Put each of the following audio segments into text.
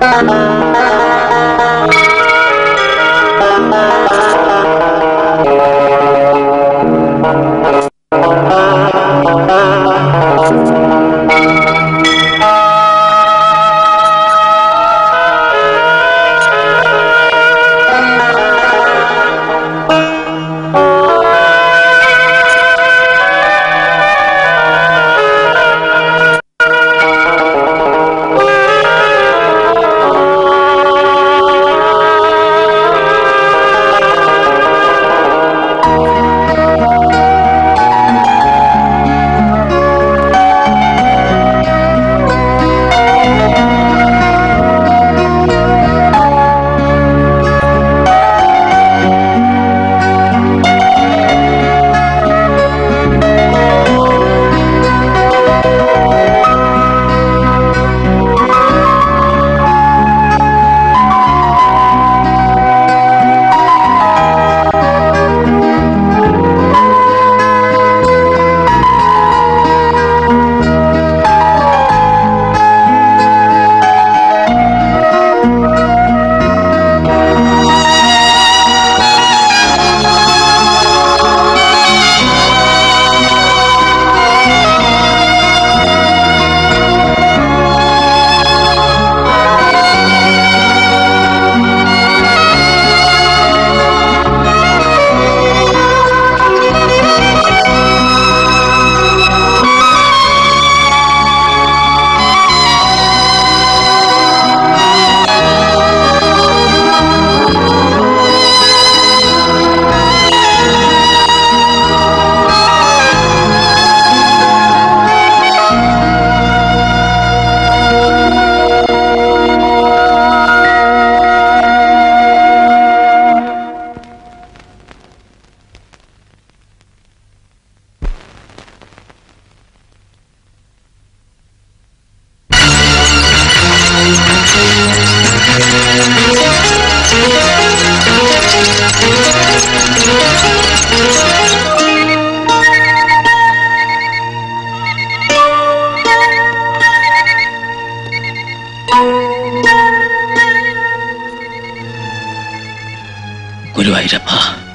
ഗുരുവായൂരപ്പ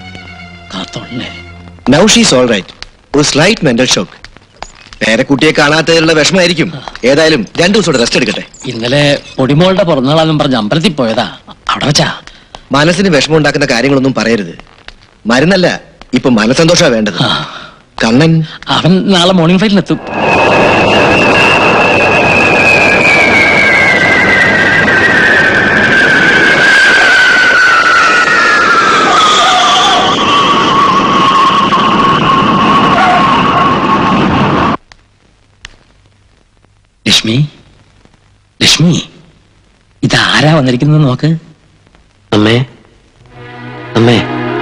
കാത്തോളേ now she's all right ഒരു slight mental shock പേരക്കുട്ടിയെ കാണാത്തതിലുള്ള വിഷമമായിരിക്കും ഏതായാലും രണ്ടു ദിവസം റെസ്റ്റ് എടുക്കട്ടെ ഇന്നലെ പൊടിമോളുടെ പിറന്നാളാന്നും പറഞ്ഞ് അമ്പലത്തിൽ പോയതാ അവിടെ വെച്ചാ മനസ്സിന് വിഷമം ഉണ്ടാക്കുന്ന കാര്യങ്ങളൊന്നും പറയരുത് മരുന്നല്ല ഇപ്പൊ മനസ്സന്തോഷമാണ് വേണ്ടത് ആ, കണ്ണൻ അവൻ നാളെ മോർണിംഗ് ഫ്ലൈറ്റിലെത്തും ലക്ഷ്മി ലക്ഷ്മി ഇതാരാ വന്നിരിക്കുന്നത് നോക്ക് അമ്മേ അമ്മേ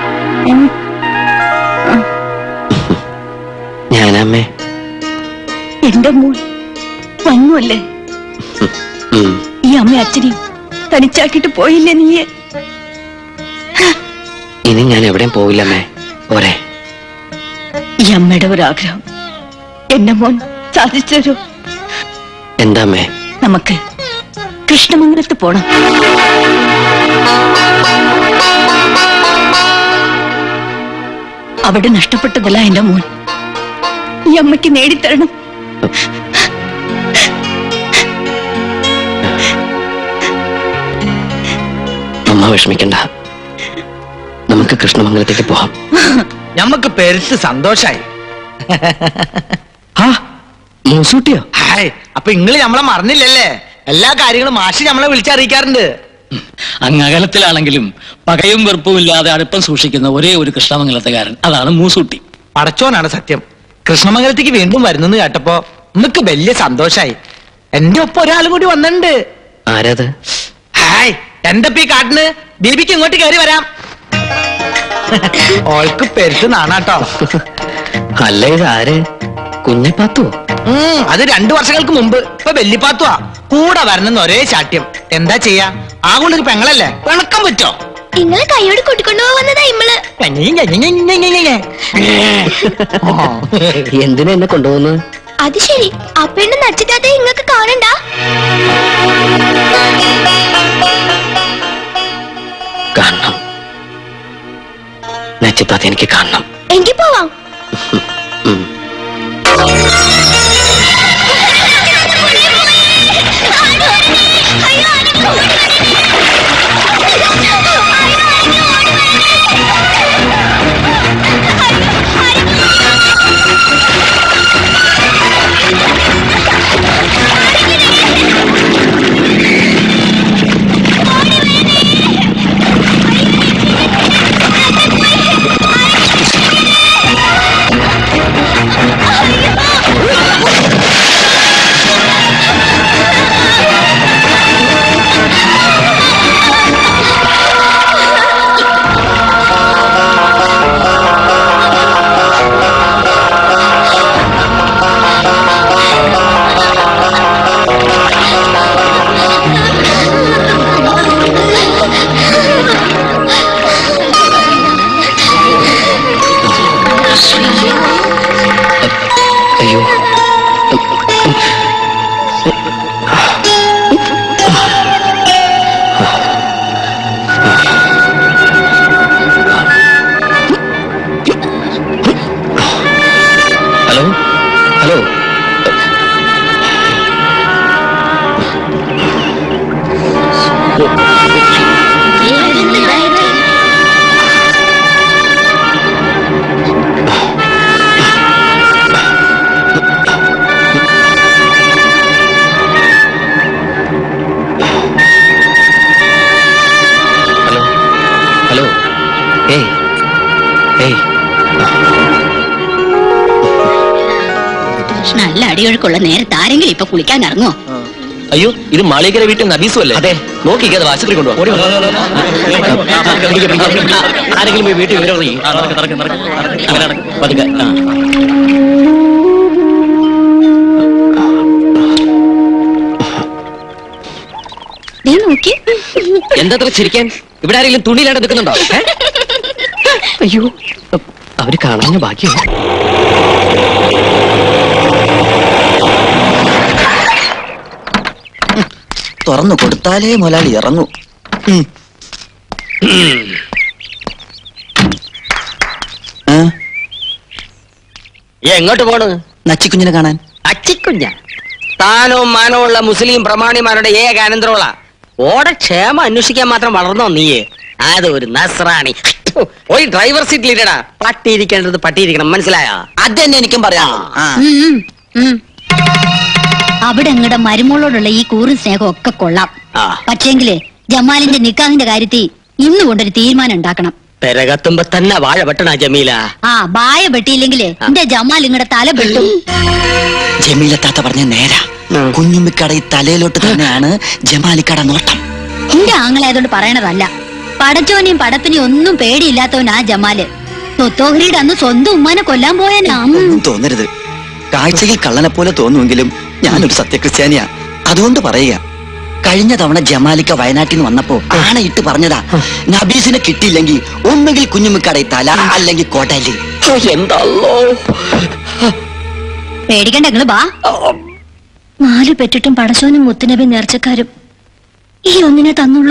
ഞാനമ്മേ എന്റെ മോൾ വന്നുവല്ലേ ഉം. ഈ അമ്മ അച്ഛനെയും തനിച്ചാക്കിട്ട് പോയില്ലേ നീയെ ഇനി ഞാൻ എവിടെയും പോവില്ലമ്മേ പോരെ ഈ അമ്മയുടെ ഒരാഗ്രഹം എന്റെ മോൻ സാധിച്ചു തരൂ എന്താ അമ്മേ നമുക്ക് കൃഷ്ണമംഗലത്ത് പോണം അവിടെ നഷ്ടപ്പെട്ടതല്ല എന്റെ മോൻ ഈ അമ്മയ്ക്ക് നേടിത്തരണം അമ്മ വിഷമിക്കണ്ട നമുക്ക് കൃഷ്ണമംഗലത്തേക്ക് പോവാം ഞമ്മക്ക് പെരുത്ത് സന്തോഷായി ആ മൂസൂട്ടിയോ ഹായ് അപ്പൊ ഇങ്ങള് നമ്മളെ മറന്നില്ലല്ലേ എല്ലാ കാര്യങ്ങളും മാഷി നമ്മളെ വിളിച്ചറിയിക്കാറുണ്ട് അങ്ങ് അകലത്തിലാണെങ്കിലും പകയും വെറുപ്പും ഇല്ലാതെ അടുപ്പം സൂക്ഷിക്കുന്ന ഒരേ ഒരു കൃഷ്ണമംഗലത്തുകാരൻ അതാണ് മൂസൂട്ടി പടച്ചോനാണ് സത്യം കൃഷ്ണമംഗലത്തേക്ക് വീണ്ടും വരുന്നെന്ന് കേട്ടപ്പോ നമുക്ക് വലിയ സന്തോഷായി എന്റെ ഒപ്പം ഒരാളും കൂടി വന്നിട്ടുണ്ട് ആരത് ഹായ് എന്തപ്പ ഈ കാട്ടിന് ദീപിക്ക് ഇങ്ങോട്ട് കയറി വരാം ഓൾക്ക് പെരുത്ത് നാണാട്ടോ അല്ല ഇത് ആര് കുഞ്ഞപ്പാത്തോ ഉം, അത് രണ്ടു വർഷങ്ങൾക്ക് മുമ്പ് ഇപ്പൊ വെല്ലിപ്പാത്തുവാ കൂടെ വരണമെന്ന് ഒരേ ശാഠ്യം എന്താ ചെയ്യാ ആ കൊണ്ടൊരു പെങ്ങളല്ലേ പിണക്കം പറ്റോ നിങ്ങളെ കൈയോട് കൂട്ടിക്കൊണ്ടു പോകുന്നതാ ഇമ്മള് എന്തിനാ എന്നെ കൊണ്ടുപോകുന്നത് അത് ശരി ആ പെണ്ണ് നച്ചിട്ടാത്ത ഇങ്ങക്ക് കാണണ്ട എനിക്ക് കാണണം എങ്കിൽ പോവാം ഉം. അയ്യോ ഹലോ ഹലോ ഹലോ ഹലോ ഏയ് ഏയ് നല്ല അടിയൊഴുക്കുള്ള നേരത്തെ ആരെങ്കിലും ഇപ്പൊ കുളിക്കാൻ ഇറങ്ങോ അയ്യോ ഇത് മാളികര വീട്ടിൽ നബീസു അല്ലേ അതെ നോക്കിക്കേ അത് ആശുപത്രി കൊണ്ടുപോകാം ആരെങ്കിലും പോയി വീട്ടിൽ വിവരം അറിയിക്കും പതുക്കെ ആ ദേ നോക്കി എന്താ ചിരിക്കാൻ ഇവിടെ ആരെങ്കിലും തുണിയിലാണ്ട് നിൽക്കുന്നുണ്ടോ ഏ? അയ്യോ അവര് കാണാൻ ബാക്കിയുണ്ട് തുറന്നു കൊടുത്താലേ മുതലാളി ഇറങ്ങൂ ഉം. ഏ? എങ്ങോട്ട് പോണ് നച്ചിക്കുഞ്ഞിനെ കാണാൻ അച്ചിക്കുഞ്ഞ താനോ മാനോ ഉള്ള മുസ്ലിം പ്രമാണിമാരുടെ ഏക അനന്തരമുള്ള ഓടെ ക്ഷേമം അന്വേഷിക്കാൻ മാത്രം വളർന്നോ നീയെ അത് ഒരു നസ്രാണി ഫു, പോയി ഡ്രൈവർ സീറ്റിൽ ഇരടാ പട്ടിയിരിക്കേണ്ടത് പട്ടിയിരിക്കണം മനസ്സിലായോ അത് തന്നെ എനിക്കും പറയാം ആ. ഉം, ഉം, ഉം. അവിടെ അങ്ങടെ മരുമോളോടുള്ള ഈ കൂറും സ്നേഹം ഒക്കെ കൊള്ളാം ആ. പക്ഷേങ്കില് ജമാലിന്റെ നിക്കാഹിന്റെ കാര്യത്തിൽ ഇന്ന് കൊണ്ടൊരു തീരുമാനം ഉണ്ടാക്കണം പെരകത്തുമ്പോ തന്നെ വാഴ വെട്ടണ ജമീല ആ ബായ വെട്ടിയില്ലെങ്കില് എന്റെ ജമാൽ ഇങ്ങടെ തല വെട്ടും ജമീല താത്ത പറഞ്ഞ നേരാ ഉം. കുഞ്ഞുമ്മിക്കട ഈ തലയിലോട്ട് തന്നെയാണ് ജമാലിക്കട നോട്ടം എന്റെ ആങ്ങളായതുകൊണ്ട് പറയണതല്ല പടച്ചോനെയും പടപ്പിനെയും ഒന്നും പേടിയില്ലാത്തവനാ ജമാല് സ്വത്തോഹരിയുടെ അന്ന് സ്വന്തം ഉമ്മാനെ കൊല്ലാൻ പോയനാ ഉം. ഒന്നും തോന്നരുത് കാഴ്ചയിൽ കള്ളനെ പോലെ തോന്നുമെങ്കിലും ഞാനൊരു സത്യക്രിസ്ത്യാനിയാ അതുകൊണ്ട് പറയുക കഴിഞ്ഞ തവണ ജമാലിക്ക വയനാട്ടിൽ നിന്ന് വന്നപ്പോ ആണയിട്ട് പറഞ്ഞതാ നബീസിനെ കിട്ടിയില്ലെങ്കിൽ ഒന്നുകിൽ കുഞ്ഞുമ്മിക്കട തല അല്ലെങ്കിൽ കോട്ടയില് എന്തല്ലോ പേടിക്കണ്ട നിങ്ങള് ബാ നാല് പെറ്റിട്ടും പടശോനും മുത്തുനബി നേർച്ചക്കാരും ഈ ഒന്നിനെ തന്നുള്ളൂ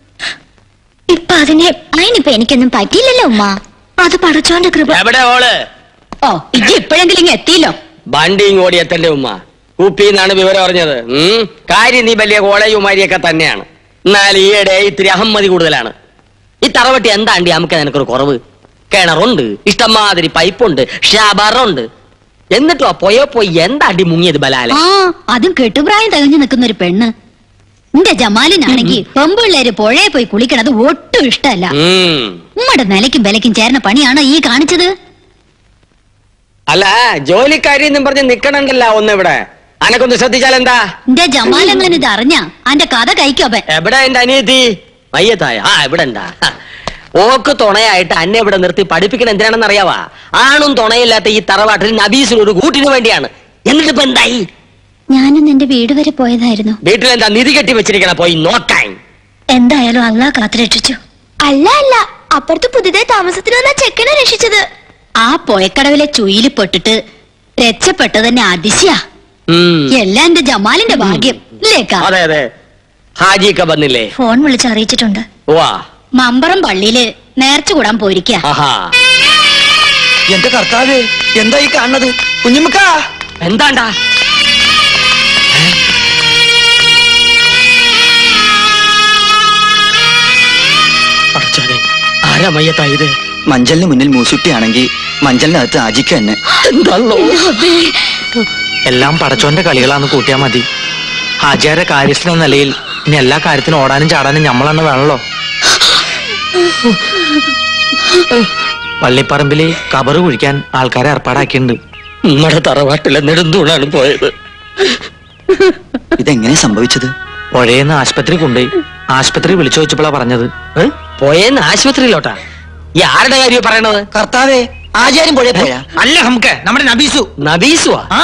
ഇപ്പൊ അതിനെ അതിനിപ്പോ എനിക്കൊന്നും പറ്റിയില്ലല്ലോ ഉമ്മ അത് പടച്ചോന്റെ കൃപ എവിടെ ഓള് ഓ ഇജ്ജ് ഇപ്പോഴെങ്കിലും ഇങ്ങ് എത്തിയില്ലോ വണ്ടിയും ഓടി എത്തന്റെ ഉമ്മ കുപ്പിന്നാണ് വിവരം അറിഞ്ഞത് ഉം. കാര്യം നീ വലിയ കോളേജുമാരിയൊക്കെ തന്നെയാണ് എന്നാൽ ഈയിടെ ഇത്തിരി അഹമ്മതി കൂടുതലാണ് ഈ തറവട്ടി എന്താണ്ടി നമുക്ക് നിനക്കൊരു കുറവ് കിണറുണ്ട് ഇഷ്ടംമാതിരി പൈപ്പുണ്ട് ഷാബറുണ്ട് എന്നിട്ടും ആ പോയോ പോയി എന്താണ്ടി മുങ്ങിയത് ബലാല ആ അതും കെട്ടുപ്രായം തികഞ്ഞു നിൽക്കുന്ന ഒരു പെണ്ണ് എന്റെ ജമാലിനാണെങ്കിൽ പെമ്പിള്ളേര് പുഴയെ പോയി കുളിക്കണത് ഒട്ടും ഇഷ്ടമല്ല ഉം. ഉമ്മയുടെ നിലയ്ക്കും വിലയ്ക്കും ചേർന്ന പണിയാണോ ഈ കാണിച്ചത് അല്ല ജോലിക്കാരി എന്നും പറഞ്ഞ് നിക്കണണ്ടല്ല ഒന്നിവിടെ അനക്കൊന്ന് ശ്രദ്ധിച്ചാൽ എന്താ എന്റെ ജമാലെങ്ങനെ ഇത് അറിഞ്ഞ അന്റെ കഥ കഴിക്കോപ്പൻ എവിടെ എന്റെ അനിയത്തി മയ്യത്തായ ആ ഇവിടെ ഉണ്ടാ ഹ. ഓക്ക് തുണയായിട്ട് അന്നെ ഇവിടെ നിർത്തി പഠിപ്പിക്കണ എന്തിനാണെന്ന് അറിയാവാ ആണും തുണയില്ലാത്ത ഈ തറവാട്ടിൽ നബീസിന് ഒരു കൂട്ടിന് വേണ്ടിയാണ് എന്നിട്ട് ഇപ്പൊ എന്തായി ഞാനും എന്റെ വീട് വരെ പോയതായിരുന്നു വീട്ടിൽ എന്താ നിധി കെട്ടി വെച്ചിരിക്കണ പോയി നോക്കാൻ എന്തായാലും അള്ളാ കാത്തുരക്ഷിച്ചു അല്ല അല്ല അപ്പുറത്ത് പുതുതായി താമസത്തിന് വന്ന ചെക്കനെ രക്ഷിച്ചത് ആ പൊയക്കടവിലെ ചുയില് പെട്ടിട്ട് രക്ഷപ്പെട്ടത് തന്നെ അതിശയ ഉം. എല്ലാം എന്റെ ജമാലിന്റെ ഭാഗ്യം ഇല്ലേക്കാ അതെ അതെ ഹാജിയൊക്കെ വന്നില്ലേ ഫോൺ വിളിച്ച് അറിയിച്ചിട്ടുണ്ട് വാ മമ്പറം പള്ളിയില് നേർച്ച കൂടാൻ പോയിരിക്ക ആഹാ എന്റെ കർത്താവേ എന്താ ഈ കാണുന്നത് കുഞ്ഞുമുക്ക എന്താണ്ടാ അടച്ചോനെ ആരാ മയ്യത്തായത് മഞ്ചലിന് മുന്നിൽ മൂസുട്ടിയാണെങ്കിൽ മഞ്ചലിനകത്ത് ആജിക്ക തന്നെ എന്താണല്ലോ എല്ലാം പടച്ചോന്റെ കളികളാന്ന് കൂട്ടിയാ മതി ഹാജിയാരെ കാര്യസ്ഥ എന്ന നിലയിൽ ഇനി എല്ലാ കാര്യത്തിനും ഓടാനും ചാടാനും ഞമ്മളെന്നെ വേണല്ലോ വള്ളിപ്പറമ്പില് കബറ് കുഴിക്കാൻ ആൾക്കാരെ ഏർപ്പാടാക്കിയിട്ടുണ്ട് നമ്മുടെ തറവാട്ടിലെ നെടുന്തൂണാണ് പോയത് ഇതെങ്ങനെ സംഭവിച്ചത് പുഴയെന്ന് ആശുപത്രി കൊണ്ടുപോയി ആശുപത്രി വിളിച്ചു വെച്ചപ്പോഴാ പറഞ്ഞത് ഏ? പോയെന്ന് ആശുപത്രിയിലോട്ടാ ഈ ആരുടെ കാര്യം പറയണത് കർത്താവേ ആചാര്യം പുഴ പോയാ അല്ല നമുക്ക് നമ്മുടെ നബീസു നബീസുവാ ആ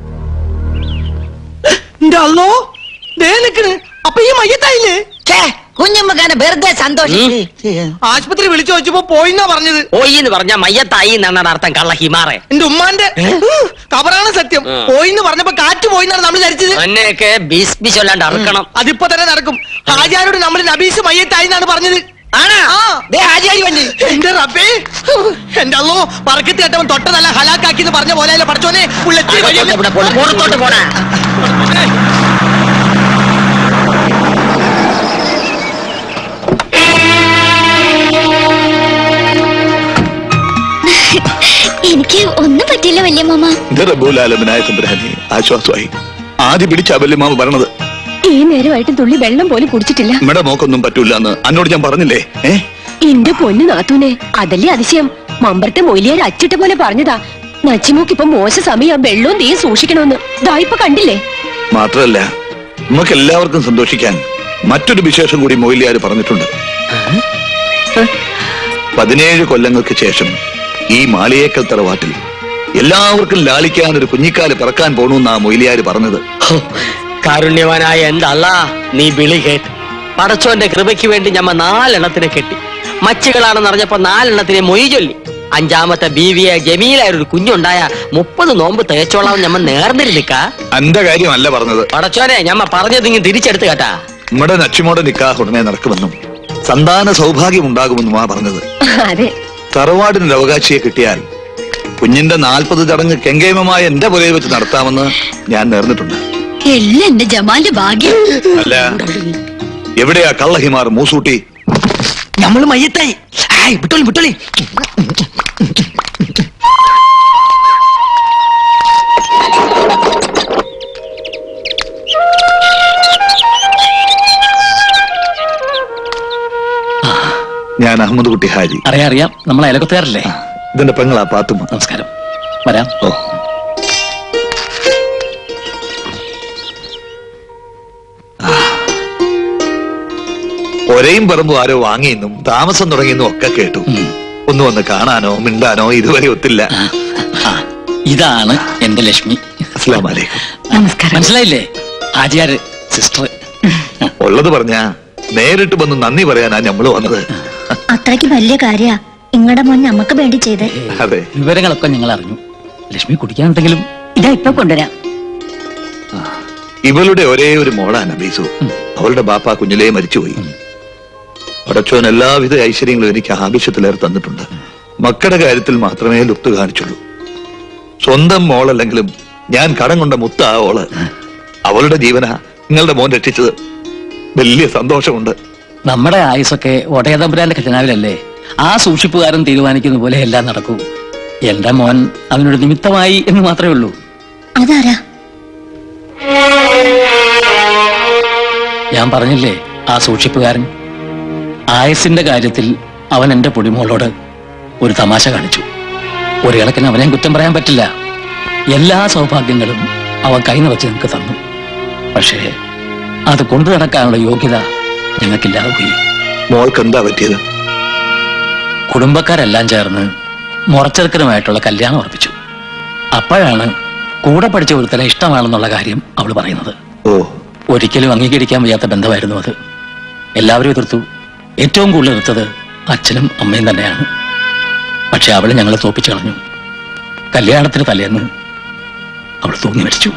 അല്ലോ ദേ നിക്കണ് അപ്പൊ ഈ മയ്യത്തായില്ലേ കുഞ്ഞുമ്മക്കാനെ വെറുതെ സന്തോഷിച്ച് ആശുപത്രി വിളിച്ചു വെച്ചപ്പോ പോയിന്നാ പറഞ്ഞത് പോയി എന്ന് പറഞ്ഞ മയ്യത്തായി എന്നാണ് അർത്ഥം കള്ള ഹിമാറെ എന്റെ ഉമ്മാന്റെ കബറാണ് സത്യം ആ. പോയിന്ന് പറഞ്ഞപ്പോ കാറ്റ് പോയിന്നാണ് നമ്മൾ ധരിച്ചത് എന്നെയൊക്കെ ബീസ് ചൊല്ലാണ്ട് അറുക്കണം അതിപ്പോ തന്നെ നടക്കും ഹാജാരോട് നമ്മൾ നബീസ് മയ്യത്തായി എന്നാണ് പറഞ്ഞത് ആണാ? ആ. എന്റെ റബ്ബേ എന്റെ അല്ലോ പറക്കത്തി കേട്ടവൻ തൊട്ടതല്ല ഹലാക്കാക്കി എന്ന് പറഞ്ഞ പോലെ പഠിച്ചോനെ ഉള്ളെത്തി അകത്തോട്ട് ഇവിടെ പോണം. പുറത്തോട്ട് പോണ എനിക്ക് ഒന്നും പറ്റില്ല വല്യ മാമ ഇത് റബ്ബുലാലമനായ തമ്പുരാനെ ആശ്വാസമായി ആദ്യം പിടിച്ച വല്യമാമ പറഞ്ഞത് ഈ നേരമായിട്ടും തുള്ളി വെള്ളം പോലും കുടിച്ചിട്ടില്ല നമ്മുടെ മോക്കൊന്നും പറ്റൂല എന്ന് അന്നോട് ഞാൻ പറഞ്ഞില്ലേ ഏ എന്റെ പൊന്നു നാത്തൂനെ അതല്ലേ അതിശയം മമ്പരത്തെ മൊയിലിയാർ അച്ചിട്ട പോലെ പറഞ്ഞതാ നച്ചിമോക്ക് ഇപ്പൊ മോശ സമയം വെള്ളവും തീയും സൂക്ഷിക്കണമെന്ന് ദാ ഇപ്പൊ കണ്ടില്ലേ മാത്രമല്ല നമുക്ക് എല്ലാവർക്കും സന്തോഷിക്കാൻ മറ്റൊരു വിശേഷം കൂടി മൊയിലിയാർ പറഞ്ഞിട്ടുണ്ട് പതിനേഴ് കൊല്ലങ്ങൾക്ക് ശേഷം ഈ മാളിയേക്കൽ തറവാട്ടിൽ എല്ലാവർക്കും ലാളിക്കാൻ ഒരു കുഞ്ഞിക്കാല് പിറക്കാൻ പോണെന്നാ മൊയിലിയാർ പറഞ്ഞത് ഹോ, കാരുണ്യവാനായ എന്റെ അല്ലാ നീ വിളി കേട്ട് പടച്ചോന്റെ കൃപയ്ക്ക് വേണ്ടി ഞമ്മ നാലെണ്ണത്തിനെ കെട്ടി മച്ചുകളാണെന്ന് അറിഞ്ഞപ്പോ നാലെണ്ണത്തിനെ മൊയ് ചൊല്ലി അഞ്ചാമത്തെ ബീവിയെ ജമീലായ ഒരു കുഞ്ഞുണ്ടായ മുപ്പത് നോമ്പ് തേച്ചോളാം ഞമ്മ നേർന്നിരുന്നിക്ക അന്റെ കാര്യമല്ല പറഞ്ഞത് പടച്ചോനെ ഞമ്മ പറഞ്ഞതിങ്ങ് തിരിച്ചെടുത്ത് കേട്ടാ നമ്മുടെ നച്ചിമോടെ നിക്കാഹ് ഉടനെ നടക്കുമെന്നും സന്താന സൗഭാഗ്യം ഉണ്ടാകുമെന്നുമാ പറഞ്ഞത് അതെ തറവാടിനൊരു അവകാശിയെ കിട്ടിയാൽ കുഞ്ഞിന്റെ നാൽപ്പത് ചടങ്ങ് കെങ്കേമമായ എന്റെ പുരയിൽ വെച്ച് നടത്താമെന്ന് ഞാൻ നേർന്നിട്ടുണ്ട് എല്ലാം എന്റെ ജമാലിന്റെ ഭാഗ്യം അല്ല എവിടെയാ കള്ളഹിമാർ മൂസൂട്ടി നമ്മള് മയ്യത്തായി ആയ് വിട്ടോളി വിട്ടോളി ഞാൻ അഹമ്മദ് കുട്ടി ഹാജി അറിയാം അറിയാം നമ്മൾ അയലക്കത്തുകാരല്ലേ ഇതിന്റെ പെങ്ങളാ പാത്തുമ്മ നമസ്കാരം വരാം ഓ ആ. ഒരേയും പറമ്പും ആരോ വാങ്ങിയെന്നും താമസം തുടങ്ങിയെന്നും ഒക്കെ കേട്ടു ഒന്ന് വന്ന് കാണാനോ മിണ്ടാനോ ഇതുവരെ ഒത്തില്ല ആ, ഇതാണ് എന്റെ ലക്ഷ്മി അസ്ലാം വലൈക്കും നമസ്കാരം മനസ്സിലായില്ലേ ആചാര് സിസ്റ്റർ ഉള്ളത് പറഞ്ഞ നേരിട്ട് വന്ന് നന്ദി പറയാനാ നമ്മള് വന്നത് അത്രയ്ക്ക് വലിയ കാര്യ ഇങ്ങടെ മോൻ നമുക്ക് വേണ്ടി ചെയ്തേ അതെ വിവരങ്ങളൊക്കെ ഞങ്ങൾ അറിഞ്ഞു ലക്ഷ്മി കുടിക്കാനുണ്ടെങ്കിലും ഇതാ ഇപ്പൊ കൊണ്ടുവരാം ഇവളുടെ ഒരേ ഒരു മോളാ നബീസു അവളുടെ ബാപ്പ കുഞ്ഞിലേ മരിച്ചുപോയി പടച്ചോൻ എല്ലാവിധ ഐശ്വര്യങ്ങളും എനിക്ക് ആവശ്യത്തിലേറെ തന്നിട്ടുണ്ട് മക്കളുടെ കാര്യത്തിൽ മാത്രമേ ലുപ്ത് കാണിച്ചുള്ളൂ സ്വന്തം മോളല്ലെങ്കിലും ഞാൻ കടം കൊണ്ട മുത്ത ആ ഓള് അവളുടെ ജീവന നിങ്ങളുടെ മോൻ രക്ഷിച്ചത് വലിയ സന്തോഷമുണ്ട് നമ്മുടെ ആയുസൊക്കെ ഒടയതമ്പുരാന്റെ ഖജനാവിലല്ലേ ആ സൂക്ഷിപ്പുകാരൻ തീരുമാനിക്കുന്ന പോലെ എല്ലാം നടക്കൂ എന്റെ മോൻ അവനൊരു നിമിത്തമായി എന്ന് മാത്രമേ ഉള്ളൂ അതാരാ ഞാൻ പറഞ്ഞില്ലേ ആ സൂക്ഷിപ്പുകാരൻ ആയസിന്റെ കാര്യത്തിൽ അവൻ എന്റെ പൊടിമോളോട് ഒരു തമാശ കാണിച്ചു ഒരു കണക്കിന് അവനെ കുറ്റം പറയാൻ പറ്റില്ല എല്ലാ സൗഭാഗ്യങ്ങളും അവൻ കൈ നിറച്ച് ഞങ്ങൾക്ക് തന്നു പക്ഷേ അത് കൊണ്ടു നടക്കാനുള്ള യോഗ്യത ഞങ്ങൾക്കില്ലാതെ പോയി മോൾക്ക് എന്താ പറ്റിയത് കുടുംബക്കാരെല്ലാം ചേർന്ന് മുറച്ചെറുക്കനുമായിട്ടുള്ള കല്യാണം ഉറപ്പിച്ചു അപ്പോഴാണ് കൂടെ പഠിച്ച ഒരുത്തനെ ഇഷ്ടമാണെന്നുള്ള കാര്യം അവൾ പറയുന്നത് ഓ ഒരിക്കലും അംഗീകരിക്കാൻ വയ്യാത്ത ബന്ധമായിരുന്നു അത് എല്ലാവരും എതിർത്തു ഏറ്റവും കൂടുതൽ എതിർത്തത് അച്ഛനും അമ്മയും തന്നെയാണ് പക്ഷെ അവൾ ഞങ്ങളെ തോപ്പിച്ചു കളഞ്ഞു കല്യാണത്തിന് തലേന്ന് അവൾ തൂങ്ങി മരിച്ചു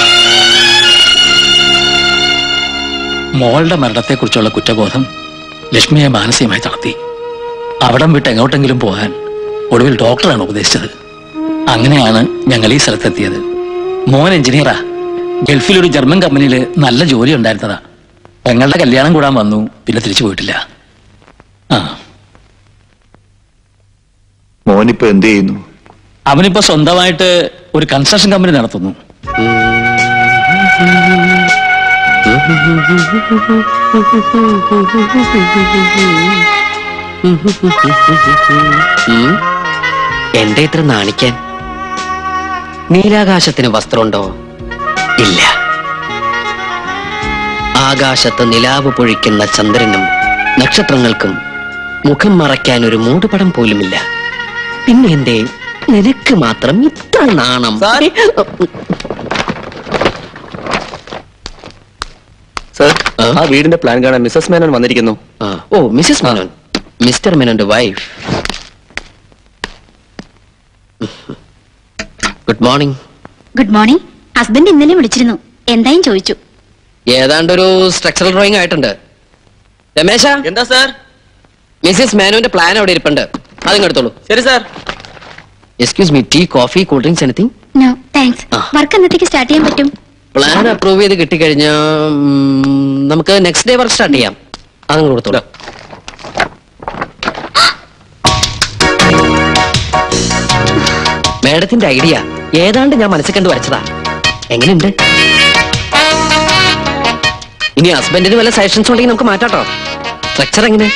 മോളുടെ മരണത്തെക്കുറിച്ചുള്ള കുറ്റബോധം ലക്ഷ്മിയെ മാനസികമായി തളർത്തി അവിടം വിട്ട് എങ്ങോട്ടെങ്കിലും പോകാൻ ഒടുവിൽ ഡോക്ടറാണ് ഉപദേശിച്ചത് അങ്ങനെയാണ് ഞങ്ങൾ ഈ സ്ഥലത്തെത്തിയത് മോൻ എഞ്ചിനീയറാ ഗൾഫിൽ ഒരു ജർമ്മൻ കമ്പനിയിൽ നല്ല ജോലി ഉണ്ടായിരുന്നതാ പെങ്ങളുടെ കല്യാണം കൂടാൻ വന്നു പിന്നെ തിരിച്ചു പോയിട്ടില്ല ആ മോനിപ്പോ എന്ത് ചെയ്യുന്നു അവനിപ്പോ സ്വന്തമായിട്ട് ഒരു കൺസ്ട്രക്ഷൻ കമ്പനി നടത്തുന്നു ഉം. എന്താ ഇത്ര നാണിക്കാൻ നീലാകാശത്തിന് വസ്ത്രമുണ്ടോ ഇല്ല ആകാശത്ത് നിലാവ് പൊഴിക്കുന്ന ചന്ദ്രനും നക്ഷത്രങ്ങൾക്കും മുഖം മറയ്ക്കാൻ ഒരു മൂടുപടം പോലുമില്ല പിന്നെ എന്തേ നിനക്ക് മാത്രം ഇത്ര നാണം സർ ആ വീടിന്റെ പ്ലാൻ കാണാൻ മിസ്സസ് മേനോൻ വന്നിരിക്കുന്നു ആ, ഓ മിസ്സിസ് മേനോൻ മിസ്റ്റർ മേനോന്റെ wife good morning good morning husband ഇന്നലെ വിളിച്ചിരുന്നു എന്തായും ചോദിച്ചു ഏതാണ്ടൊരു സ്ട്രക്ചറൽ ഡ്രോയിങ് ആയിട്ടുണ്ട് രമേശ എന്താ സാർ മിസ്സിസ് മേനോന്റെ പ്ലാൻ അവിടെ ഇരിപ്പുണ്ട് അതിങ്ങ് എടുത്തോളൂ ശരി sir excuse me tea coffee cool drinks anything no thanks ആ. വർക്ക് എന്നത്തേക്ക് സ്റ്റാർട്ട് ചെയ്യാൻ പറ്റും പ്ലാൻ അപ്രൂവ് ചെയ്ത് കിട്ടിക്കഴിഞ്ഞാൽ നമുക്ക് നെക്സ്റ്റ് ഡേ വർക്ക് സ്റ്റാർട്ട് ചെയ്യാം അതങ്ങ് കൊടുത്തോളൂ മേഡത്തിന്റെ ഐഡിയ ഏതാണ്ട് ഞാൻ മനസ്സിൽ കണ്ട് വരച്ചതാ എങ്ങനെയുണ്ട് ഇനി ഹസ്ബൻഡിന് വല്ല സജഷൻസ് ഉണ്ടെങ്കിൽ നമുക്ക് മാറ്റാട്ടോ സ്ട്രക്ചർ എങ്ങനെ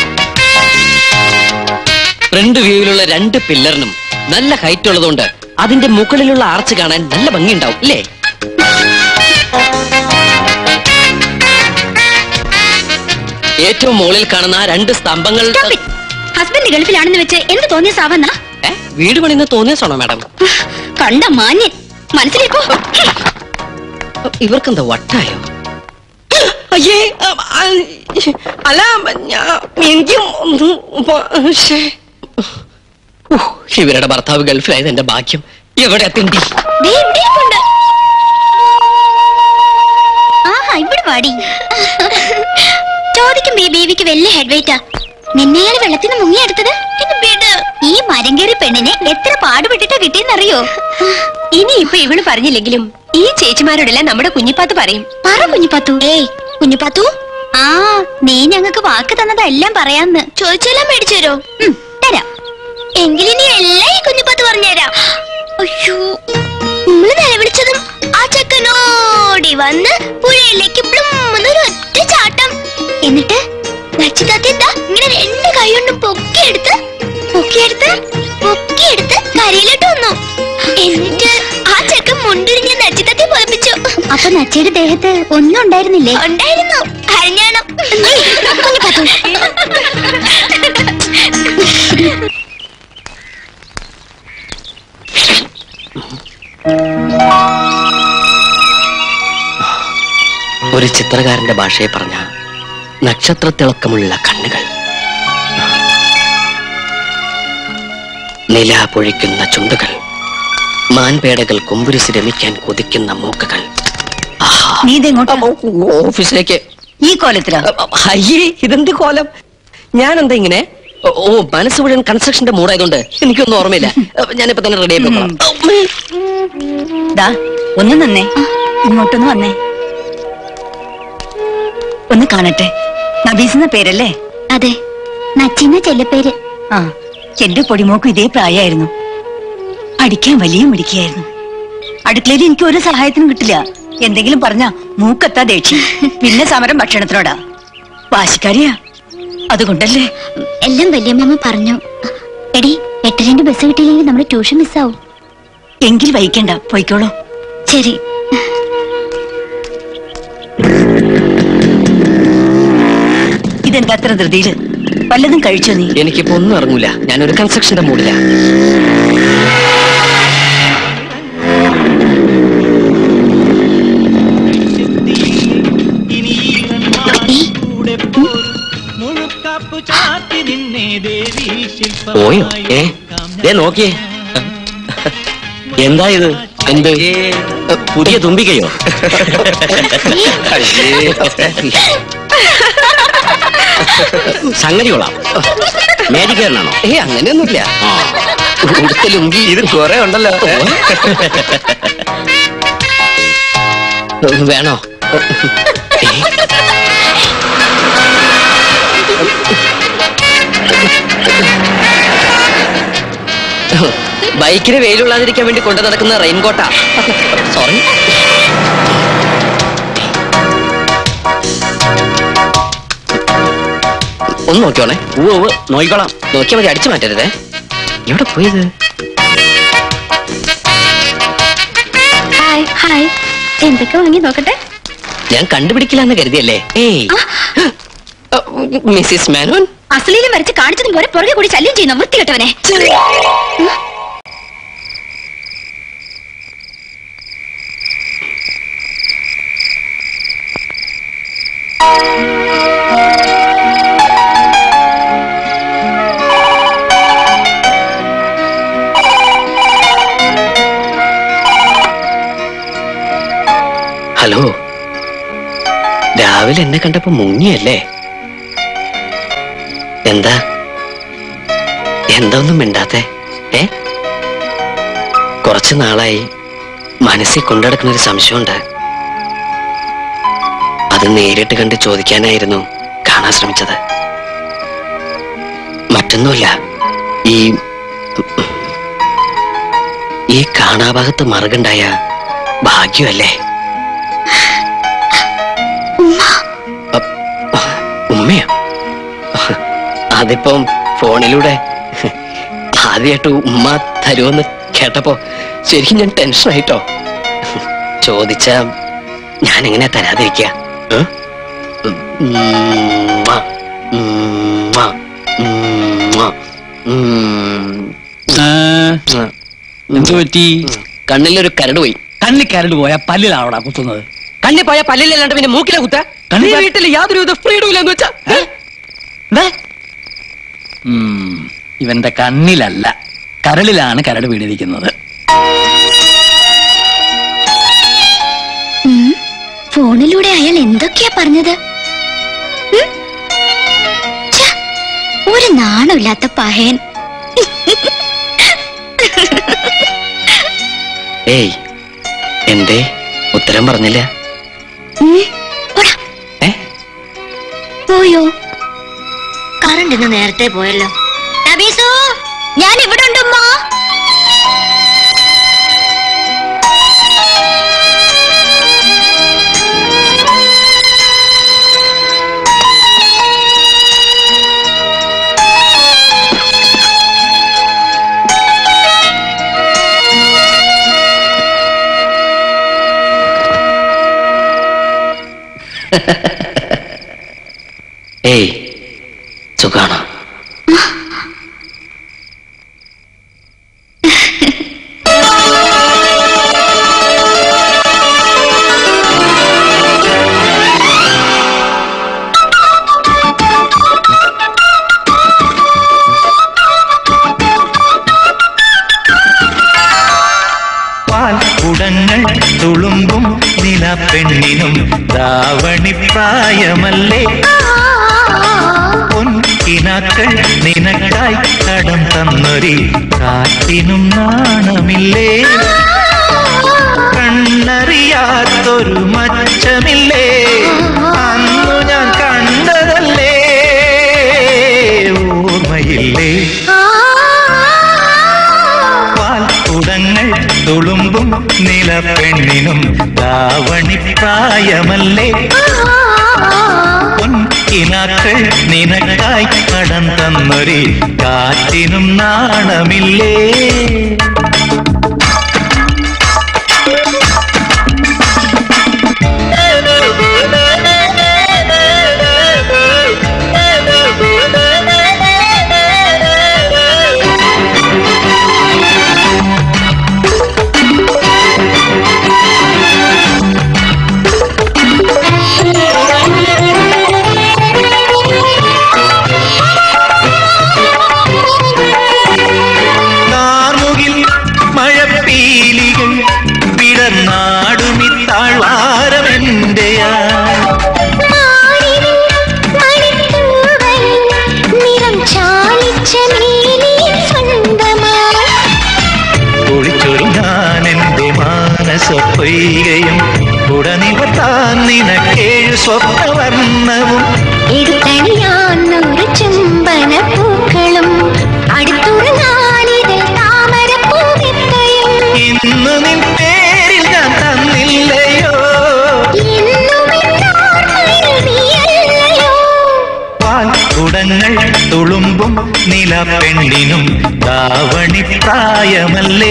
ഫ്രണ്ട് വ്യൂവിലുള്ള രണ്ട് പില്ലറിനും നല്ല ഹൈറ്റ് ഉള്ളതുകൊണ്ട് അതിന്റെ മുകളിലുള്ള ആർച്ച് കാണാൻ നല്ല ഭംഗിയുണ്ടാവും ഇല്ലേ ഏറ്റവും മുകളിൽ കാണുന്ന ആ രണ്ട് സ്തംഭങ്ങൾ ഹസ്ബൻഡ് ഗൾഫിലാണെന്ന് വെച്ച് എന്ത് തോന്നിയ സാവന്ന ഏ, വീട് പണിന്ന് തോന്നിയതാണോ മാഡം കണ്ട മാന്യൻ മനസ്സിലേക്കോ ഇവർക്കെന്താ വട്ടായോ അയ്യേ അ- അ- അല്ല ഞാ- എനിക്കും ഒന്ന് പ- ശ്ശേ. ഉഹ്, ഇവരുടെ ഭർത്താവ് ഗൾഫിലായത് എന്റെ ഭാഗ്യം എവിടെ എത്തിണ്ടി ദേ ഇവിടെ ഇരിപ്പുണ്ട്. ആഹാ ഇവിടെ പാടി ചോദിക്കും ബേ ബേബിക്ക് വലിയ ഹെഡ് വെയിറ്റാ നിന്നെയാണ് വെള്ളത്തിന് മുങ്ങിയെടുത്തത് ഈ മരം കയറി പെണ്ണിനെ എത്ര പാടുപെട്ടിട്ടാ കിട്ടിയെന്നറിയോ ഇനി ഇപ്പൊ ഇവള് പറഞ്ഞില്ലെങ്കിലും ഈ ചേച്ചിമാരോടെല്ലാം നമ്മുടെ കുഞ്ഞിപ്പാത്ത് പറയും പറ കുഞ്ഞിപ്പാത്തു ഏയ് കുഞ്ഞിപ്പാത്തു ആ നീ ഞങ്ങൾക്ക് വാക്ക് തന്നതെല്ലാം പറയാന്ന് ചോദിച്ചെല്ലാം മേടിച്ചു തരോ തരാം എങ്കിലിനി എല്ലാം ഈ കുഞ്ഞിപ്പാത്ത് പറഞ്ഞുതരാം അയ്യോ നമ്മള് നിലവിളിച്ചതും ആ ചെക്കനോടി വന്ന് പുഴയിലേക്ക് പ്ലുമ്മെന്നൊരു ഒറ്റ ചാട്ടം എന്നിട്ട് നച്ചിതാത്തി എന്താ ഇങ്ങനെ രണ്ട് കൈ കൊണ്ടും പൊക്കിയെടുത്ത് പൊക്കിയെടുത്ത് പൊക്കിയെടുത്ത് കരയിലോട്ട് വന്നു എന്നിട്ട് ആ ചെക്കൻ മുണ്ടിരിഞ്ഞ് നച്ചിതാത്തി പൊലിപ്പിച്ചു അപ്പൊ നച്ചയുടെ ദേഹത്ത് ഒന്നും ഉണ്ടായിരുന്നില്ലേ ഉണ്ടായിരുന്നു അരഞ്ഞാണം ഒരു ചിത്രകാരന്റെ ഭാഷയെ പറഞ്ഞ നക്ഷത്രത്തിളക്കമുള്ള കണ്ണുകൾ നില പൊഴിക്കുന്ന ചുണ്ടുകൾ മാൻപേടകൾ കുമ്പുരിച്ച് രമിക്കാൻ കൊതിക്കുന്ന മൂക്കുകൾ ആഹാ. നീ ഇതെങ്ങോട്ടാ അപ്പൊ ഓഫീസിലേക്ക് ഈ കോലത്തിലാ അയ്യേ ഇതെന്ത് കോലം ഞാൻ എന്താ ഇങ്ങനെ ഓ, ഓ മനസ്സ് മുഴുവൻ കൺസ്ട്രക്ഷന്റെ മൂടായതുകൊണ്ട് എനിക്കൊന്നും ഓർമ്മയില്ല ഞാനിപ്പോ തന്നെ റെഡി ആയിക്കോളാം ദാ ഒന്ന് നന്നേ ഇങ്ങോട്ടൊന്ന് വന്നേ ഒന്ന് കാണട്ടെ നബീസ് എന്ന പേരല്ലേ അതെ നച്ചിന്ന ചെല്ലപ്പേര് ആ എന്റെ പൊടിമോക്കും ഇതേ പ്രായമായിരുന്നു അടിക്കാൻ വലിയ മിടിക്കായിരുന്നു അടുക്കളയിൽ എനിക്ക് ഒരു സഹായത്തിനും കിട്ടില്ല എന്തെങ്കിലും പറഞ്ഞ മൂക്കത്താ ദേഷ്യം പിന്നെ സമരം ഭക്ഷണത്തിനോടാ വാശിക്കാരിയാ അതുകൊണ്ടല്ലേ എല്ലാം വല്യമ്മ പറഞ്ഞു എടി എട്ടരന്റെ ബസ് കിട്ടിയില്ലെങ്കിൽ നമ്മുടെ ട്യൂഷൻ മിസ്സാവും എങ്കിൽ വൈകണ്ട പോയിക്കോളൂ ശരി ഇതെന്താ അത്ര ധൃതിയില് വല്ലതും കഴിച്ചോ നീ എനിക്കിപ്പോ ഒന്നും ഇറങ്ങൂല ഞാനൊരു കൺസ്ട്രക്ഷന്റെ മൂടില്ല പോയോ ഏ ദേ നോക്കിയേ എന്താ ഇത് എന്ത് പുതിയ തുമ്പിക്കയോ സംഗതി കൊള്ളാം മേടിക്കാരനാണോ ഏ അങ്ങനെയൊന്നുമില്ല ഉടുത്ത ലുങ്കി ഇത് കുറെ ഉണ്ടല്ലോ വേണോ ബൈക്കിന് വെയിലുള്ളാതിരിക്കാൻ വേണ്ടി കൊണ്ടു നടക്കുന്ന റെയിൻകോട്ടാ സോറി ഒന്ന് നോക്കിയോണേ ഉവ്വ് ഉവ്വ് നോക്കിക്കോളാം നോക്കിയാൽ മതി അടിച്ചു മാറ്റരുതേ എവിടെ പോയത് ഹായ് ഹായ് എന്തൊക്കെ വാങ്ങി നോക്കട്ടെ ഞാൻ കണ്ടുപിടിക്കില്ല എന്ന് കരുതിയല്ലേ ഏയ് മിസ്സിസ് മേനോൻ അസലീലും വരച്ച് കാണിച്ചതും പോലെ പുറകെ കൂടി ശല്യം ചെയ്യുന്ന വൃത്തികെട്ടവനെ ഹലോ രാവിലെ എന്നെ കണ്ടപ്പോ മുങ്ങിയല്ലേ എന്താ എന്താ ഒന്നും മിണ്ടാത്തെ ഏ കുറച്ചു നാളായി മനസ്സിൽ കൊണ്ടുനടക്കുന്ന ഒരു സംശയമുണ്ട് അത് നേരിട്ട് കണ്ട് ചോദിക്കാനായിരുന്നു കാണാൻ ശ്രമിച്ചത് മറ്റൊന്നുമില്ല ഈ ഈ കാണാഭാഗത്ത് മറുകുണ്ടായ ഭാഗ്യമല്ലേ ഉമ്മയോ അതിപ്പം ഫോണിലൂടെ ആദ്യമായിട്ട് ഉമ്മ തരുമെന്ന് കേട്ടപ്പോ ശരിക്കും ഞാൻ ടെൻഷൻ ആയിട്ടോ ചോദിച്ച ഞാൻ എങ്ങനെ തരാതിരിക്ക ഏ? ഉമ്മ, ഉമ്മ, ഉമ്മ, ഉം. എന്തു പറ്റി കണ്ണിലൊരു കരട് പോയി കണ്ണി കരട് പോയ പല്ലിലാവടാ കുത്തുന്നത് കണ്ണി പോയ പല്ലിലല്ലാണ്ട് പിന്നെ മൂക്കിലെ കുത്ത കണ്ണിൽ പോയ- വീട്ടിൽ യാതൊരുവിധ ഫ്രീഡം ഇല്ലെന്ന് വെച്ചാ ഉം, ഇവന്റെ കണ്ണിലല്ല കരളിലാണ് കരട് വീണിരിക്കുന്നത് ഉം, ഫോണിലൂടെ അയാൾ എന്തൊക്കെയാ പറഞ്ഞത് ഉം? ഛ, ഒരു നാണമില്ലാത്ത പഹയൻ ഏയ് എന്തേ ഉത്തരം പറഞ്ഞില്ല ഉം, പോടാ. ഏ? പോയോ കറണ്ട് ഇന്ന് നേരത്തെ പോയല്ലോ നബീസു ഞാൻ ഇവിടെ ഉണ്ടുമ്മ ഏയ് സുഖാണോ പാൽക്കുടങ്ങൾ തുളുമ്പും നിലപ്പെണ്ണിനും ദാവണിപ്രായമല്ലേ പൊൻകിനാക്കൾ നിനക്കായി കടം തന്നൊരി കാറ്റിനും നാണമില്ലേ കണ്ണറിയാത്തൊരു മച്ചമില്ലേ അന്നു ഞാൻ കണ്ടതല്ലേ ഓർമ്മയില്ലേ പാൽക്കുടങ്ങൾ തുളുമ്പും നിലപ്പെണ്ണിനും ദാവണിപ്രായമല്ലേ പൊൻകിനാക്കൾ നിനക്കായി കടം തന്നൊരി കാറ്റിനും നാണമില്ലേ കാർമുകിൽ മഴപ്പീലികൾ വിടർന്നാടുമി താഴ്വാരമെന്റെയാ മണിത്തൂവൽ പൊയ്കയും ഉടനിവത്താൻ നിനക്കേഴു സ്വപ്നവർണ്ണവും എടുത്തണിയാന്നൊരു ചുംബന പൂക്കളും അടുത്തുറങ്ങാനിതൾ താമരപ്പൂവിത്തയും ഇന്നു നിൻ പേരിൽ ഞാൻ തന്നില്ലയോ എന്നും എന്നോർമ്മയിൽ നീയല്ലയോ പാൽക്കുടങ്ങൾ തുളുമ്പും നില പെണ്ണിനും ദാവണി പ്രായമല്ലേ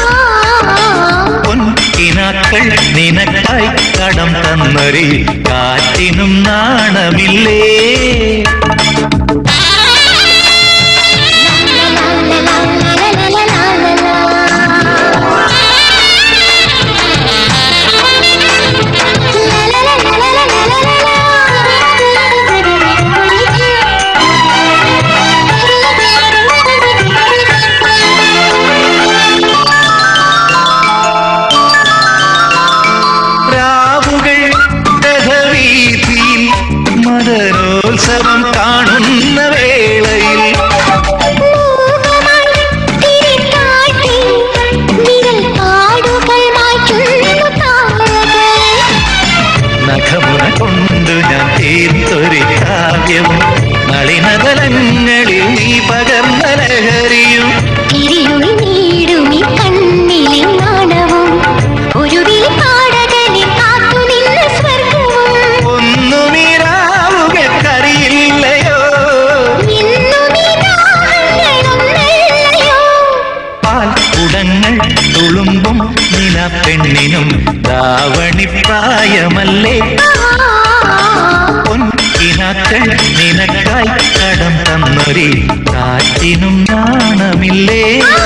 പൊൻകിനാക്കൾ നിനക്കായി കടം തന്നൊരു കാറ്റിനും നാണമില്ലേ രാവുകൾ രഥവീഥിയിൽ മദനോത്സവം കാണുന്ന വേളയിൽ നഖമുന കൊണ്ടു ഞാൻ തീർത്തൊരു കാവ്യവും നളിനതലങ്ങളിൽ നീ പകർന്ന ലഹരിയും തിരിയുളി നീടുമി കണ്ണിലെ നാണവും ഒരു പാടകനെ കാത്തു നിന്ന സ്വർഗവും ഒന്നും ഈ രാവുകൾക്കറിയില്ലയോ ഇന്നും ഈ ദാഹങ്ങളൊന്നല്ലയോ പാൽക്കുടങ്ങൾ തുളുമ്പും നില പെണ്ണിനും ദാവണി പ്രായമല്ലേ പൊൻകിനാക്കൾ നിനക്കായി കടം തന്നൊരു കാറ്റിനും നാണമില്ലേ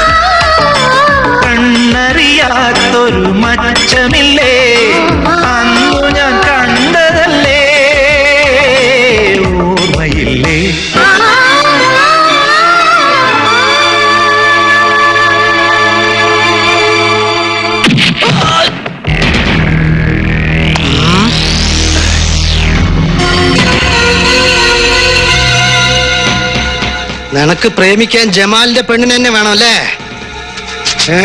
കണ്ണറിയാത്തൊരു മച്ചമില്ലേ അന്നു ഞാൻ കണ്ടതല്ലേ ഓർമ്മയില്ലേ നിനക്ക് പ്രേമിക്കാൻ ജമാലിന്റെ പെണ്ണിന് തന്നെ വേണം അല്ലേ ഏ,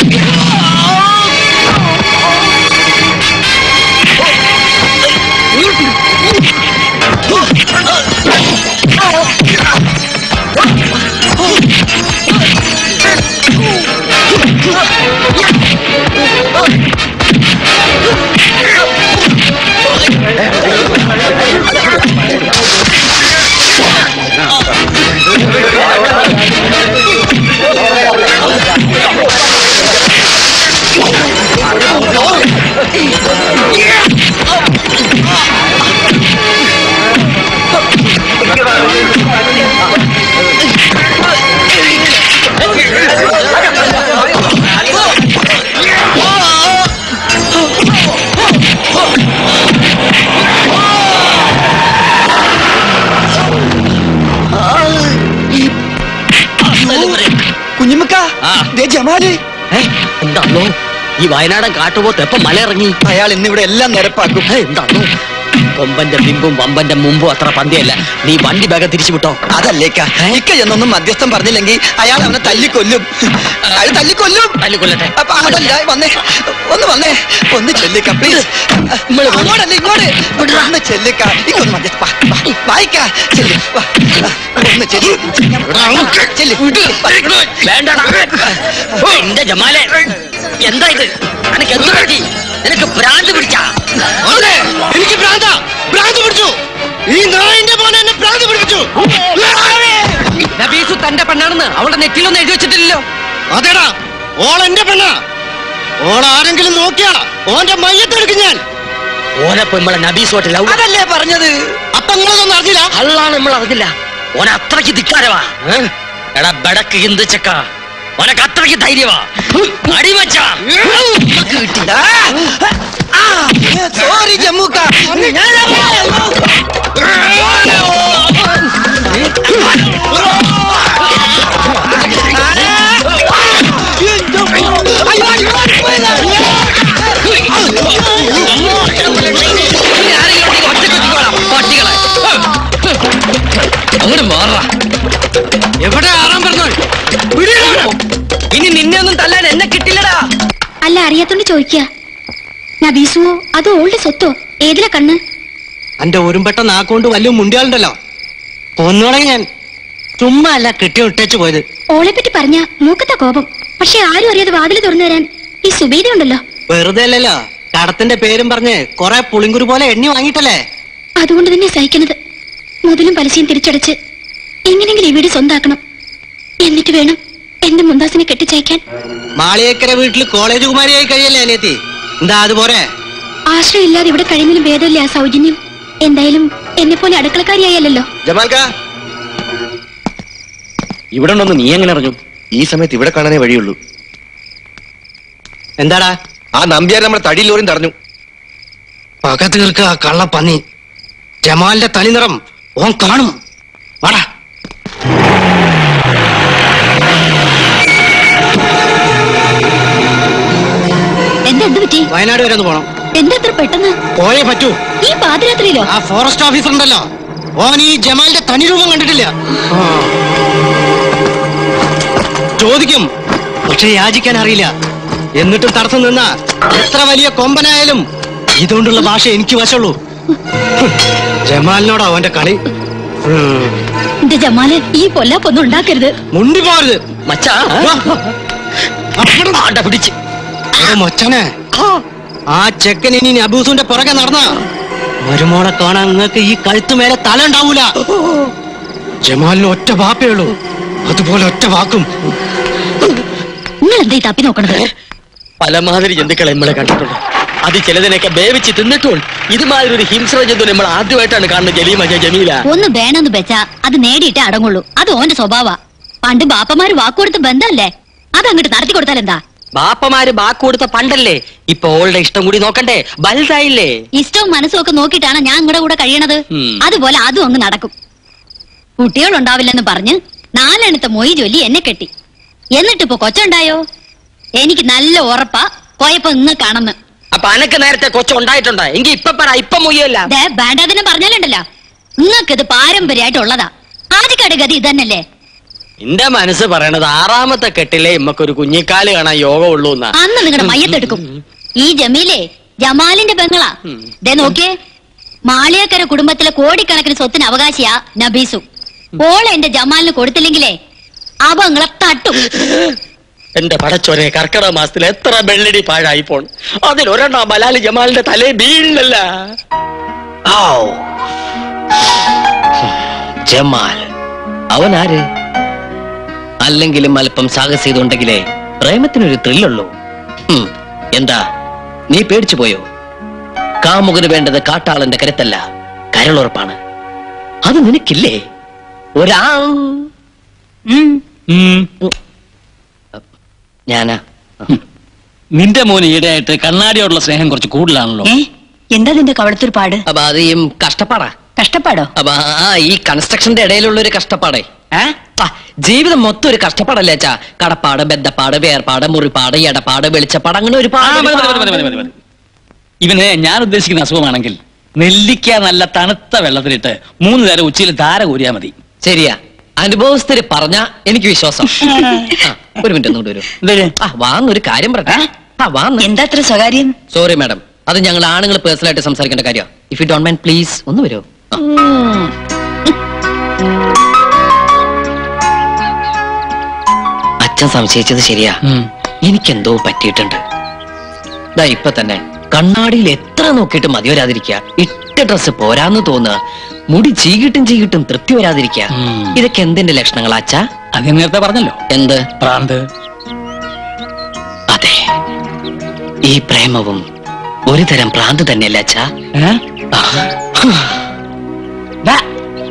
കുഞ്ഞുമ്മക്ക ദേ ജമാല് എന്താണോ ഈ വയനാടൻ കാട്ടുപോത്ത് എപ്പം മലയിറങ്ങി അയാൾ ഇന്നിവിടെ എല്ലാം നിരപ്പാക്കും എന്താണോ കൊമ്പന്റെ ബിമ്പും വമ്പന്റെ മുമ്പും അത്ര പന്തിയല്ല നീ വണ്ടി വേഗം തിരിച്ചു വിട്ടോ അതല്ലേക്ക ഇക്ക എന്നൊന്നും മധ്യസ്ഥം പറഞ്ഞില്ലെങ്കിൽ അയാൾ അവനെ തല്ലിക്കൊല്ലും അയാൾ തല്ലിക്കൊല്ലും തല്ലിക്കൊല്ലട്ടെ അപ്പൊ അതല്ല വന്നേ ഒന്ന് വന്നേ ഒന്ന് ചെല്ലിക്ക പ്ലീസ് അങ്ങോട്ടല്ല ഇങ്ങോട്ട് ഒന്ന് ചെല്ലിക്ക ഇക്കൊന്ന് മധ്യസ്ഥ വാ, വാ, വായിക്ക ചെല്ലി വാ, വാ, ഒന്ന് ചെല്ലി ചെല്ലി വേണ്ടടാ എന്റെ ജമാലെ എന്താ ഇത് നിനക്ക് എന്ത് പറ്റി നിനക്ക് ഭ്രാന്ത് പിടിച്ചാ എനിക്ക് ഭ്രാന്ത ഭ്രാന്ത് പിടിച്ചു ഈ നായിന്റെ മോനെ എന്നെ ഭ്രാന്ത് പിടിപ്പിച്ചു നബീസു തന്റെ പെണ്ണാണെന്ന് അവളുടെ നെറ്റിലൊന്നും എഴുതി വെച്ചിട്ടില്ലല്ലോ അതേടാ ഓൾ എന്റെ പെണ്ണ ഓൾ ആരെങ്കിലും നോക്കിയാ ഓന്റെ മയ്യത്തെടുക്കും ഞാൻ ഓനപ്പൊ നമ്മളെ നബീസോട്ട് ലവ് അതല്ലേ പറഞ്ഞത് അപ്പൊ നിങ്ങളതൊന്നും അറിഞ്ഞില്ല അള്ളാണ് നമ്മൾ അറിഞ്ഞില്ല ഓന അത്രയ്ക്ക് ധിക്കാരവാ ഏ? എടാ ബടക്ക് ഹിന്ദുച്ചക്ക ഓനക്ക് അത്രയ്ക്ക് ധൈര്യവാ അടിമച്ച സോറി ജമ്മൂക്ക അങ്ങോട്ട് മാറ എവിടെ ആറാൻ പറഞ്ഞു ഇനി നിന്നെ ഒന്നും തല്ലാൻ എന്നെ കിട്ടില്ലടാ അല്ല അറിയാത്തോണ്ട് ചോദിക്കുക നബീസുവോ അതോ ഓളുടെ സ്വത്തോ ഏതിലാ കണ്ണ് അന്റെ ഒരുമ്പെട്ട നാക്കൊണ്ട് വലിയ മുണ്ടിയാളുണ്ടല്ലോ കൊന്നോളെ ഞാൻ ചുമ്മാ അല്ല കെട്ടി ഇട്ടേച്ചു പോയത് ഓളെ പറ്റി പറഞ്ഞ മൂക്കത്ത കോപം പക്ഷെ ആരും അറിയാതെ വാതിൽ തുറന്നു തരാൻ ഈ സുബീദ ഉണ്ടല്ലോ വെറുതെ അല്ലല്ലോ കടത്തിന്റെ പേരും പറഞ്ഞ് കൊറേ പുളിങ്കുരു പോലെ എണ്ണി വാങ്ങിയിട്ടല്ലേ അതുകൊണ്ട് തന്നെ സഹിക്കുന്നത് മുതലും പലിശയും തിരിച്ചടച്ച് എങ്ങനെങ്കിലും ഈ വീട് സ്വന്താക്കണം എന്നിട്ട് വേണം എന്റെ മുന്താസിനെ കെട്ടിച്ചയക്കാൻ മാളിയേക്കര വീട്ടിൽ കോളേജ് കുമാരിയായി കഴിയല്ലേ അനിയത്തി എന്താ അതുപോലെ ആശ്രയമില്ലാതെ ഇവിടെ കഴിയുന്നതിലും ഭേദമില്ല ആ സൗജന്യം എന്തായാലും എന്നെ പോലെ അടുക്കളക്കാരിയായല്ലോ ജമാൽക്ക ഇവിടെ ഉണ്ടെന്ന് നീ എങ്ങനെ അറിഞ്ഞു ഈ സമയത്ത് ഇവിടെ കാണാനേ വഴിയുള്ളൂ എന്താടാ ആ നമ്പ്യാർ നമ്മുടെ തടി ലോറിയും തടഞ്ഞു പക തീർക്ക കള്ള പന്നി ജമാലിന്റെ തനിനിറം ഓൻ കാണും വാടാ എന്താ എന്ത് പറ്റി വയനാട് വരെ ഒന്ന് പോണം എന്താ ഇത്ര പെട്ടെന്ന് പോയേ പറ്റൂ ഈ പാതിരാത്രിയിലോ ആ ഫോറസ്റ്റ് ഓഫീസർ ഉണ്ടല്ലോ ഓൻ ഈ ജമാലിന്റെ തനി രൂപം കണ്ടിട്ടില്ല ആ. ചോദിക്കും പക്ഷെ യാചിക്കാൻ അറിയില്ല എന്നിട്ടും തടസ്സം നിന്ന എത്ര വലിയ കൊമ്പനായാലും ഇതുകൊണ്ടുള്ള ഭാഷ എനിക്ക് വശമുള്ളൂ ഹും. ജമാലിനോടാ അവന്റെ കളി ഉം. എന്റെ ജമാല് ഈ പൊല്ലാപ്പൊന്നും ഉണ്ടാക്കരുത് മുണ്ടി പോരുത് മച്ചാ പിടിച്ച് മൊച്ചനെ ആ ചെക്കൻ ഇനി അബൂസുന്റെ പുറകെ നടന്ന മരുമോളെ കാണാൻ നിങ്ങൾക്ക് ഈ കഴുത്തുമേലെ തല ഉണ്ടാവൂല ജമാലിന് ഒറ്റ വാപ്പേ ഉള്ളൂ അതുപോലെ ഒറ്റ വാക്കും നിങ്ങൾ എന്താ ഈ തപ്പി നോക്കണത് പലമാതിരി ജന്തുക്കളെ നമ്മളെ കണ്ടിട്ടുണ്ട് അത് ചിലതിനൊക്കെ വേവിച്ച് തിന്നിട്ടും ഇതുമാതിരി ഒരു ഹിംസ്ര ജന്തു നമ്മൾ ആദ്യമായിട്ടാണ് കാണുന്നത് ജലീമ ജമീല ഒന്ന് വേണമെന്ന് വെച്ചാ അത് നേടിയിട്ടേ അടങ്ങുള്ളൂ അത് ഓന്റെ സ്വഭാവ പണ്ട് ബാപ്പമാര് വാക്കുകൊടുത്ത് ബന്ധമല്ലേ അത് അങ്ങോട്ട് നടത്തി കൊടുത്താൽ എന്താ ബാപ്പമാര് ബാക്ക് കൊടുത്ത പണ്ടല്ലേ ഇപ്പൊ ഓളുടെ ഇഷ്ടം കൂടി നോക്കണ്ടേ വലുതായില്ലേ ഇഷ്ടവും മനസ്സും ഒക്കെ നോക്കിയിട്ടാണ് ഞാൻ നിങ്ങളുടെ കൂടെ കഴിയണത് ഉം. അതുപോലെ അതും അങ്ങ് നടക്കും കുട്ടികളുണ്ടാവില്ലെന്ന് പറഞ്ഞ് നാലെണ്ണത്തെ മൊയ് ചൊല്ലി എന്നെ കെട്ടി എന്നിട്ടിപ്പോ കൊച്ചുണ്ടായോ എനിക്ക് നല്ല ഉറപ്പാ പോയപ്പോ ഇന്ന് കാണുന്നു അപ്പൊ അനക്ക് നേരത്തെ കൊച്ചു ഉണ്ടായിട്ടുണ്ടോ എങ്കി ഇപ്പൊ പറ ഇപ്പൊ മുയ്യല്ല ദേ വേണ്ടാതിനെ പറഞ്ഞാലുണ്ടല്ലോ നിങ്ങൾക്കിത് പാരമ്പര്യമായിട്ടുള്ളതാ ആദ്യക്കാട് ഗതി ഇതന്നല്ലേ എന്റെ മനസ്സ് പറയണത് ആറാമത്തെ കെട്ടിലെ ഇമ്മക്കൊരു കുഞ്ഞിക്കാല് കാണാൻ യോഗ ഉള്ളൂ എന്നാ അന്ന് നിങ്ങളുടെ മയ്യത്തെടുക്കും ഈ ജമീലെ ജമാലിന്റെ പെങ്ങളാ ദേ നോക്കിയേ മാളിയക്കര കുടുംബത്തിലെ കോടിക്കണക്കിന് സ്വത്തിന് അവകാശിയാ നബീസു ഓളെ എന്റെ ജമാലിന് കൊടുത്തില്ലെങ്കിലേ അവ നിങ്ങളെ തട്ടും എന്റെ പടച്ചോരെ കർക്കിടക മാസത്തിൽ എത്ര വെള്ളടി പാഴായി പോൺ അതിൽ ഒരെണ്ണം ബലാലി ജമാലിന്റെ തലേ വീഴില്ലല്ല ജമാൽ അവൻ ആര് അല്ലെങ്കിലും അല്പം സാഹസികതുണ്ടെങ്കിലേ പ്രേമത്തിനൊരു ത്രില്ലുള്ളൂ ഹും, എന്താ നീ പേടിച്ചു പോയോ കാമുകന് വേണ്ടത് കാട്ടാളന്റെ കരുത്തല്ല കരളുറപ്പാണ് അത് നിനക്കില്ലേ ഒരാ ഞാനാ നിന്റെ മോന് ഈടെയായിട്ട് കണ്ണാടിയോടുള്ള സ്നേഹം കുറച്ച് കൂടുതലാണല്ലോ ഏ എന്താ നിന്റെ കവളത്തൊരു പാട് അപ്പൊ അത് ഈ കഷ്ടപ്പാടാ കഷ്ടപ്പാടോ അപ്പൊ ആ ഈ കൺസ്ട്രക്ഷന്റെ ഇടയിലുള്ള ഒരു കഷ്ടപ്പാടേ ആ, ജീവിതം മൊത്തം ഒരു കഷ്ടപ്പാടല്ലേ അച്ഛാ കടപ്പാട് ബദ്ധപ്പാട് വേർപാട് മുറിപ്പാട് എടപ്പാട് വെളിച്ചപ്പാട് അങ്ങനെ ആ, ഒരുപാട് മതി, മതി, മതി, മതി, മതി, മതി. ഇവന് ഞാൻ ഉദ്ദേശിക്കുന്ന അസുഖമാണെങ്കിൽ നെല്ലിക്ക നല്ല തണുത്ത വെള്ളത്തിലിട്ട് മൂന്ന് നേരം ഉച്ചയിൽ ധാര കോരിയാ മതി ശരിയാ അനുഭവസ്ഥര് പറഞ്ഞ എനിക്ക് വിശ്വാസം ആ, ഒരു മിനിറ്റ് ഒന്നുകൂടി വരൂ ആ വാന്നൊരു കാര്യം പറട്ടെ ആ വാന്ന് എന്താ അത്ര സ്വകാര്യം സോറി മാഡം അത് ഞങ്ങൾ ആണുങ്ങൾ പേഴ്സണൽ ആയിട്ട് സംസാരിക്കേണ്ട കാര്യം if you don't mind please ഒന്ന് വരുമോ അച്ഛൻ സംശയിച്ചത് ശരിയാ എനിക്കെന്തോ പറ്റിയിട്ടുണ്ട് ദാ ഇപ്പൊ തന്നെ കണ്ണാടിയിൽ എത്ര നോക്കിയിട്ട് മതി വരാതിരിക്കുക ഇട്ട ഡ്രസ്സ് പോരാന്ന് തോന്നുക മുടി ചീകിട്ടും ചീകിട്ടും തൃപ്തി വരാതിരിക്കുക ഇതൊക്കെ എന്തിന്റെ ലക്ഷണങ്ങളാ അച്ഛാ അത് ഞാൻ നേരത്തെ പറഞ്ഞല്ലോ എന്ത് പ്രാന്ത് അതെ ഈ പ്രേമവും ഒരു തരം ഭ്രാന്ത് തന്നെയല്ല അച്ഛാ ആ. ദാ.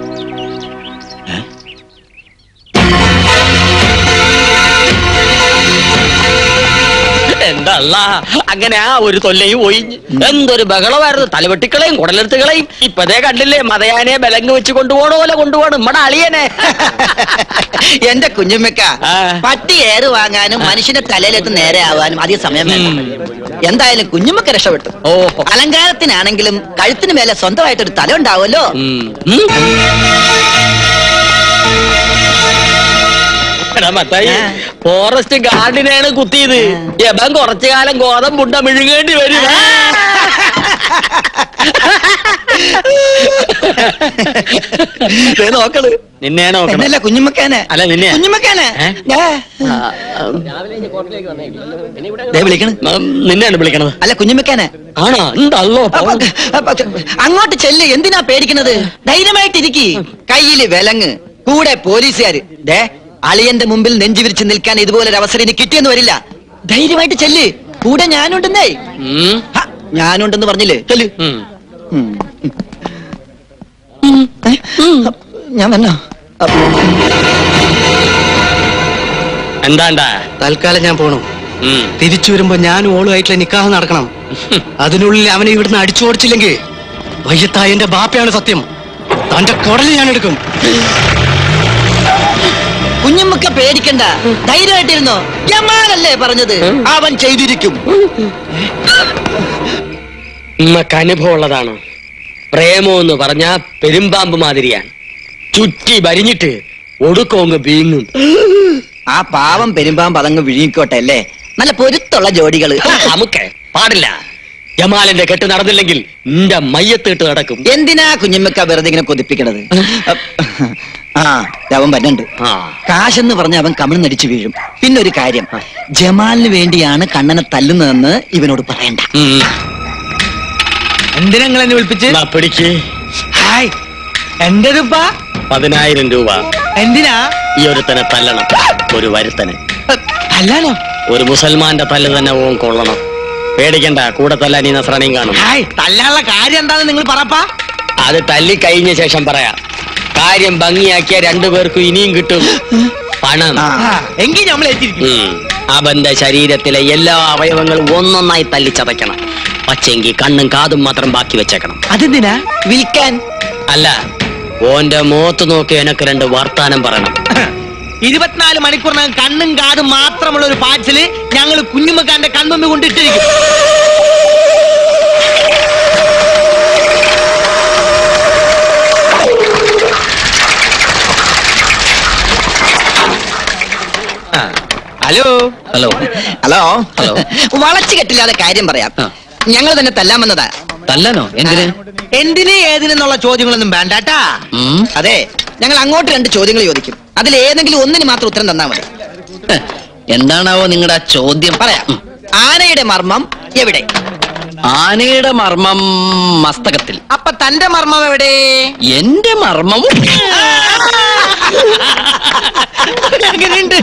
എന്തല്ല അങ്ങനെ ആ ഒരു തൊല്ലയും ഒഴിഞ്ഞ് എന്തൊരു ബഹളമായിരുന്നു തലവെട്ടിക്കളയും കുടലെടുത്തുകളയും ഇപ്പതേ കണ്ടില്ലേ മതയാനെ ബലങ്ങ് വെച്ച് കൊണ്ടുപോണ പോലെ കൊണ്ടുപോകണം നമ്മടെ അളിയനെ എന്റെ കുഞ്ഞുമ്മക്ക പട്ടി ഏറ് വാങ്ങാനും മനുഷ്യന്റെ തലയിലെത്ത് നേരെ ആവാനും അധികം സമയം വേണം എന്തായാലും കുഞ്ഞുമ്മക്ക രക്ഷപ്പെട്ടു ഓഹോ അലങ്കാരത്തിനാണെങ്കിലും കഴുത്തിന് മേലെ സ്വന്തമായിട്ടൊരു തല ഉണ്ടാവുമല്ലോ എടാ മത്തായി ഫോറസ്റ്റ് ഗാർഡിനെയാണ് കുത്തിയത് യബൻ കുറച്ചു കാലം ഗോതമ്പുണ്ട മിഴുങ്ങേണ്ടി വരും ദേ നോക്കണ് നിന്നെയാണ് നോക്കണം എന്നല്ല കുഞ്ഞുമ്മക്കാനെ അല്ല നിന്നെ കുഞ്ഞുമ്മക്കാനെ ദേ വിളിക്കണ് നിന്നെയാണ് വിളിക്കണത് അല്ല കുഞ്ഞുമ്മക്കാനെ ആണോ ഉണ്ടല്ലോ അങ്ങോട്ട് ചെല്ല് എന്തിനാ പേടിക്കണത് ധൈര്യമായിട്ടിരിക്കി കയ്യില് വിലങ്ങ് കൂടെ പോലീസുകാര് ദേ അളിയന്റെ മുമ്പിൽ നെഞ്ചു വിരിച്ച് നിൽക്കാൻ ഇതുപോലൊരു അവസരം ഇനി കിട്ടിയെന്ന് വരില്ല ധൈര്യമായിട്ട് ചെല്ല് കൂടെ ഞാനുണ്ടെന്നേ ഹ, ഞാനുണ്ടെന്ന് പറഞ്ഞില്ലേ ചെല്ല് ഉം. ഏ? ഞാൻ വന്നോ എന്താണ്ടാ തൽക്കാലം ഞാൻ പോണു തിരിച്ചു വരുമ്പോ ഞാനും ഓളുമായിട്ടുള്ള നിക്കാഹ് നടക്കണം അതിനുള്ളിൽ അവനെ ഇവിടുന്ന് അടിച്ചു ഓടിച്ചില്ലെങ്കിൽ വയ്യത്തായ എന്റെ ബാപ്പയാണ് സത്യം തന്റെ കുടല് ഞാൻ എടുക്കും കുഞ്ഞുമ്മക്ക പേടിക്കണ്ട ധൈര്യമായിട്ടിരുന്നോ ജമാലല്ലേ പറഞ്ഞത് അവൻ ചെയ്തിരിക്കും ഉമ്മക്ക് അനുഭവം ഉള്ളതാണ് പ്രേമം എന്ന് പറഞ്ഞ പെരുമ്പാമ്പ് മാതിരിയാണ് ചുറ്റി വരിഞ്ഞിട്ട് ഒടുക്കോങ്ങ് വീങ്ങും ആ പാവം പെരുമ്പാമ്പ് അതങ്ങ് വിഴുങ്ങിക്കോട്ടെ അല്ലേ നല്ല പൊരുത്തുള്ള ജോഡികള് നമുക്ക് പാടില്ല ജമാലിന്റെ കെട്ട് നടന്നില്ലെങ്കിൽ നിന്റെ മയ്യത്തിട്ട് നടക്കും എന്തിനാ കുഞ്ഞുമ്മക്ക വെറുതെ ഇങ്ങനെ കൊതിപ്പിക്കണത് ആ അവൻ വരുന്നുണ്ട് കാശെന്ന് പറഞ്ഞ അവൻ കമിഴ്ന്നടിച്ചു വീഴും പിന്നെ ഒരു കാര്യം ജമാലിന് വേണ്ടിയാണ് കണ്ണനെ തല്ലുന്നതെന്ന് ഇവനോട് പറയണ്ട എന്തിനാ നിങ്ങൾ എന്നെ വിളിപ്പിച്ച് പിടിക്ക് ഹായ് എന്റേതിപ്പാ പതിനായിരം രൂപ എന്തിനാ ഈ ഒരുത്തനെ തല്ലണം ഒരു വരുത്തനെ അല്ലാലോ ഒരു മുസൽമാന്റെ തല്ല് തന്നെ ഓൻ കൊള്ളണം പേടിക്കണ്ട കൂടെ തല്ലാൻ ഈ നസ്രാണിയും കാണും ഹായ് തല്ലാനുള്ള കാര്യം എന്താന്ന് നിങ്ങൾ പറപ്പാ അത് തല്ലി കഴിഞ്ഞ ശേഷം പറയാം കാര്യം ഭംഗിയാക്കിയ രണ്ടുപേർക്കും ഇനിയും കിട്ടും പണം എങ്കിൽ നമ്മൾ ഏറ്റിരിക്കും ഉം. അവന്റെ ശരീരത്തിലെ എല്ലാ അവയവങ്ങളും ഒന്നൊന്നായി തല്ലിച്ചതയ്ക്കണം പക്ഷെങ്കിൽ കണ്ണും കാതും മാത്രം ബാക്കി വെച്ചേക്കണം അതെന്തിനാ വിൽക്കാൻ അല്ല ഓന്റെ മുഖത്ത് നോക്കി എനക്ക് രണ്ട് വർത്താനം പറയണം ഇരുപത്തിനാല് മണിക്കൂറിനകം കണ്ണും കാതും മാത്രമുള്ള ഒരു പാച്ചില് ഞങ്ങൾ കുഞ്ഞുമ്മക്കാന്റെ കൺമുമ്പിൽ കൊണ്ടിട്ടിരിക്കും ഹലോ ഹലോ ഹലോ ഹലോ വളച്ചു കെട്ടില്ലാതെ കാര്യം പറയാം ഞങ്ങൾ തന്നെ തല്ലാൻ വന്നതാ തല്ലാനോ എന്തിന് എന്തിന് ഏതിനെന്നുള്ള ചോദ്യങ്ങളൊന്നും വേണ്ടാട്ടാ ഉം. അതെ ഞങ്ങൾ അങ്ങോട്ട് രണ്ട് ചോദ്യങ്ങൾ ചോദിക്കും അതിൽ ഏതെങ്കിലും ഒന്നിന് മാത്രം ഉത്തരം തന്നാ മതി എന്താണാവോ നിങ്ങളുടെ ചോദ്യം പറയാം ആനയുടെ മർമ്മം എവിടെ ആനയുടെ മർമ്മം മസ്തകത്തിൽ അപ്പൊ തന്റെ മർമ്മം എവിടെ എന്റെ മർമ്മം അങ്ങനെയുണ്ട്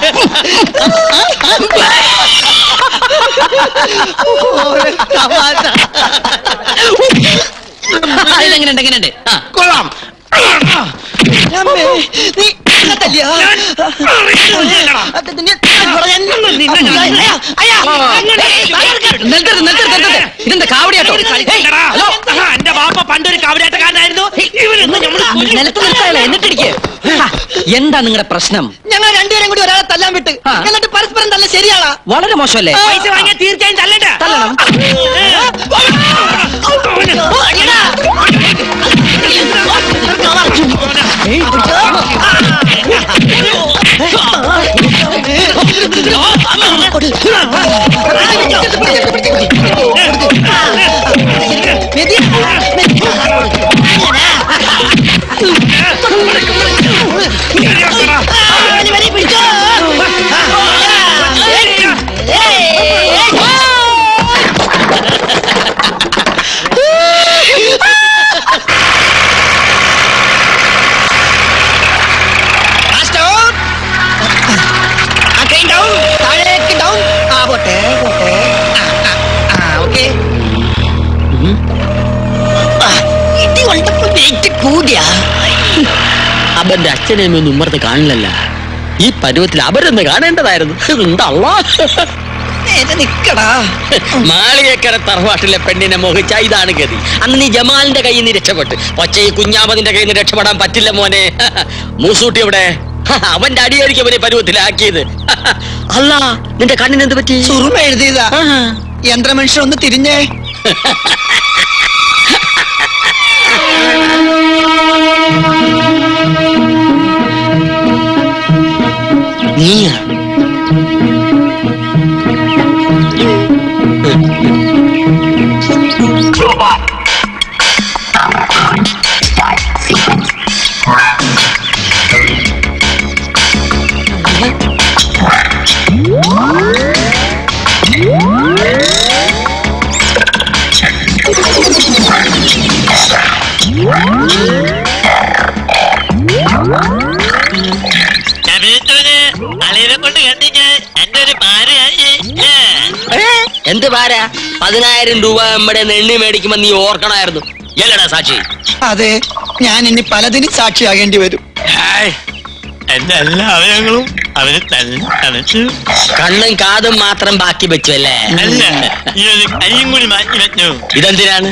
എങ്ങനെയുണ്ട് എങ്ങനെയുണ്ട് ആ കൊള്ളാം അമ്മേ, നീ എന്നെ തല്ലിയോ? നിന്നെ നിർത്തരുത്, നിർത്തരുത്, നിർത്തരുത്. ഇതെന്താ കാവടിയാട്ടോ ഏയ്, ഹലോ എന്റെ ബാപ്പ പണ്ടൊരു കവരാട്ടക്കാരനായിരുന്നു ഇവരൊന്നും നമ്മള് നിലത്ത് നിർത്താനല്ലേ എന്നിട്ടിരിക്കെ എന്താ നിങ്ങളുടെ പ്രശ്നം ഞങ്ങൾ രണ്ടുപേരും കൂടി ഒരാളെ തല്ലാൻ വിട്ട് എന്നിട്ട് പരസ്പരം തല്ല ശരിയാണോ വളരെ മോശമല്ലേ പൈസ വാങ്ങിയാൽ തീർച്ചയായും തല്ലണ്ട തല്ലണം താഴേക്ക് ഡൗൺ ആ പോട്ടെ പോട്ടെ ആ, ആ, ആ, ഓക്കേ. ആ, ഇടി കൊണ്ടപ്പോ വെയിറ്റ് കൂടിയാ അവന്റെ അച്ഛനെയൊന്നും ഉമ്മർത്ത് കാണില്ലല്ല ഈ പരുവത്തിൽ അവരൊന്ന് കാണേണ്ടതായിരുന്നു ഉണ്ടല്ലോ നേരെ നിക്കടാ മാളികക്കര തറവാട്ടിലെ പെണ്ണിനെ മോഹിച്ച ഇതാണ് ഗതി അന്ന് നീ ജമാലിന്റെ കയ്യിൽ നിന്ന് രക്ഷപ്പെട്ട് പക്ഷേ ഈ കുഞ്ഞാമതിന്റെ കയ്യിൽ നിന്ന് രക്ഷപ്പെടാൻ പറ്റില്ല മോനെ മൂസൂട്ടി ഇവിടെ അവന്റെ അടിയായിരിക്കും അവനെ പരുവത്തിലാക്കിയത് അല്ല നിന്റെ കണ്ണിന് എന്ത് പറ്റി സുറുമ എഴുതിയതാ യന്ത്രമനുഷ്യൻ ഒന്ന് തിരിഞ്ഞേ നീയാണ് അളിയനെ കൊണ്ട് കണ്ടിട്ട് എന്റെ ഒരു ഭാര്യയായി എന്ത് പാര പതിനായിരം രൂപ നമ്മുടെ നെണ്ണി മേടിക്കുമ്പോ നീ ഓർക്കണമായിരുന്നു എല്ലടാ സാക്ഷി അതെ ഞാൻ ഇനി പലതിനും സാക്ഷിയാകേണ്ടി വരും എന്റെ എല്ലാ അവയവങ്ങളും അവന് തന്നെ തനച്ചു കണ്ണും കാതും മാത്രം ബാക്കി വെച്ചു അല്ലേ അല്ല ഈ ഒരു കൈയും കൂടി മാറ്റി വെച്ചു ഇതെന്തിനാണ്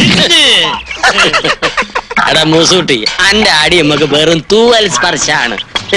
എടാ മൂസൂട്ടി അന്റെ അടി നമുക്ക് വെറും തൂവൽ സ്പർശാണ്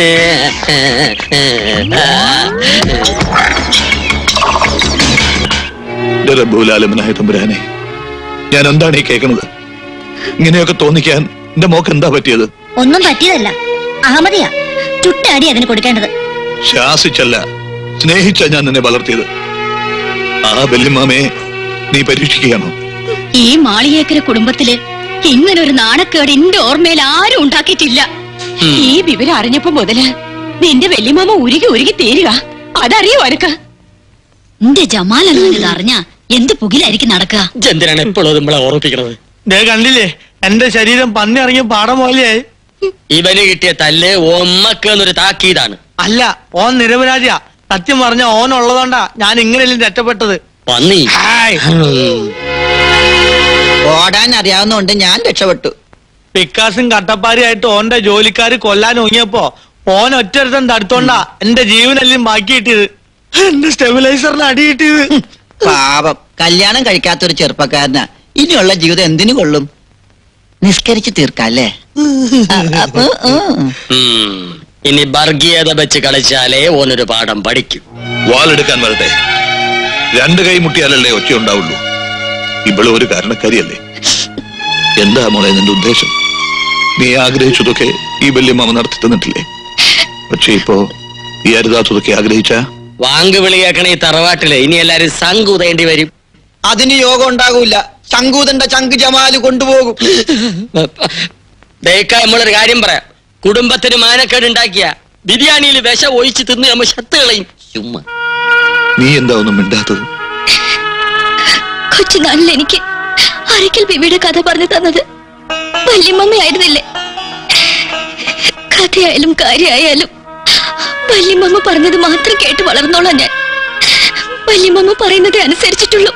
എന്റെ റബ്ബുലാലമനായ തമ്പുരാനെ ഞാൻ എന്താണ് ഈ കേൾക്കുന്നത് ഇങ്ങനെയൊക്കെ തോന്നിക്കാൻ എന്റെ മോക്ക് എന്താ പറ്റിയത് ഒന്നും പറ്റിയതല്ല അഹമ്മദിയാ ചുട്ടടി അതിന് കൊടുക്കേണ്ടത് ശാസിച്ചല്ല സ്നേഹിച്ച ഞാൻ നിന്നെ വളർത്തിയത് ആ ബെല്ലിമാമയെ നീ പരീക്ഷിക്കുകയാണോ ഈ മാളികേക്കര കുടുംബത്തില് ഇങ്ങനെ ഒരു നാണക്കേട് എന്റെ ഓർമ്മയിൽ ആരും ഉണ്ടാക്കിയിട്ടില്ല ഈ വിവരം അറിഞ്ഞപ്പോ മുതല് നിന്റെ വല്യമാമ ഉരുകി ഉരുകി തീരുക അതറിയോ അനക്ക് നിന്റെ ജമാലല്ല ഇത് അറിഞ്ഞ എന്ത് പുകിലായിരിക്കും നടക്കുക എന്തിനാണ് എപ്പോഴും നമ്മളെ ഓർമ്മിപ്പിക്കണത് ദേ കണ്ടില്ലേ എന്റെ ശരീരം പന്നി ഇറങ്ങിയ പാടം പോലെയായി ഇവന് കിട്ടിയ തല്ല് ഒമ്മക്ക് എന്നൊരു താക്കീതാണ് അല്ല ഓൻ നിരപരാധിയാ സത്യം പറഞ്ഞ ഓൻ ഉള്ളതുകൊണ്ടാ ഞാൻ ഇങ്ങനെയല്ലേ രക്ഷപ്പെട്ടത് പന്നി ഓടാൻ അറിയാവുന്നതുകൊണ്ട് ഞാൻ രക്ഷപ്പെട്ടു പിക്കാസും കട്ടപ്പാരിയായിട്ട് ഓന്റെ ജോലിക്കാര് കൊല്ലാൻ ഒങ്ങിയപ്പോ ഓൻ ഒറ്റൊരുത്തൻ തടുത്തോണ്ടാ എന്റെ ജീവനെല്ലാം ബാക്കി കിട്ടിയത് എന്റെ സ്റ്റെബിലൈസറിന് അടി കിട്ടിയത് പാപം കല്യാണം കഴിക്കാത്തൊരു ചെറുപ്പക്കാരനാ ഇനിയുള്ള ജീവിതം എന്തിനു കൊള്ളും നിസ്കരിച്ച് തീർക്കല്ലേ ഉം. ഇനി വർഗീയത വെച്ച് കളിച്ചാലേ ഓനൊരു പാഠം പഠിക്കും വാളെടുക്കാൻ വരട്ടെ രണ്ട് കൈ മുട്ടിയാലല്ലേ ഒച്ച ഉണ്ടാവുള്ളൂ ഇവള് ഒരു കാരണക്കാരിയല്ലേ എന്താ മോളെ നിന്റെ ഉദ്ദേശം നീ ആഗ്രഹിച്ചതൊക്കെ ഈ വല്യമാമ നടത്തി തന്നിട്ടില്ലേ പക്ഷെ ഇപ്പോ ഈ അരുതാത്തതൊക്കെ ആഗ്രഹിച്ച വാങ്ക് വിളി കേൾക്കണ ഈ തറവാട്ടില് ഇനി എല്ലാരും സംകുതേണ്ടി വരും അതിന് യോഗം ഉണ്ടാകൂല ശങ്കൂതന്റെ ചങ്ക് ജമാല് കൊണ്ടുപോകും ദയക്ക നമ്മളൊരു കാര്യം പറയാം കുടുംബത്തിന് മാനക്കേട് ഉണ്ടാക്കിയ ബിരിയാണിയിൽ വിഷം ഒഴിച്ച് തിന്ന് നമ്മൾ ശത്ത് കളയും ചുമ്മാ നീ എന്താ ഒന്നും മിണ്ടാത്തത് കൊച്ചുനാളിൽ എനിക്ക് അരക്കൽ ബിബിയുടെ കഥ പറഞ്ഞു തന്നത് വല്യമ്മയായിരുന്നില്ലേ കഥയായാലും കാര്യമായാലും വല്യമ്മ പറഞ്ഞത് മാത്രം കേട്ട് വളർന്നോളാം ഞാൻ വല്യമ്മ പറയുന്നതേ അനുസരിച്ചിട്ടുള്ളൂ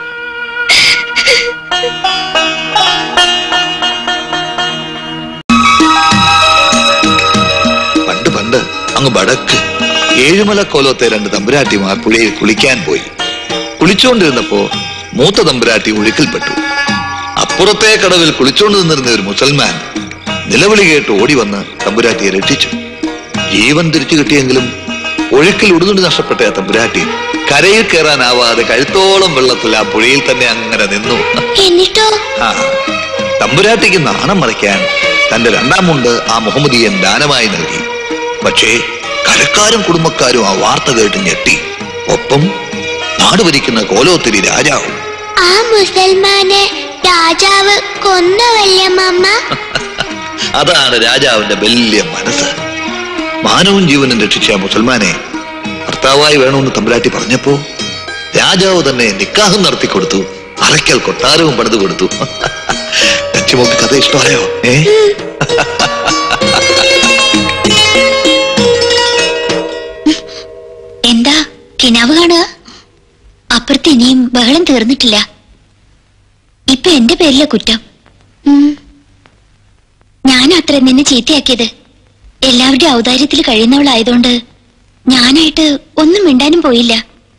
പണ്ട് പണ്ട് അങ്ങ് വടക്ക് ഏഴുമല കോലത്തെ രണ്ട് തമ്പുരാട്ടിമാർ പുഴയിൽ കുളിക്കാൻ പോയി കുളിച്ചുകൊണ്ടിരുന്നപ്പോ മൂത്ത തമ്പുരാട്ടി ഒഴുക്കിൽപ്പെട്ടു അപ്പുറത്തെ കടവിൽ കുളിച്ചുകൊണ്ട് നിന്നിരുന്ന ഒരു മുസൽമാൻ നിലവിളി കേട്ട് ഓടി വന്ന് തമ്പുരാട്ടിയെ രക്ഷിച്ചു ജീവൻ തിരിച്ചു കിട്ടിയെങ്കിലും ഒഴുക്കിൽ ഉടുതുണ്ടി നഷ്ടപ്പെട്ട ആ തമ്പുരാട്ടി കരയിൽ കയറാനാവാതെ കഴുത്തോളം വെള്ളത്തിൽ ആ പുഴയിൽ തന്നെ അങ്ങനെ നിന്നു എന്നിട്ടോ ആ തമ്പുരാട്ടിക്ക് നാണം മറയ്ക്കാൻ തന്റെ രണ്ടാം മുണ്ട് ആ മുഹമ്മദിയൻ ദാനമായി നൽകി പക്ഷേ കരക്കാരും കുടുംബക്കാരും ആ വാർത്ത കേട്ട് ഞെട്ടി ഒപ്പം നാട് ഭരിക്കുന്ന കോലോത്തിരി രാജാവും ആ മുസൽമാനെ രാജാവ് കൊന്ന വല്യമ്മ അതാണ് രാജാവിന്റെ വലിയ മനസ്സ് മാനവും ജീവനും രക്ഷിച്ച ആ മുസൽമാനെ ഭർത്താവായി വേണമെന്ന് തമ്പുരാട്ടി പറഞ്ഞപ്പോ രാജാവ് തന്നെ നിക്കാഹം നടത്തി കൊടുത്തു അറയ്ക്കൽ കൊട്ടാരവും പണിതു കൊടുത്തു ലക്ഷ്യമോക്ക് കഥ ഇഷ്ടമായോ ഏ എന്താ കിനാവ് കാണുക അപ്പുറത്ത് ഇനിയും ബഹളം തീർന്നിട്ടില്ല ഇപ്പൊ എന്റെ പേരിലെ കുറ്റം ഉം. ഞാനത്ര നിന്നെ ചീത്തയാക്കിയത് എല്ലാവരുടെയും ഔദാര്യത്തിൽ കഴിയുന്നവളായതുകൊണ്ട് ഞാനായിട്ട് ഒന്നും മിണ്ടാനും പോയില്ല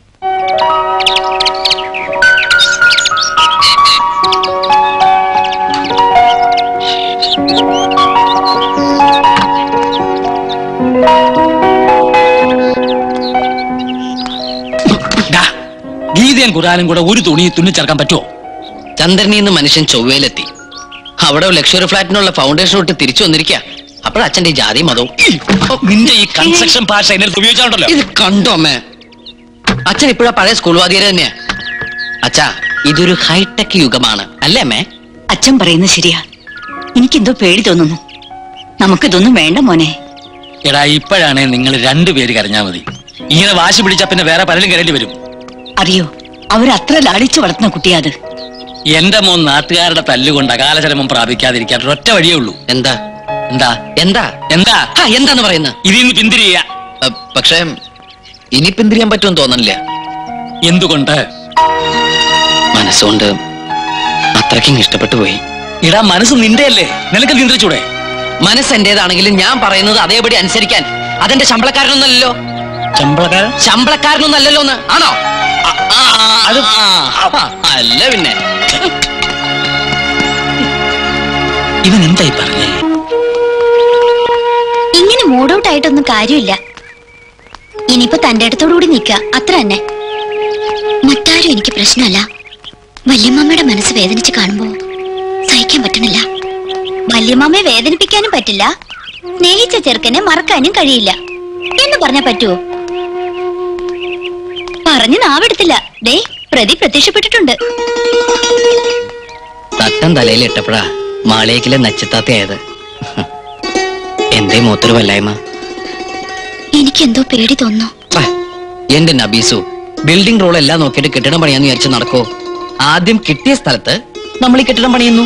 ഡാ, ഗീതയും ഖുറാനും കൂടെ ഒരു തുണി തുന്നിച്ചേർക്കാൻ പറ്റുമോ ചന്ദ്രനിൽ നിന്ന് മനുഷ്യൻ ചൊവ്വയിലെത്തി അവിടെ ലക്ഷറി ഫ്ലാറ്റിനുള്ള ഫൗണ്ടേഷൻ ഇട്ട് തിരിച്ചു വന്നിരിക്കുക അപ്പോഴച്ഛന്റെ ഈ ജാതി മതവും നിന്റെ ഈ കൺസ്ട്രക്ഷൻ ഭാഷ എന്നെ ഉപയോഗിച്ചാണല്ലോ ഇത് കണ്ടോ അമ്മേ അച്ഛൻ ഇപ്പോഴാ പഴയ സ്കൂൾ വാദ്യര് തന്നെയാ അച്ഛാ ഇതൊരു ഹൈടെക് യുഗമാണ് അല്ലേ അമ്മേ അച്ഛൻ പറയുന്നത് ശരിയാ എനിക്കെന്തോ പേടി തോന്നുന്നു നമുക്കിതൊന്നും വേണ്ട മോനെ എടാ ഇപ്പോഴാണ് നിങ്ങൾ രണ്ടുപേര് കരഞ്ഞാ മതി ഇങ്ങനെ വാശി പിടിച്ചാ പിന്നെ വേറെ പലരും കരേണ്ടി വരും അറിയോ അവരത്ര ലാളിച്ചു വളർത്തുന്ന കുട്ടിയാത് എന്റെ മോൻ നാട്ടുകാരുടെ തല്ലുകൊണ്ട് അകാലചരമം പ്രാപിക്കാതിരിക്കാൻ ഒറ്റ വഴിയേ ഉള്ളൂ എന്താ എന്താ എന്താ എന്താ ആ, എന്താന്ന് പറയുന്നത് ഇതിൽ നിന്ന് പിന്തിരിയ പക്ഷേ ഇനി പിന്തിരിയാൻ പറ്റുമെന്ന് തോന്നണില്ല എന്തുകൊണ്ട് മനസ്സുകൊണ്ട് അത്രയ്ക്കും ഇഷ്ടപ്പെട്ടു പോയി ഇടാ മനസ്സ് നിന്റെയല്ലേ നിനക്ക് നിയന്ത്രിച്ചൂടെ മനസ്സ് എന്റേതാണെങ്കിലും ഞാൻ പറയുന്നത് അതേപടി അനുസരിക്കാൻ അതെന്റെ ശമ്പളക്കാരനൊന്നല്ലോ ശമ്പളക്കാരൻ ശമ്പളക്കാരനൊന്നല്ലല്ലോ എന്ന് ആണോ ആ, ആ, അത് ആ, അല്ല പിന്നെ ഇവൻ എന്തായി പറഞ്ഞേ ഇങ്ങനെ മൂഡ് ഔട്ട് ആയിട്ടൊന്നും കാര്യമില്ല ഇനിയിപ്പോ തന്റെ അടുത്തോടു കൂടി നിക്ക അത്ര തന്നെ മറ്റാരും എനിക്ക് പ്രശ്നമല്ല വല്യമ്മയുടെ മനസ്സ് വേദനിച്ച് കാണുമ്പോ സഹിക്കാൻ പറ്റണില്ല വല്യമ്മയെ വേദനിപ്പിക്കാനും പറ്റില്ല സ്നേഹിച്ച ചെറുക്കനെ മറക്കാനും കഴിയില്ല എന്ന് പറഞ്ഞാ പറ്റുവോ പറഞ്ഞു നാവെടുത്തില്ല ദേ പ്രതി പ്രത്യക്ഷപ്പെട്ടിട്ടുണ്ട് തട്ടം തലയിൽ ഇട്ടപ്പോഴാ മാളിയേക്കിലെ നച്ചിത്താത്തയായത് എന്തേ മൂത്തൊരു വല്ലായ്മ എനിക്കെന്തോ പേടി തോന്നുന്നു ഛെ, എന്റെ നബീസു ബിൽഡിംഗ് റോൾ എല്ലാം നോക്കിയിട്ട് കെട്ടിടം പണിയാന്ന് വിചാരിച്ച് നടക്കോ ആദ്യം കിട്ടിയ സ്ഥലത്ത് നമ്മൾ ഈ കെട്ടിടം പണിയുന്നു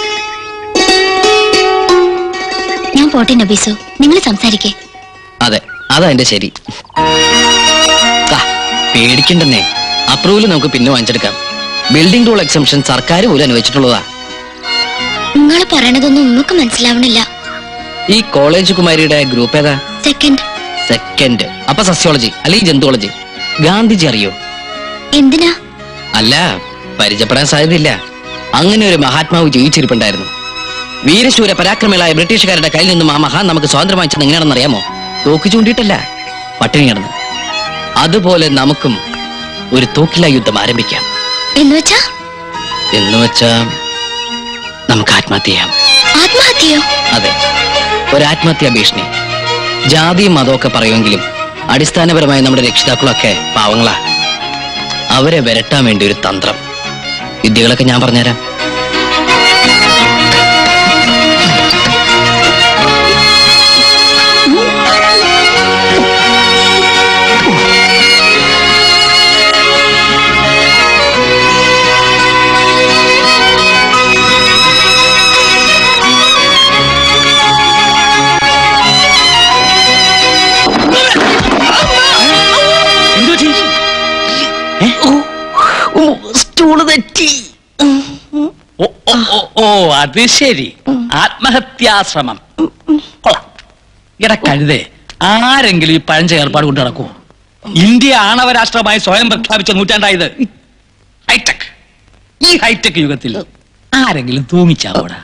ഞാൻ പോട്ടെ നബീസു നിങ്ങൾ സംസാരിക്കേ അതെ അതാ എന്റെ ശരി ദാ, പേടിക്കണ്ടെന്നേ അപ്രൂവൽ നമുക്ക് പിന്നെ വാങ്ങിച്ചെടുക്കാം ബിൽഡിംഗ് റൂൾ എക്സംഷൻ സർക്കാർ പോലും അനുവദിച്ചിട്ടുള്ളതാ നിങ്ങൾ പറയണതൊന്നും നിങ്ങൾക്ക് മനസ്സിലാവണില്ല ഈ കോളേജ് കുമാരിയുടെ ഗ്രൂപ്പ് ഏതാ സെക്കൻഡ് സെക്കൻഡ് അപ്പൊ സസ്യോളജി അല്ലെങ്കിൽ ജന്തുവോളജി ഗാന്ധിജി അറിയോ എന്തിനാ അല്ല പരിചയപ്പെടാൻ സാധ്യതയില്ല അങ്ങനെ ഒരു മഹാത്മാവ് ജീവിച്ചിരിപ്പുണ്ടായിരുന്നു വീരശൂര പരാക്രമികളായ ബ്രിട്ടീഷുകാരുടെ കയ്യിൽ നിന്നും ആ മഹാൻ നമുക്ക് സ്വാതന്ത്ര്യം വാങ്ങിച്ചത് എങ്ങനെയാണെന്ന് അറിയാമോ തോക്ക് ചൂണ്ടിയിട്ടല്ല പട്ടിണി കിടന്ന് അതുപോലെ നമുക്കും ഒരു തോക്കില യുദ്ധം ആരംഭിക്കാം എന്നുവെച്ചാ എന്ന് വെച്ചാ നമുക്ക് ആത്മഹത്യ ചെയ്യാം ആത്മഹത്യയോ അതെ ഒരു ആത്മഹത്യാ ഭീഷണി ജാതിയും മതമൊക്കെ പറയുമെങ്കിലും അടിസ്ഥാനപരമായി നമ്മുടെ രക്ഷിതാക്കളൊക്കെ പാവങ്ങളാ അവരെ വരട്ടാൻ വേണ്ടി ഒരു തന്ത്രം വിദ്യകളൊക്കെ ഞാൻ പറഞ്ഞുതരാം സ്റ്റൂള് തെറ്റി ഓ ഓ, ഓ, ഓ അത് ശരി ആത്മഹത്യാശ്രമം കൊള്ളാം. എടാ കഴുതേ ആരെങ്കിലും ഈ പഴഞ്ച ഏർപ്പാട് കൊണ്ട് നടക്കുമോ ഇന്ത്യ ആണവരാഷ്ട്രമായി സ്വയം പ്രഖ്യാപിച്ച നൂറ്റാണ്ടായത് ഹൈടെക് ഈ ഹൈടെക് യുഗത്തിൽ ആരെങ്കിലും തൂങ്ങിച്ചാവൂടാ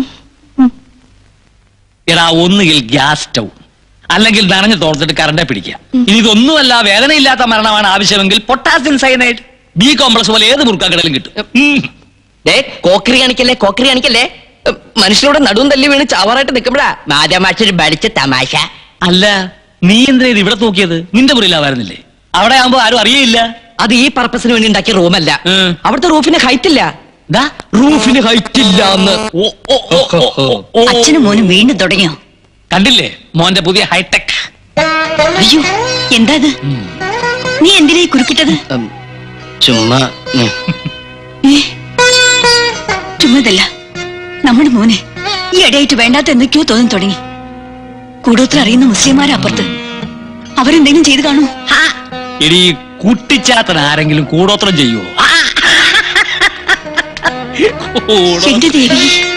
എടാ ഒന്നുകിൽ ഗ്യാസ് സ്റ്റൗ അല്ലെങ്കിൽ നനഞ്ഞു തോർത്തിട്ട് കറണ്ടെ പിടിക്കുക ഇനി ഇതൊന്നുമല്ല വേദനയില്ലാത്ത മരണമാണ് ആവശ്യമെങ്കിൽ പൊട്ടാസ്യം സൈനൈഡ് ബി കോംപ്ലക്സ് പോലെ ഏത് മുറുക്കാക്കടലും കിട്ടും ഉം. ഡേ കോക്കറി കാണിക്കല്ലേ കോക്കറി കാണിക്കല്ലേ ഉം, മനുഷ്യരോട് നടുവും തല്ലി വീണ് ചാവറായിട്ട് നിൽക്കുമ്പോഴാ മാതാമാഷൊരു പഠിച്ച തമാശ അല്ല നീ എന്തിനാ ഇത് ഇവിടെ നോക്കിയത് നിന്റെ മുറിയിലാവായിരുന്നില്ലേ അവിടെ ആവുമ്പോ ആരും അറിയില്ല അത് ഈ പർപ്പസിന് വേണ്ടി ഉണ്ടാക്കിയ റൂമല്ല അവിടുത്തെ റൂഫിന് ഹൈറ്റ് ഇല്ല റൂഫിന് ഹൈറ്റ് ഇല്ല എന്ന് അച്ഛനും മോനും വീണ്ടും തുടങ്ങിയോ കണ്ടില്ലേ മോന്റെ പുതിയ ഹൈടെക് അയ്യോ എന്താ ഇത് നീ എന്തിനാ ഈ കുറുക്കിട്ടത് ചുമ്മാ ഉം. ഏ? ചുമ്മാതല്ല നമ്മുടെ മോനെ ഈ ഇടയായിട്ട് വേണ്ടാത്ത എന്തൊക്കെയോ തോന്നി തുടങ്ങി കൂടോത്ര അറിയുന്ന മുസ്ലിംമാരാ അപ്പുറത്ത് അവരെന്തെങ്കിലും ചെയ്തു കാണൂ ഇടി കുട്ടിച്ചാത്തൻ ആരെങ്കിലും കൂടോത്രം ചെയ്യുവോ എന്റെ ദേവി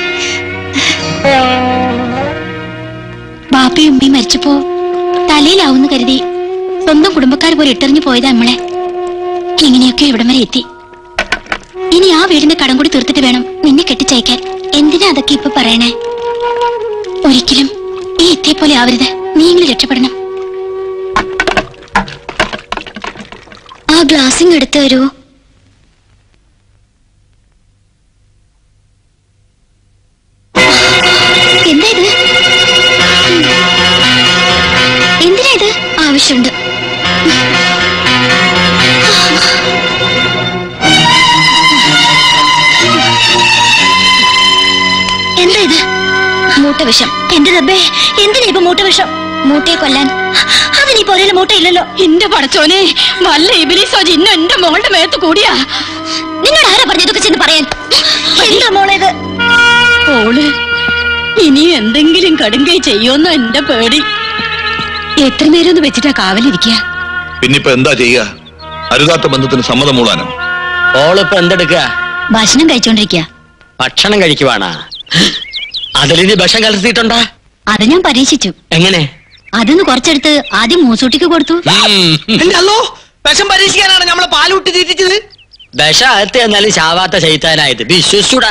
ബാപ്പയും ഉമ്മയും മരിച്ചപ്പോ തലയിലാവുന്ന് കരുതി സ്വന്തം കുടുംബക്കാർ പോലെ ഇട്ടെറിഞ്ഞു പോയതാ നമ്മളെ ഇങ്ങനെയൊക്കെ ഇവിടം വരെ എത്തി ഇനി ആ വീടിന്റെ കടം കൂടി തീർത്തിട്ട് വേണം നിന്നെ കെട്ടിച്ചയക്കാൻ എന്തിനാ അതൊക്കെ ഇപ്പൊ പറയണേ ഒരിക്കലും ഈ ഇത്തേ പോലെ ആവരുത് നീയെങ്കിലും രക്ഷപ്പെടണം ആ ഗ്ലാസിങ് എടുത്തു തരൂ എന്താ ഇത് എന്തിനാ ഇത് ആവശ്യമുണ്ട് എന്താ ഇത് മൂട്ടവിഷം എന്റെ റബ്ബേ എന്തിനാ ഇപ്പൊ മൂട്ടവിഷം മൂട്ടയെ കൊല്ലാൻ അതിനീ പോരയിലെ മൂട്ട ഇല്ലല്ലോ എന്റെ പടച്ചോനെ വല്ല ഇബിലിസോ ജിന്നു എന്റെ മോളുടെ മേത്ത് കൂടിയാ നിന്നോട് ആരാ പറഞ്ഞു ഇതൊക്കെ ചെന്ന് പറയാൻ എന്താ മോളെ ഇത് ഓള് ഇനി എന്തെങ്കിലും കടുങ്കൈ ചെയ്യുമെന്നോ എന്റെ പേടി എത്ര നേരം ഒന്ന് വെച്ചിട്ടാ കാവലിരിക്കുക പിന്നിപ്പോ എന്താ ചെയ്യുക അരുതാത്ത ബന്ധത്തിന് സമ്മതം മൂളാനോ ഓളിപ്പോ എന്തെടുക്കുക ഭക്ഷണം കഴിച്ചോണ്ടിരിക്കുക ഭക്ഷണം കഴിക്കുവാണാ അതിലിനി വിഷം കലർത്തിയിട്ടുണ്ടാ അത് ഞാൻ പരീക്ഷിച്ചു എങ്ങനെ അതൊന്ന് കുറച്ചെടുത്ത് ആദ്യം മൂസൂട്ടിക്ക് കൊടുത്തു അല്ലോ വിഷം പരീക്ഷിക്കാനാണ് നമ്മളെ പാലൂട്ടി തീറ്റിച്ചത് വിഷം അകത്ത് എന്നാലും ചാവാത്ത ചെയ്താനായത് വിശ്വസിച്ചൂടാ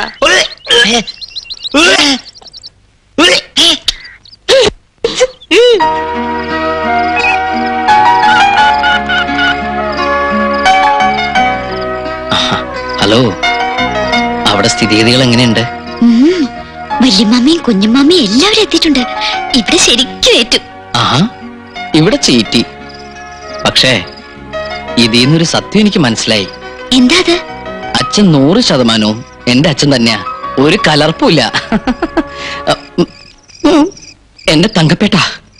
ഹലോ അവിടെ സ്ഥിതിഗതികൾ എങ്ങനെയുണ്ട് ഉം. വല്യമ്മമ്മയും കുഞ്ഞമ്മമ്മയും എല്ലാവരും എത്തിയിട്ടുണ്ട് ഇവിടെ ശരിക്കും ഏറ്റു ആഹാ ഇവിടെ ചീറ്റി പക്ഷേ ഇതിന്നൊരു സത്യം എനിക്ക് മനസ്സിലായി എന്താ അത് അച്ഛൻ നൂറ് ശതമാനവും എന്റെ അച്ഛൻ തന്നെയാ ഒരു കലർപ്പുമില്ല ഉം, ഉം. എന്റെ തങ്കപ്പേട്ട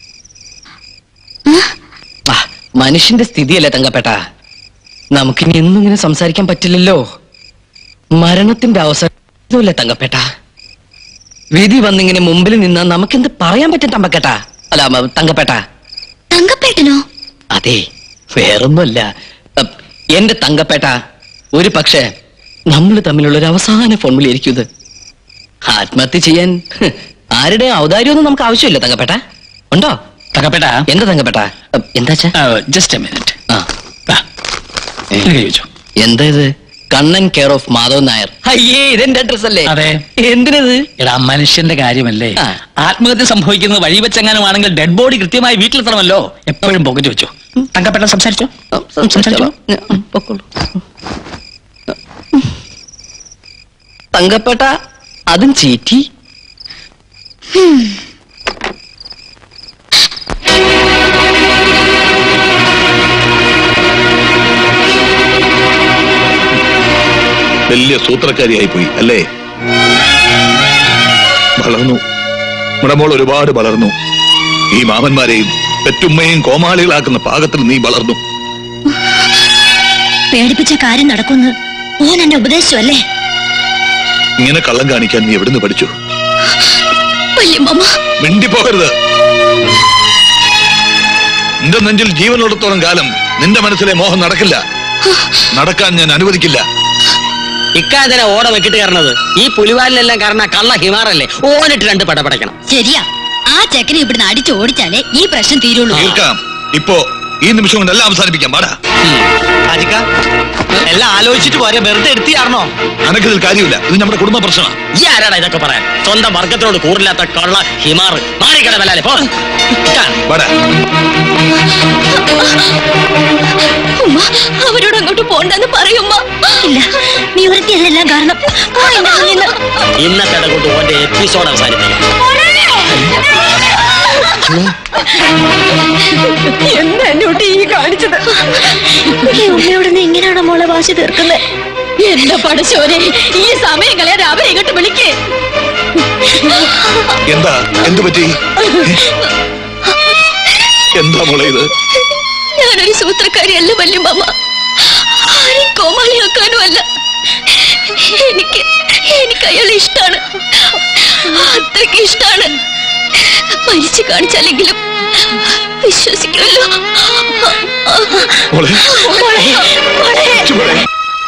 ആ, മനുഷ്യന്റെ സ്ഥിതിയല്ലേ തങ്കപ്പേട്ട നമുക്കിനി എന്നും ഇങ്ങനെ സംസാരിക്കാൻ പറ്റില്ലല്ലോ മരണത്തിന്റെ അവസരമില്ല തങ്കപ്പേട്ട വിധി വന്നിങ്ങനെ മുമ്പിൽ നിന്നാ നമുക്കെന്ത് പറയാൻ പറ്റും തമ്പക്കേട്ട അല്ല മ- തങ്കപ്പേട്ട തങ്കപ്പേട്ടനോ അതെ വേറൊന്നുമല്ല അപ്പ് എന്റെ തങ്കപ്പേട്ട ഒരു പക്ഷേ നമ്മൾ തമ്മിലുള്ള ഒരു അവസാന ഫോൺ വിളിയായിരിക്കും ഇത് ആത്മഹത്യ ചെയ്യാൻ ഹ്, ആരുടെ ഔദാര്യമൊന്നും നമുക്ക് ആവശ്യമില്ല തങ്കപ്പേട്ട ഉണ്ടോ തങ്കപ്പേട്ട എന്താ തങ്കപ്പേട്ട അപ്പ് എന്താ ജസ്റ്റ് എ മിനിറ്റ് ആ ഏ, കഴിച്ചു എന്താ ഇത് കണ്ണൻ കെയർ ഓഫ് മാധവ് നായർ അയ്യേ ഇതെന്റെ അഡ്രസ് അല്ലേ അതെ എന്തിനത് എടാ മനുഷ്യന്റെ കാര്യമല്ലേ ആ. ആത്മഹത്യ സംഭവിക്കുന്നത് വഴി വെച്ചെങ്ങാനുമാണെങ്കിൽ ഡെഡ് ബോഡി കൃത്യമായി വീട്ടിലെത്തണമല്ലോ എപ്പോഴും പോക്കറ്റ് വെച്ചു തങ്കപ്പെട്ട സംസാരിച്ചോ സംസാരിച്ചോളാം. ഉം, പൊക്കോളൂ. തങ്കപ്പേട്ട അതും ചീറ്റി വലിയ സൂത്രക്കാരിയായി പോയി അല്ലേ വളർന്നു നമ്മുടെ മോൾ ഒരുപാട് വളർന്നു ഈ മാമന്മാരെയും പെറ്റുമ്മയും കോമാളികളാക്കുന്ന പാകത്തിൽ നീ വളർന്നു പേടിപ്പിച്ച കാര്യം നടക്കുന്നു ഓൻ എന്നെ ഉപദേശിച്ചു അല്ലേ ഇങ്ങനെ കള്ളം കാണിക്കാൻ നീ എവിടുന്ന് പഠിച്ചു വല്യമ്മ മിണ്ടിപ്പോകരുത് നിന്റെ നെഞ്ചിൽ ജീവനുള്ളിടത്തോളം കാലം നിന്റെ മനസ്സിലെ മോഹം നടക്കില്ല നടക്കാൻ ഞാൻ അനുവദിക്കില്ല ഇക്കാതിനെ ഓട വെക്കിട്ട് കയറണത് ഈ പുലിവാലിനെല്ലാം കാരണം കള്ള ഹിമാറല്ലേ ഓനിട്ട് രണ്ട് പടപടയ്ക്കണം ശരിയാ ആ ചെക്കനെ ഇവിടുന്ന് അടിച്ചു ഓടിച്ചാലേ ഈ പ്രശ്നം തീരുള്ളൂ തീർക്കാം ഇപ്പോ ഈ നിമിഷം കൊണ്ട് എല്ലാം അവസാനിപ്പിക്കാം പാടാ അജിക്ക എല്ലാം ആലോചിച്ചിട്ട് പോരെ വെറുതെ എടുത്തിയാർന്നോ അനക്കിതിൽ കാര്യമില്ല ഇത് നമ്മുടെ കുടുംബ പ്രശ്നമാണ് ഈ ആരാടാ ഇതൊക്കെ പറയാൻ സ്വന്തം വർഗത്തിനോട് കൂറില്ലാത്ത കള്ള ഹിമാർ മാറിക്കട വല്ലാലെ പോ ഇക്കാ. പാടാ ഉമ്മ അവരോട് അങ്ങോട്ട് പോണ്ടെന്ന് പറയുമ്മ ഇല്ല നീ ഒരുത്തിയതെല്ലാം കാരണം പോ എന്റെ മുന്നിൽ നിന്ന്. ഇന്നത്തെ കൊണ്ട് ഓന്റെ എപ്പിസോഡ് അവസാനിപ്പിക്കാം എന്താ എന്നോട്ട് ഈ കാണിച്ചത് ഈ ഉമ്മയോട് നീ ഇങ്ങനെയാണോ മോളെ വാശി തീർക്കുന്നത് എന്റെ പടശോനെ ഈ സമയങ്ങളെ അവരെ ഇങ്ങോട്ട് വിളിക്കേ എന്താ എന്തു പറ്റി എന്താ മോളെ ഇത് ഞാനൊരു സൂത്രക്കാരിയല്ല വല്യമ്മ ആരെയും കോമാളിയാക്കാനും അല്ല എനിക്ക് എനിക്ക് അയാളെ ഇഷ്ടാണ് അത്രയ്ക്ക് ഇഷ്ടാണ് മരിച്ചു കാണിച്ചാലെങ്കിലും വിശ്വസിക്കുമല്ലോ മോളെ മോളെ, മോളെ. മോളെ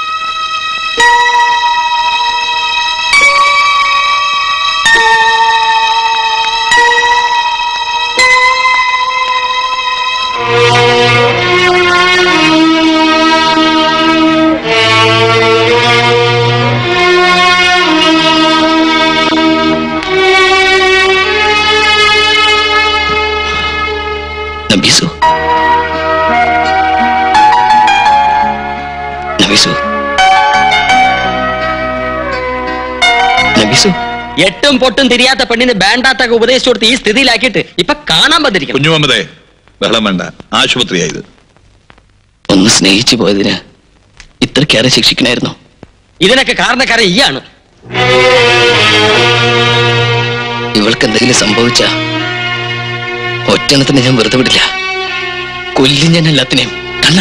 നബീസു നബീസു നബീസു എട്ടും പൊട്ടും തിരിയാത്ത പെണ്ണിന് വേണ്ടാത്തൊക്കെ ഉപദേശിച്ചു കൊടുത്ത് ഈ സ്ഥിതിയിലാക്കിയിട്ട് ഇപ്പൊ കാണാൻ വന്നിരിക്കണം കുഞ്ഞുമമ്മദേ ബഹളം വേണ്ട ആശുപത്രിയായത് ഒന്ന് സ്നേഹിച്ചു പോയതിന് ഇത്രക്കേറെ ശിക്ഷിക്കണായിരുന്നു ഇതിനൊക്കെ കാരണക്കാരൻ ഈയാണ് ഇവൾക്ക് എന്തെങ്കിലും സംഭവിച്ച ഒറ്റണത്തിന് ഞാൻ വെറുതെ വിടില്ല കൊല്ലും ഞാൻ എല്ലാത്തിനെയും കണ്ണ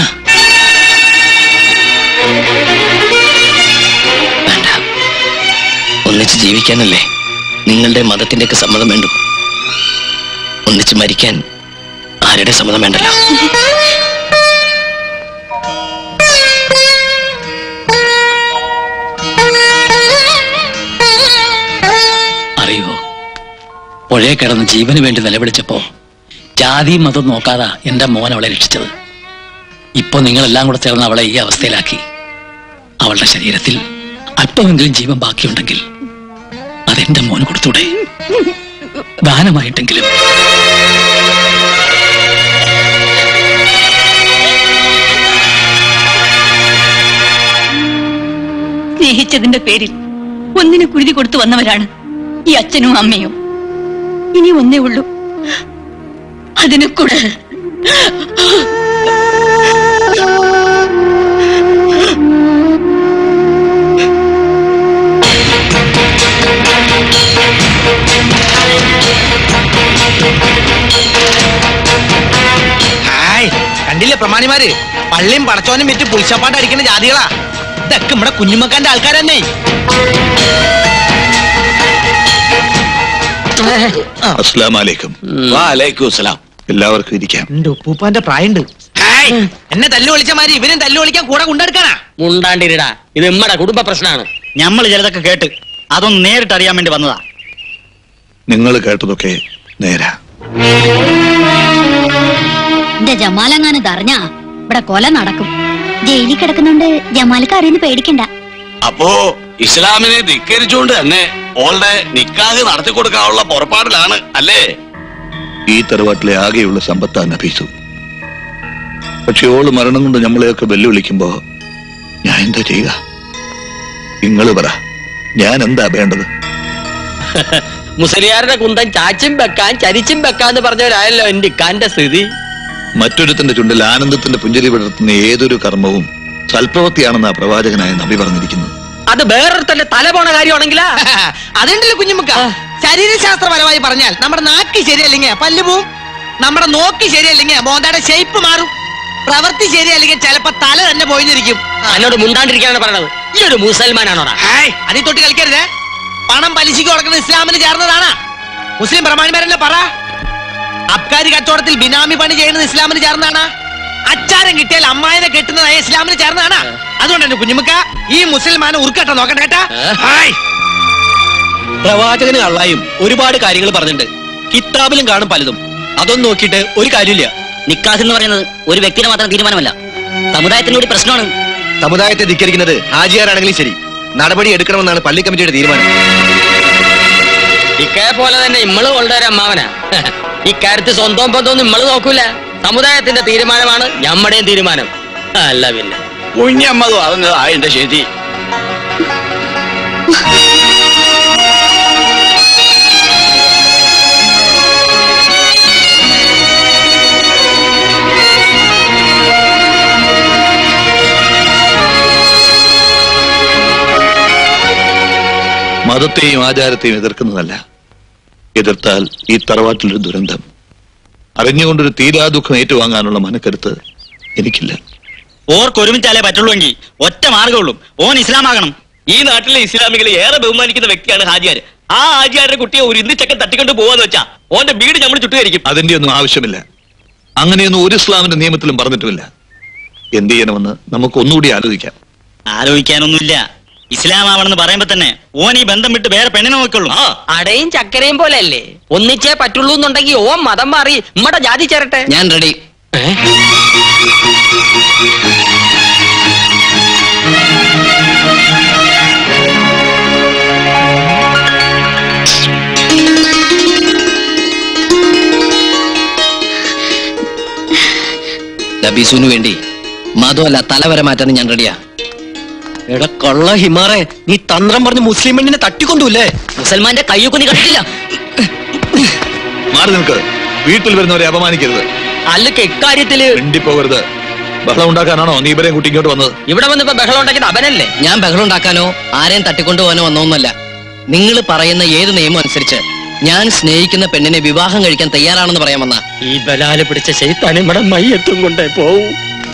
വേണ്ട ഒന്നിച്ച് ജീവിക്കാനല്ലേ നിങ്ങളുടെ മതത്തിന്റെയൊക്കെ സമ്മതം വേണ്ടു ഒന്നിച്ച് മരിക്കാൻ ആരുടെ സമ്മതം വേണ്ടല്ലോ അറിയോ പുഴയെ കിടന്ന് ജീവന് വേണ്ടി നിലവിളിച്ചപ്പോ ജാതി മതം നോക്കാതാ എന്റെ മോൻ അവളെ രക്ഷിച്ചത് ഇപ്പൊ നിങ്ങളെല്ലാം കൂടെ ചേർന്ന് അവളെ ഈ അവസ്ഥയിലാക്കി അവളുടെ ശരീരത്തിൽ അല്പമെങ്കിലും ജീവൻ ബാക്കിയുണ്ടെങ്കിൽ അതെന്റെ മോന് കൊടുത്തൂടെ ദാനമായിട്ടെങ്കിലും സ്നേഹിച്ചതിന്റെ പേരിൽ ഒന്നിന് കുരുതി കൊടുത്തു വന്നവരാണ് ഈ അച്ഛനും അമ്മയും ഇനി ഒന്നേ ഉള്ളൂ അതിനെ കൂടെ ഹായ് കണ്ടില്ലേ പ്രമാണിമാര് പള്ളിയും പടച്ചോനും വിറ്റ് പുളിച്ചപ്പാട്ട് അടിക്കുന്ന ജാതികളാ ഇതൊക്കെ നമ്മുടെ കുഞ്ഞുമക്കാന്റെ ആൾക്കാരെന്നെ അസ്സലാമലൈക്കും വാലേക്കും അസ്സലാം എല്ലാവർക്കും ഇരിക്കാം എന്റെ ഉപ്പൂപ്പാന്റെ പ്രായണ്ട് ഹായ് എന്നെ തല്ലു വിളിച്ച മാതിരി ഇവനും തല്ലു വിളിക്കാൻ കൂടെ കൊണ്ടെടുക്കാനാ മുണ്ടാണ്ടിരിടാ ഇത് നമ്മടെ കുടുംബ പ്രശ്നമാണ് നമ്മൾ ചിലതൊക്കെ കേട്ട് അതൊന്ന് നേരിട്ട് അറിയാൻ വേണ്ടി വന്നതാ നിങ്ങൾ കേട്ടതൊക്കെ നേരാ എന്റെ ജമാലങ്ങാനത് അറിഞ്ഞാ ഇവിടെ കൊല നടക്കും ജയിലിൽ കിടക്കുന്നുണ്ട് ജമാലിക്ക് അറിയുന്ന പേടിക്കണ്ട അപ്പോ ഇസ്ലാമിനെ ധിക്കരിച്ചുകൊണ്ട് തന്നെ ഓളുടെ നിക്കാഹ് നടത്തി കൊടുക്കാനുള്ള പുറപ്പാടിലാണ് അല്ലേ ഈ തറവാട്ടിലെ ആകെയുള്ള സമ്പത്താ നബീസു പക്ഷെ ഓള് മരണം കൊണ്ട് നമ്മളെയൊക്കെ വെല്ലുവിളിക്കുമ്പോ ഞാൻ എന്താ ചെയ്യുക നിങ്ങൾ പറ ഞാൻ എന്താ വേണ്ടത് മുസലിയാരുടെ കുന്തം ചാച്ചും വെക്കാൻ ചരിച്ചും വെക്കാന്ന് പറഞ്ഞവരായല്ലോ എന്റെ ഇക്കാന്റെ സ്ഥിതി മറ്റൊരുത്തിന്റെ ചുണ്ടിൽ ആനന്ദത്തിന്റെ പുഞ്ചിരി വിടർത്തുന്ന ഏതൊരു കർമ്മവും സൽപ്രവൃത്തിയാണെന്നാ പ്രവാചകനായ നബി പറഞ്ഞിരിക്കുന്നത് അത് വേറൊരുത്തന്റെ തല പോണ കാര്യമാണെങ്കിലാ അതുണ്ടല്ലോ കുഞ്ഞുമുക്ക ശരീരശാസ്ത്രപരമായി പറഞ്ഞാൽ നമ്മുടെ നാക്ക് ശരിയല്ലെങ്കിൽ പല്ല് പോവും നമ്മുടെ നോക്ക് ശരിയല്ലെങ്കിൽ മോന്തയുടെ ഷേപ്പ് മാറും പ്രവൃത്തി ശരിയല്ലെങ്കിൽ ചിലപ്പോ തല തന്നെ പോയിരിക്കും എന്നോട് മുണ്ടാണ്ടിരിക്കാനാണ് പറയണത് ഈ ഒരു മുസൽമാനാണോടാ ഹായ് അതിൽ തൊട്ട് കളിക്കരുതേ പണം പലിശയ്ക്ക് കൊടുക്കുന്ന ഇസ്ലാമിന് ചേർന്നതാണ് മുസ്ലിം പ്രമാണിമാരെന്നെ പറ അബ്കാരി കച്ചവടത്തിൽ ബിനാമി പണി ചെയ്യുന്നത് ഇസ്ലാമിന് ചേർന്നതാണ് അച്ചാരം കിട്ടിയാൽ അമ്മായിനെ കെട്ടുന്നത് ഇസ്ലാമിന് ചേർന്നതാണ് അതുകൊണ്ട് എന്റെ കുഞ്ഞുമുക്ക ഈ മുസൽമാനെ ഉറുക്കട്ട നോക്കണ്ട കേട്ടാ ഹായ് പ്രവാചകന് കള്ളായും ഒരുപാട് കാര്യങ്ങൾ പറഞ്ഞിട്ടുണ്ട് കിതാബിലും കാണും പലതും അതൊന്നും നോക്കിയിട്ട് ഒരു കാര്യമില്ല നിക്കാഹ് എന്ന് പറയുന്നത് ഒരു വ്യക്തിയുടെ മാത്രം തീരുമാനമല്ല സമുദായത്തിന്റെ ഒരു പ്രശ്നമാണ് സമുദായത്തെ ധിക്കരിക്കുന്നത് ഹാജിയാരാണെങ്കിലും ശരി നടപടി എടുക്കണമെന്നാണ് പള്ളി കമ്മിറ്റിയുടെ തീരുമാനം ഇക്കയെ പോലെ തന്നെ ഇമ്മള് കൊണ്ടുവര അമ്മാവനാ ഇക്കാര്യത്തിൽ സ്വന്തം ബന്ധമൊന്നും ഇമ്മള് നോക്കൂല സമുദായത്തിന്റെ തീരുമാനമാണ് ഞമ്മടെയും തീരുമാനം അല്ല പിന്നെ കുഞ്ഞമ്മതും അറിഞ്ഞതാ എന്റെ ശരി മതത്തെയും ആചാരത്തെയും എതിർക്കുന്നതല്ല എതിർത്താൽ ഈ തറവാട്ടിലൊരു ദുരന്തം അറിഞ്ഞുകൊണ്ടൊരു തീരാ ദുഃഖം ഏറ്റുവാങ്ങാനുള്ള മനക്കരുത്ത് എനിക്കില്ല ഓർക്ക് ഒരുമിച്ചാലേ പറ്റുള്ളൂ ഒറ്റ മാർഗമുള്ളൂ ഓൻ ഇസ്ലാമാകണം ഈ നാട്ടിലെ ഇസ്ലാമികളെ ഏറെ ബഹുമാനിക്കുന്ന വ്യക്തിയാണ് ഹാജിയാർ ആ ഹാജിയാരുടെ കുട്ടിയെ ഒരു ഇന്ത്യച്ചക്കൻ തട്ടിക്കൊണ്ട് പോവാന്ന് വെച്ചാ ഓന്റെ വീട് നമ്മൾ ചുട്ടുകരിക്കും അതിന്റെ ഒന്നും ആവശ്യമില്ല അങ്ങനെയൊന്നും ഒരു ഇസ്ലാമിന്റെ നിയമത്തിലും പറഞ്ഞിട്ടുമില്ല എന്ത് ചെയ്യണമെന്ന് നമുക്ക് ഒന്നുകൂടി ആലോചിക്കാം ആലോചിക്കാനൊന്നുമില്ല ഇസ്ലാമാവണമെന്ന് പറയുമ്പോ തന്നെ ഓൻ ഈ ബന്ധം വിട്ട് വേറെ പെണ്ണിനെ നോക്കുള്ളൂ അടയും ചക്കരയും പോലെ അല്ലേ ഒന്നിച്ചേ പറ്റുള്ളൂ എന്നുണ്ടെങ്കിൽ ഓ മതം മാറി നമ്മടെ ജാതി ചേരട്ടെ ഞാൻ റെഡി നബീസുവിന് വേണ്ടി മതമല്ല തലവരെ മാറ്റാൻ ഞാൻ റെഡിയാ എടാ കള്ള ഹിമാറെ നീ തന്ത്രം പറഞ്ഞ് മുസ്ലിം പെണ്ണിനെ തട്ടിക്കൊണ്ടുല്ലേ മുസൽമാന്റെ കയ്യൊക്കെ നീ കണ്ടിട്ടില്ല മാറി നിൽക്ക് വീട്ടിൽ വരുന്നവരെ അപമാനിക്കരുത് അല്ലക്ക് ഇക്കാര്യത്തില് മിണ്ടിപ്പോകരുത് ബഹളം ഉണ്ടാക്കാനാണോ നീ ഇവരെയും കുട്ടി ഇങ്ങോട്ട് വന്നത് ഇവിടെ വന്നിപ്പോ ബഹളം ഉണ്ടാക്കിയത് അവനല്ലേ ഞാൻ ബഹളം ഉണ്ടാക്കാനോ ആരെയും തട്ടിക്കൊണ്ടുപോകാനോ വന്നോന്നല്ല നിങ്ങൾ പറയുന്ന ഏത് നിയമം അനുസരിച്ച് ഞാൻ സ്നേഹിക്കുന്ന പെണ്ണിനെ വിവാഹം കഴിക്കാൻ തയ്യാറാണെന്ന് പറയാൻ വന്ന ഈ ബലാല് പിടിച്ച ശൈത്താൻ ഇവിടെ മയ്യത്തും കൊണ്ടേ പോവും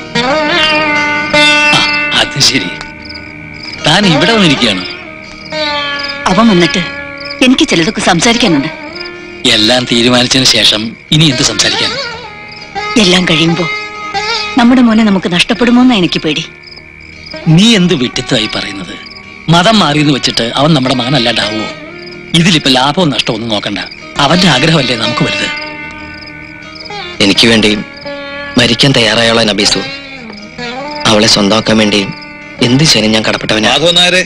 അത് ശരി താൻ ഇവിടെ വന്നിരിക്കുകയാണ് അവൻ വന്നിട്ട് എനിക്ക് ചിലതൊക്കെ സംസാരിക്കാനുണ്ട് എല്ലാം തീരുമാനിച്ചതിന് ശേഷം ഇനി എന്ത് സംസാരിക്കാൻ എല്ലാം കഴിയുമ്പോ നമ്മുടെ മോനെ നമുക്ക് നഷ്ടപ്പെടുമോന്നാ എനിക്ക് പേടി നീ എന്ത് വിട്ടിത്തമായി പറയുന്നത് മതം മാറിയെന്ന് വെച്ചിട്ട് അവൻ നമ്മുടെ മകനല്ലാണ്ടാവുമോ ഇതിലിപ്പോ ലാഭവും നഷ്ടവും ഒന്നും നോക്കണ്ട അവന്റെ ആഗ്രഹമല്ലേ നമുക്ക് വലുത് എനിക്ക് വേണ്ടി മരിക്കാൻ തയ്യാറായുള്ള നബീസു അവളെ സ്വന്തമാക്കാൻ വേണ്ടി എന്ത് ശനി ഞാൻ കടപ്പെട്ടവനാ മാധവൻ നായരെ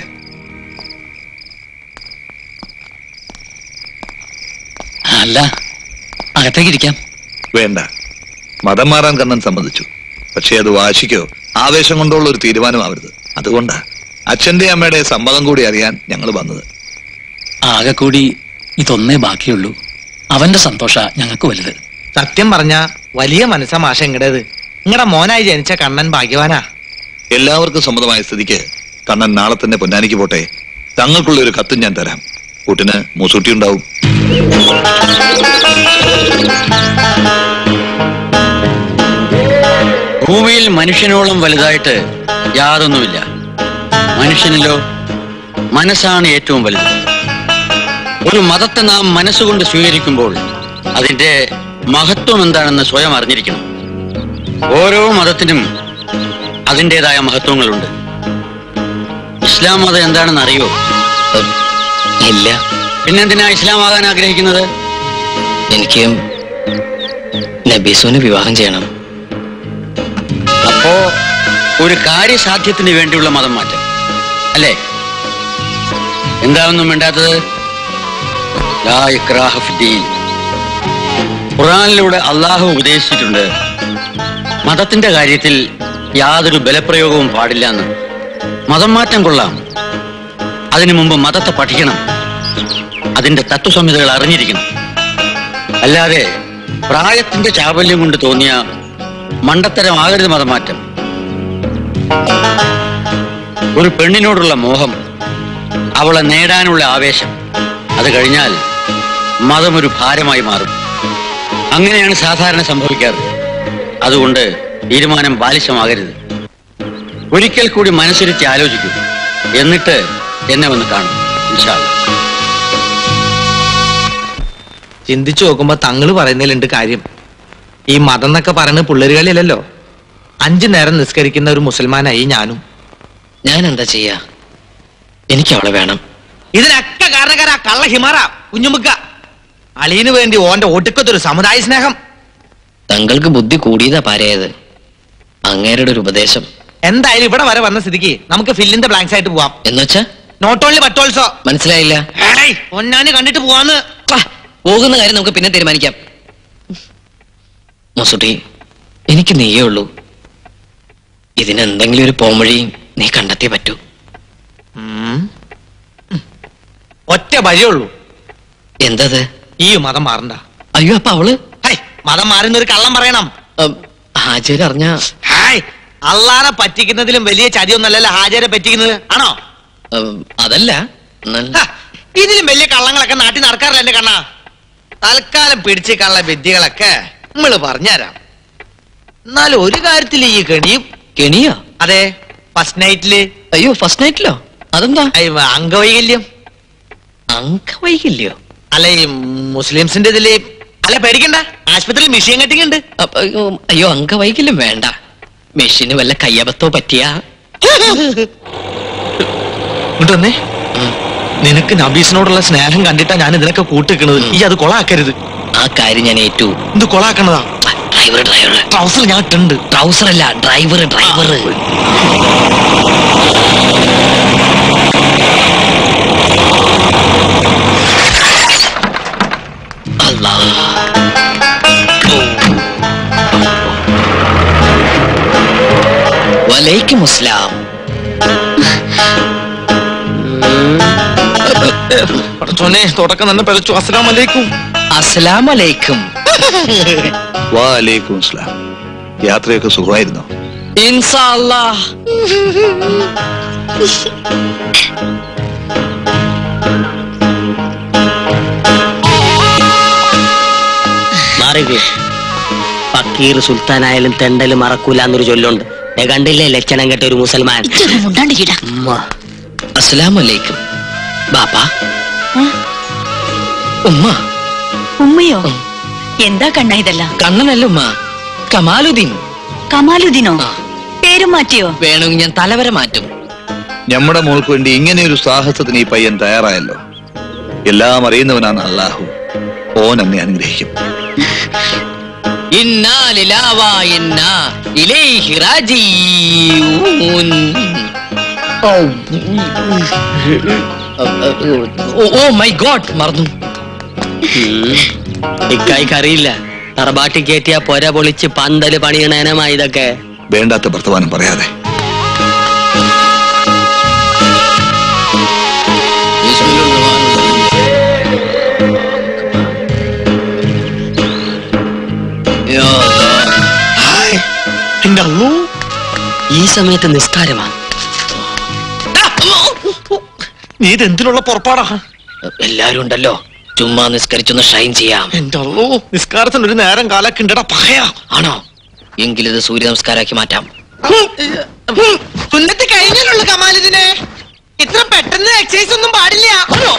അല്ല അകത്തേക്ക് ഇരിക്കാം വേണ്ട മതം മാറാൻ കണ്ണൻ സമ്മതിച്ചു പക്ഷേ അത് വാശിക്കോ ആവേശം കൊണ്ടുള്ള ഒരു തീരുമാനമാവരുത് അതുകൊണ്ടാ അച്ഛന്റെ അമ്മയുടെ സമ്മതം കൂടി അറിയാൻ ഞങ്ങൾ വന്നത് ആകെ കൂടി ഇതൊന്നേ ബാക്കിയുള്ളൂ അവന്റെ സന്തോഷ ഞങ്ങൾക്ക് വലുത് സത്യം പറഞ്ഞ വലിയ മനസ്സാ മാഷ ഇങ്ങടേത് നിങ്ങളുടെ മോനായി ജനിച്ച കണ്ണൻ ഭാഗ്യവാനാ എല്ലാവർക്കും സമ്മതമായ സ്ഥിതിക്ക് കണ്ണൻ നാളെ തന്നെ പൊന്നാനിക്ക് പോട്ടെ തങ്ങൾക്കുള്ള ഒരു കത്തും ഞാൻ തരാം കൂട്ടിന് മൂസൂട്ടി ഉണ്ടാവും ഭൂമിയിൽ മനുഷ്യനോളം വലുതായിട്ട് യാതൊന്നുമില്ല മനുഷ്യനിലോ മനസ്സാണ് ഏറ്റവും വലുത് ഒരു മതത്തെ നാം മനസ്സുകൊണ്ട് സ്വീകരിക്കുമ്പോൾ അതിന്റെ മഹത്വം എന്താണെന്ന് സ്വയം അറിഞ്ഞിരിക്കണം ഓരോ മതത്തിനും അതിൻ്റെതായ മഹത്വങ്ങളുണ്ട് ഇസ്ലാം മതം എന്താണെന്ന് അറിയോ ഇല്ല പിന്നെന്തിനാ ഇസ്ലാം ആകാൻ ആഗ്രഹിക്കുന്നത് എനിക്ക് നബീസുവിനെ വിവാഹം ചെയ്യണം അപ്പോ ഒരു കാര്യസാധ്യത്തിന് വേണ്ടിയുള്ള മതം മാറ്റം അല്ലേ എന്താണെന്നും വേണ്ടാത്തത് ലാ ഇക്രാഹ ഫിദ്ദീൻ. ഖുർആനിലൂടെ അള്ളാഹു ഉപദേശിച്ചിട്ടുണ്ട് മതത്തിന്റെ കാര്യത്തിൽ യാതൊരു ബലപ്രയോഗവും പാടില്ല എന്ന് മതം മാറ്റം കൊള്ളാം അതിനു മുമ്പ് മതത്തെ പഠിക്കണം അതിന്റെ തത്വസംഹിതകൾ അറിഞ്ഞിരിക്കണം അല്ലാതെ പ്രായത്തിന്റെ ചാബല്യം കൊണ്ട് തോന്നിയ മണ്ടത്തരമാകരുത് മതമാറ്റം ഒരു പെണ്ണിനോടുള്ള മോഹം അവളെ നേടാനുള്ള ആവേശം അത് കഴിഞ്ഞാൽ മതം ഒരു ഭാരമായി മാറും അങ്ങനെയാണ് സാധാരണ സംഭവിക്കാറ് അതുകൊണ്ട് തീരുമാനം ബാലിശമാകരുത് ഒരിക്കൽ കൂടി മനസ്സിരുത്തി ആലോചിക്കൂ എന്നിട്ട് എന്നെ വന്ന് കാണും ഇൻഷാ അല്ലാ. ചിന്തിച്ചു നോക്കുമ്പോ തങ്ങള് പറയുന്നതിലുണ്ട് കാര്യം ഈ മതം എന്നൊക്കെ പറയുന്നത് പിള്ളേരുകളിലല്ലോ അഞ്ചു നേരം നിസ്കരിക്കുന്ന ഒരു മുസൽമാനായി ഞാനും ഞാൻ എന്താ ചെയ്യാ എനിക്ക് അവളെ വേണം ഇതിനൊക്കെ കാരണക്കാരാ കള്ള ഹിമാറ കുഞ്ഞുമുക്ക അളിയന് വേണ്ടി ഓന്റെ ഒടുക്കത്തൊരു സമുദായ സ്നേഹം തങ്ങൾക്ക് ബുദ്ധി കൂടിയതാ പാരയത് അങ്ങേരുടെ ഒരു ഉപദേശം എന്തായാലും ഇവിടെ വരെ വന്ന സ്ഥിതിക്ക് നമുക്ക് ഫില്ലിന്റെ ബ്ലാങ്ക്സ് ആയിട്ട് പോവാം എന്നുവെച്ചാ നോട്ട് ഓൺലി ബട്ട് ഓൾസോ മനസ്സിലായില്ല പൊന്നാന് കണ്ടിട്ട് പോവാന്ന് പോകുന്ന കാര്യം നമുക്ക് പിന്നെ തീരുമാനിക്കാം മസുട്ടി എനിക്ക് നീയേ ഉള്ളൂ ഇതിനെന്തെങ്കിലും ഒരു പോംവഴി നീ കണ്ടെത്തിയേ പറ്റൂ ഉം. ഉം. ഒറ്റ വഴിയുള്ളൂ എന്തത് ഈ മതം മാറണ്ട അയ്യോ അപ്പൊ അവള് ഹൈ മതം മാറുന്ന ഒരു കള്ളം പറയണം ഹാജര് അറിഞ്ഞ ഹായ് അള്ളാനെ പറ്റിക്കുന്നതിലും വലിയ ചതിയൊന്നല്ലല്ലോ ഹാജരെ പറ്റിക്കുന്നത് ആണോ അതല്ല ഹ, ഇതിലും വലിയ കള്ളങ്ങളൊക്കെ നാട്ടിൽ നടക്കാറില്ല എന്റെ കണ്ണ തൽക്കാലം പിടിച്ച് കള്ള വിദ്യകളൊക്കെ നമ്മള് പറഞ്ഞുതരാം എന്നാലും ഒരു കാര്യത്തിൽ ഈ കെണിയും കെണിയോ അതെ ഫസ്റ്റ് നൈറ്റില് അയ്യോ ഫസ്റ്റ് നൈറ്റിലോ അതെന്താ അംഗവൈകല്യം അംഗവൈകല്യോ അല്ല ഈ മുസ്ലിംസിന്റെ ഇതില് അല്ല പേടിക്കണ്ട ആശുപത്രിയിൽ മിഷീൻ കെട്ടിങ് ഉണ്ട് അപ്പൊ, അയ്യോ, അയ്യോ അംഗവൈകല്യം വേണ്ട മെഷീന് വല്ല കയ്യബത്തോ പറ്റിയാ ഇങ്ങോട്ട് വന്നേ നിനക്ക് നബീസിനോടുള്ള സ്നേഹം കണ്ടിട്ടാ ഞാൻ ഇതിനൊക്കെ കൂട്ടിക്കുന്നത് ഈ അത് കൊളാക്കരുത് ആ കാര്യം ഞാൻ ഏറ്റു ഇത് കൊളാക്കണതാ ഡ്രൈവർ ഡ്രൈവർ ട്രൗസർ ഞാൻ ഇട്ടുണ്ട് ട്രൗസർ അല്ല ഡ്രൈവർ ഡ്രൈവർ അല്ലാ വലൈക്കും അസ്ലാം പടച്ചോനെ തുടക്കം തന്നെ പഴച്ചു അസ്സലാം അലൈക്കും അസ്സലാം അലൈക്കും വാലേക്കും അസ്ലാം യാത്രയൊക്കെ സുഖമായിരുന്നോ ഇൻസാ അല്ലാഹ് മാറിക്ക് ഫക്കീർ സുൽത്താനായാലും തെണ്ടല് മറക്കൂല എന്നൊരു ചൊല്ലുണ്ട് ദേ കണ്ടില്ലേ ലക്ഷണം കെട്ട ഒരു മുസൽമാൻ മുണ്ടാണ്ടിരിടാ ഉമ്മ. അസ്സലാമലൈക്കും ബാപ്പ ഉമ്മ ഉമ്മയോ എന്താ കണ്ണ ഇതെല്ലാം കണ്ണനല്ല ഉമ്മ കമാലുദ്ദീൻ കമാലുദ്ദീനോ പേരും മാറ്റിയോ വേണമെങ്കിൽ ഞാൻ തലവരെ മാറ്റും നമ്മുടെ മോൾക്ക് വേണ്ടി ഇങ്ങനെ ഒരു സാഹസത്തിന് ഈ പയ്യൻ തയ്യാറായല്ലോ എല്ലാം അറിയുന്നവനാണ് അള്ളാഹു ഓൻ എന്നെ അനുഗ്രഹിക്കും ഇന്നാ ലിലാവ ഇന്നാ ഇലൈഹി റാജിഊൻ. ഓ, ഓ മൈ ഗോഡ് മറന്നു ഇക്കായിക്ക് അറിയില്ല തറബാട്ടി കയറ്റിയ പൊര പൊളിച്ച് പന്തല് പണിയണേനമാ ഇതൊക്കെ വേണ്ടാത്ത വർത്തമാനം പറയാതെ ഈ സമയത്ത് നിസ്കാരമാ നീ ഇത് എന്തിനുള്ള പുറപ്പാടാ എല്ലാരും ഉണ്ടല്ലോ ചുമ്മാ നിസ്കരിച്ചൊന്ന് ഷൈൻ ചെയ്യാം എന്റെ അള്ളോ നിസ്കാരത്തിന് ഒരു നേരം കാലൊക്കെ ഉണ്ടടാ പകയാ ആണോ എങ്കിലിത് സൂര്യ നമസ്കാരാക്കി മാറ്റാം സുന്നത്ത് കഴിഞ്ഞാലുള്ള കമാലിതിനെ ഇത്ര പെട്ടെന്ന് എക്സസൈസ് ഒന്നും പാടില്ല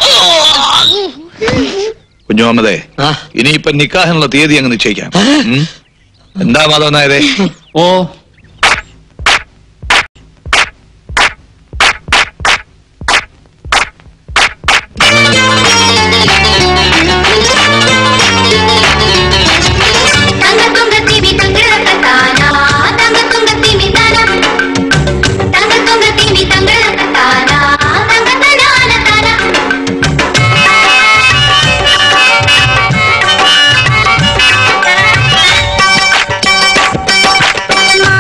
കുഞ്ഞുമാമതേ ഇനിയിപ്പൊ നിക്കാഹിനുള്ള തീയതി അങ്ങ് നിശ്ചയിക്കാം ഉം? എന്താ മാധവൻ നായരെ ഓ തങ്ക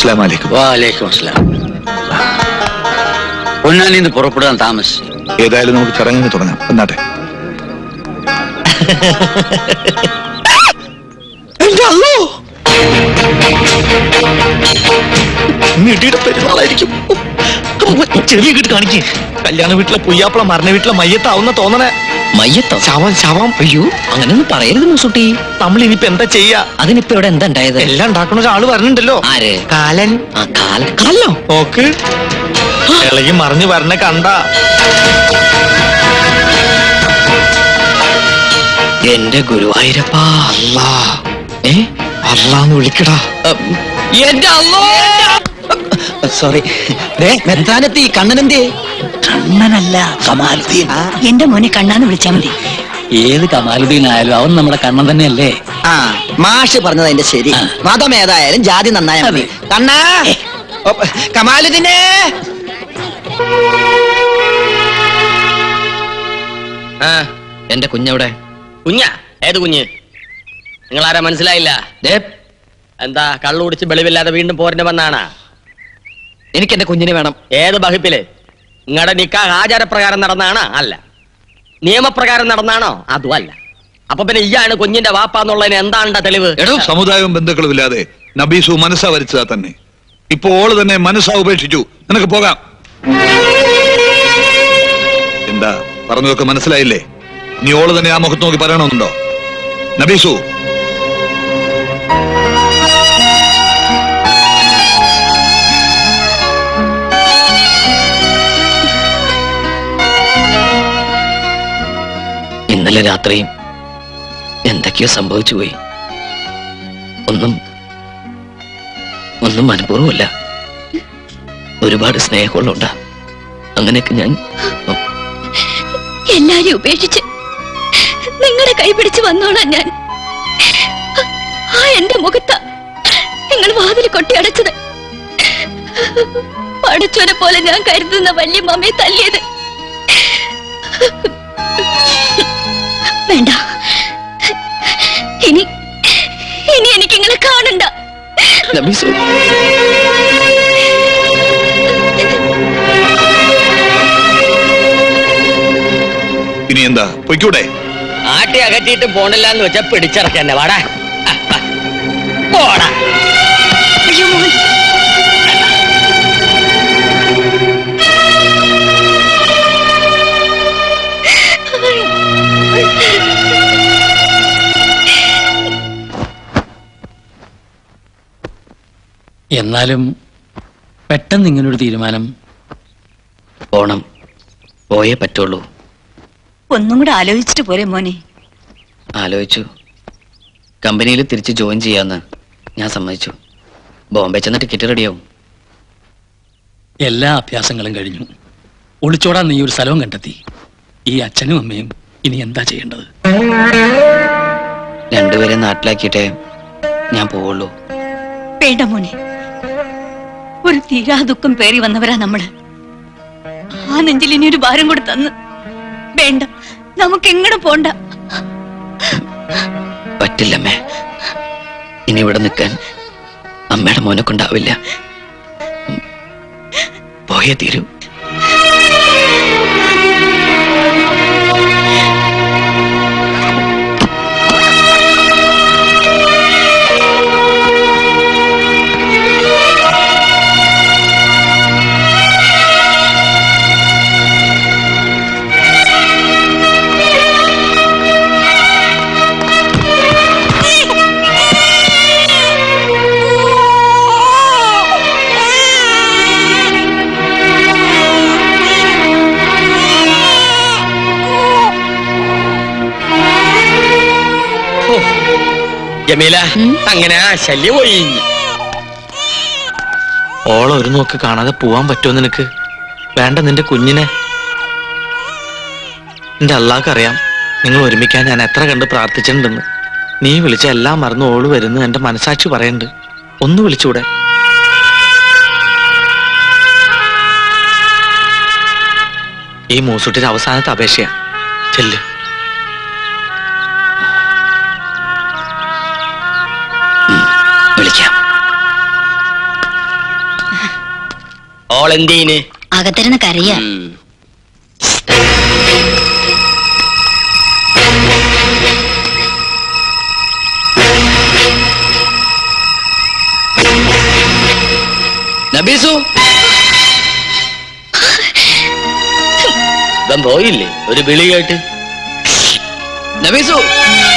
അസ്സലാമു അലൈക്കും വാലേക്കും അസ്സലാം പൊന്നാനിന്ന് പുറപ്പെടാൻ താമസിച്ചു ഏതായാലും നമുക്ക് ചടങ്ങിന് തുടങ്ങാം എന്നാട്ടെ എന്റെ അല്ലോ മിടിയുടെ പെരുന്നാളായിരിക്കും ചെറിയ കിട്ട് കാണിക്കേ കല്യാണ വീട്ടിലെ പുയ്യാപ്പള മരണ വീട്ടിലെ മയ്യത്താവുന്ന തോന്നണേ മയ്യത്തോ ശവം ശവം അയ്യോ അങ്ങനെയൊന്നും പറയരുത് മുസുട്ടി നമ്മൾ ഇനിയിപ്പോ എന്താ ചെയ്യാ അതിനിപ്പോ ഇവിടെ എന്താ ഉണ്ടായത് എല്ലാം ഉണ്ടാക്കുന്ന ഒരാള് പറഞ്ഞിട്ടുണ്ടല്ലോ ആര് കാലൻ ആ കാലൻ കല്ലോ നോക്ക് ഇളകി മറിഞ്ഞു വരണ കണ്ട എന്റെ ഗുരുവായൂരപ്പാ അല്ലാ ഏ അല്ലാന്ന് വിളിക്കടാ എന്റെ അല്ലോ സോറി മെത്താനെത്തി കണ്ണനെന്തേ കണ്ണനല്ല കമാലുദ്ദീൻ എന്റെ മോനെ കണ്ണാന്ന് വിളിച്ചാ മതി ഏത് കമാലുദ്ദീൻ ആയാലും അവൻ നമ്മുടെ കണ്ണൻ തന്നെയല്ലേ ആ മാഷ് പറഞ്ഞത് അതിന്റെ ശരി മതം ഏതായാലും ജാതി നന്നായ മതി കണ്ണാ കമാലുദ്ദീനെ ആ എന്റെ കുഞ്ഞവിടെ കുഞ്ഞ ഏത് കുഞ്ഞ് നിങ്ങൾ ആരാ മനസ്സിലായില്ല എന്താ കള്ളു കുടിച്ച് വെളിവില്ലാതെ വീണ്ടും പോരണ്ട വന്നാണ് എനിക്ക് എന്റെ കുഞ്ഞിനെ വേണം ഏത് ബഹിപ്പില് നിങ്ങളുടെ നിക്കാഹ് ആചാരപ്രകാരം നടന്നാണ് അല്ല നിയമപ്രകാരം നടന്നാണോ അതും അല്ല അപ്പൊ പിന്നെ ഇയാണ് കുഞ്ഞിന്റെ വാപ്പാന്നുള്ളതിന് എന്താണ് തെളിവ് സമുദായവും ബന്ധുക്കളും ഇല്ലാതെ നബീസു മനസ്സാ വരച്ചതാ തന്നെ ഇപ്പൊ ഓള് തന്നെ മനസ്സാ ഉപേക്ഷിച്ചു നിനക്ക് പോകാം എന്താ പറഞ്ഞതൊക്കെ മനസ്സിലായില്ലേ നീ ഓള് തന്നെ ആ മുഖത്ത് നോക്കി പറയണമെന്നുണ്ടോ നബീസു ഇന്നലെ രാത്രിയും എന്തൊക്കെയോ സംഭവിച്ചു പോയി ഒന്നും ഒന്നും മനഃപൂർവ്വമല്ല ഒരുപാട് സ്നേഹമുള്ളുണ്ടാ അങ്ങനെയൊക്കെ ഞാൻ എല്ലാരും ഉപേക്ഷിച്ച് നിങ്ങളുടെ കൈ പിടിച്ച് വന്നോളാം ഞാൻ ആ എന്റെ മുഖത്ത നിങ്ങൾ വാതിൽ കൊട്ടിയടച്ചത് പഠിച്ചവനെ പോലെ ഞാൻ കരുതുന്ന വല്യമ്മയെ തല്ലിയത് വേണ്ട ഇനി ഇനി എനിക്ക് നിങ്ങളെ കാണണ്ട നബീസു ഇനി എന്താ പൊയ്ക്കൂടെ ആട്ടി അകറ്റിയിട്ട് പോണില്ല എന്ന് വെച്ചാ പിടിച്ചിറക്കന്നെ വാടാ ആ, ആ. പോടാ അയ്യോ മോൻ എന്നാലും പെട്ടെന്ന് ഇങ്ങനൊരു തീരുമാനം പോണം പോയേ പറ്റുള്ളൂ ഒന്നും കൂടെ ആലോചിച്ചിട്ട് പോരെ മോനെ ആലോചിച്ചു കമ്പനിയിൽ തിരിച്ച് ജോയിൻ ചെയ്യാന്ന് ഞാൻ സമ്മതിച്ചു ബോംബെ ചെന്ന് ടിക്കറ്റ് റെഡിയാവും എല്ലാ അഭ്യാസങ്ങളും കഴിഞ്ഞു ഒളിച്ചോടാൻ നീ ഒരു സ്ഥലവും കണ്ടെത്തി ഈ അച്ഛനും അമ്മയും ഇനി എന്താ ചെയ്യേണ്ടത് രണ്ടുപേരെ നാട്ടിലാക്കിയിട്ടേ ഞാൻ പോവുള്ളൂ വേണ്ട മോനെ ഒരു തീരാ ദുഃഖം പേറി വന്നവരാ നമ്മള് ആ നെഞ്ചിൽ ഇനി ഒരു ഭാരം കൂടെ തന്ന് വേണ്ട നമുക്ക് എങ്ങടെ പോണ്ട പറ്റില്ലമ്മേ ഇനി ഇവിടെ നിൽക്കാൻ അമ്മയുടെ മോനെ കൊണ്ടാവില്ല ഉം. പോയേ തീരൂ ജമീല അങ്ങനെ ആ ശല്യം പോയി ഓളെ ഒരു നോക്ക് കാണാതെ പോവാൻ പറ്റുമോ നിനക്ക് വേണ്ട നിന്റെ കുഞ്ഞിനെ എന്റെ അള്ളാഹ്ക്കറിയാം നിങ്ങൾ ഒരുമിക്കാൻ ഞാൻ എത്ര കണ്ട് പ്രാർത്ഥിച്ചിട്ടുണ്ടെന്ന് നീ വിളിച്ച എല്ലാം മറന്നു ഓള് വരുന്നു എന്റെ മനസാക്ഷി പറയുന്നുണ്ട് ഒന്ന് വിളിച്ചൂടെ ഈ മൂസുട്ടിന്റെ അവസാനത്തെ അപേക്ഷയാ ചെല്ല് വിളിക്കാം ഓൾ എന്തീന് അകത്തിരുന്ന് കരയാ നബീസു ഇവൻ പോയില്ലേ ഒരു വിളി കേട്ട് നബീസു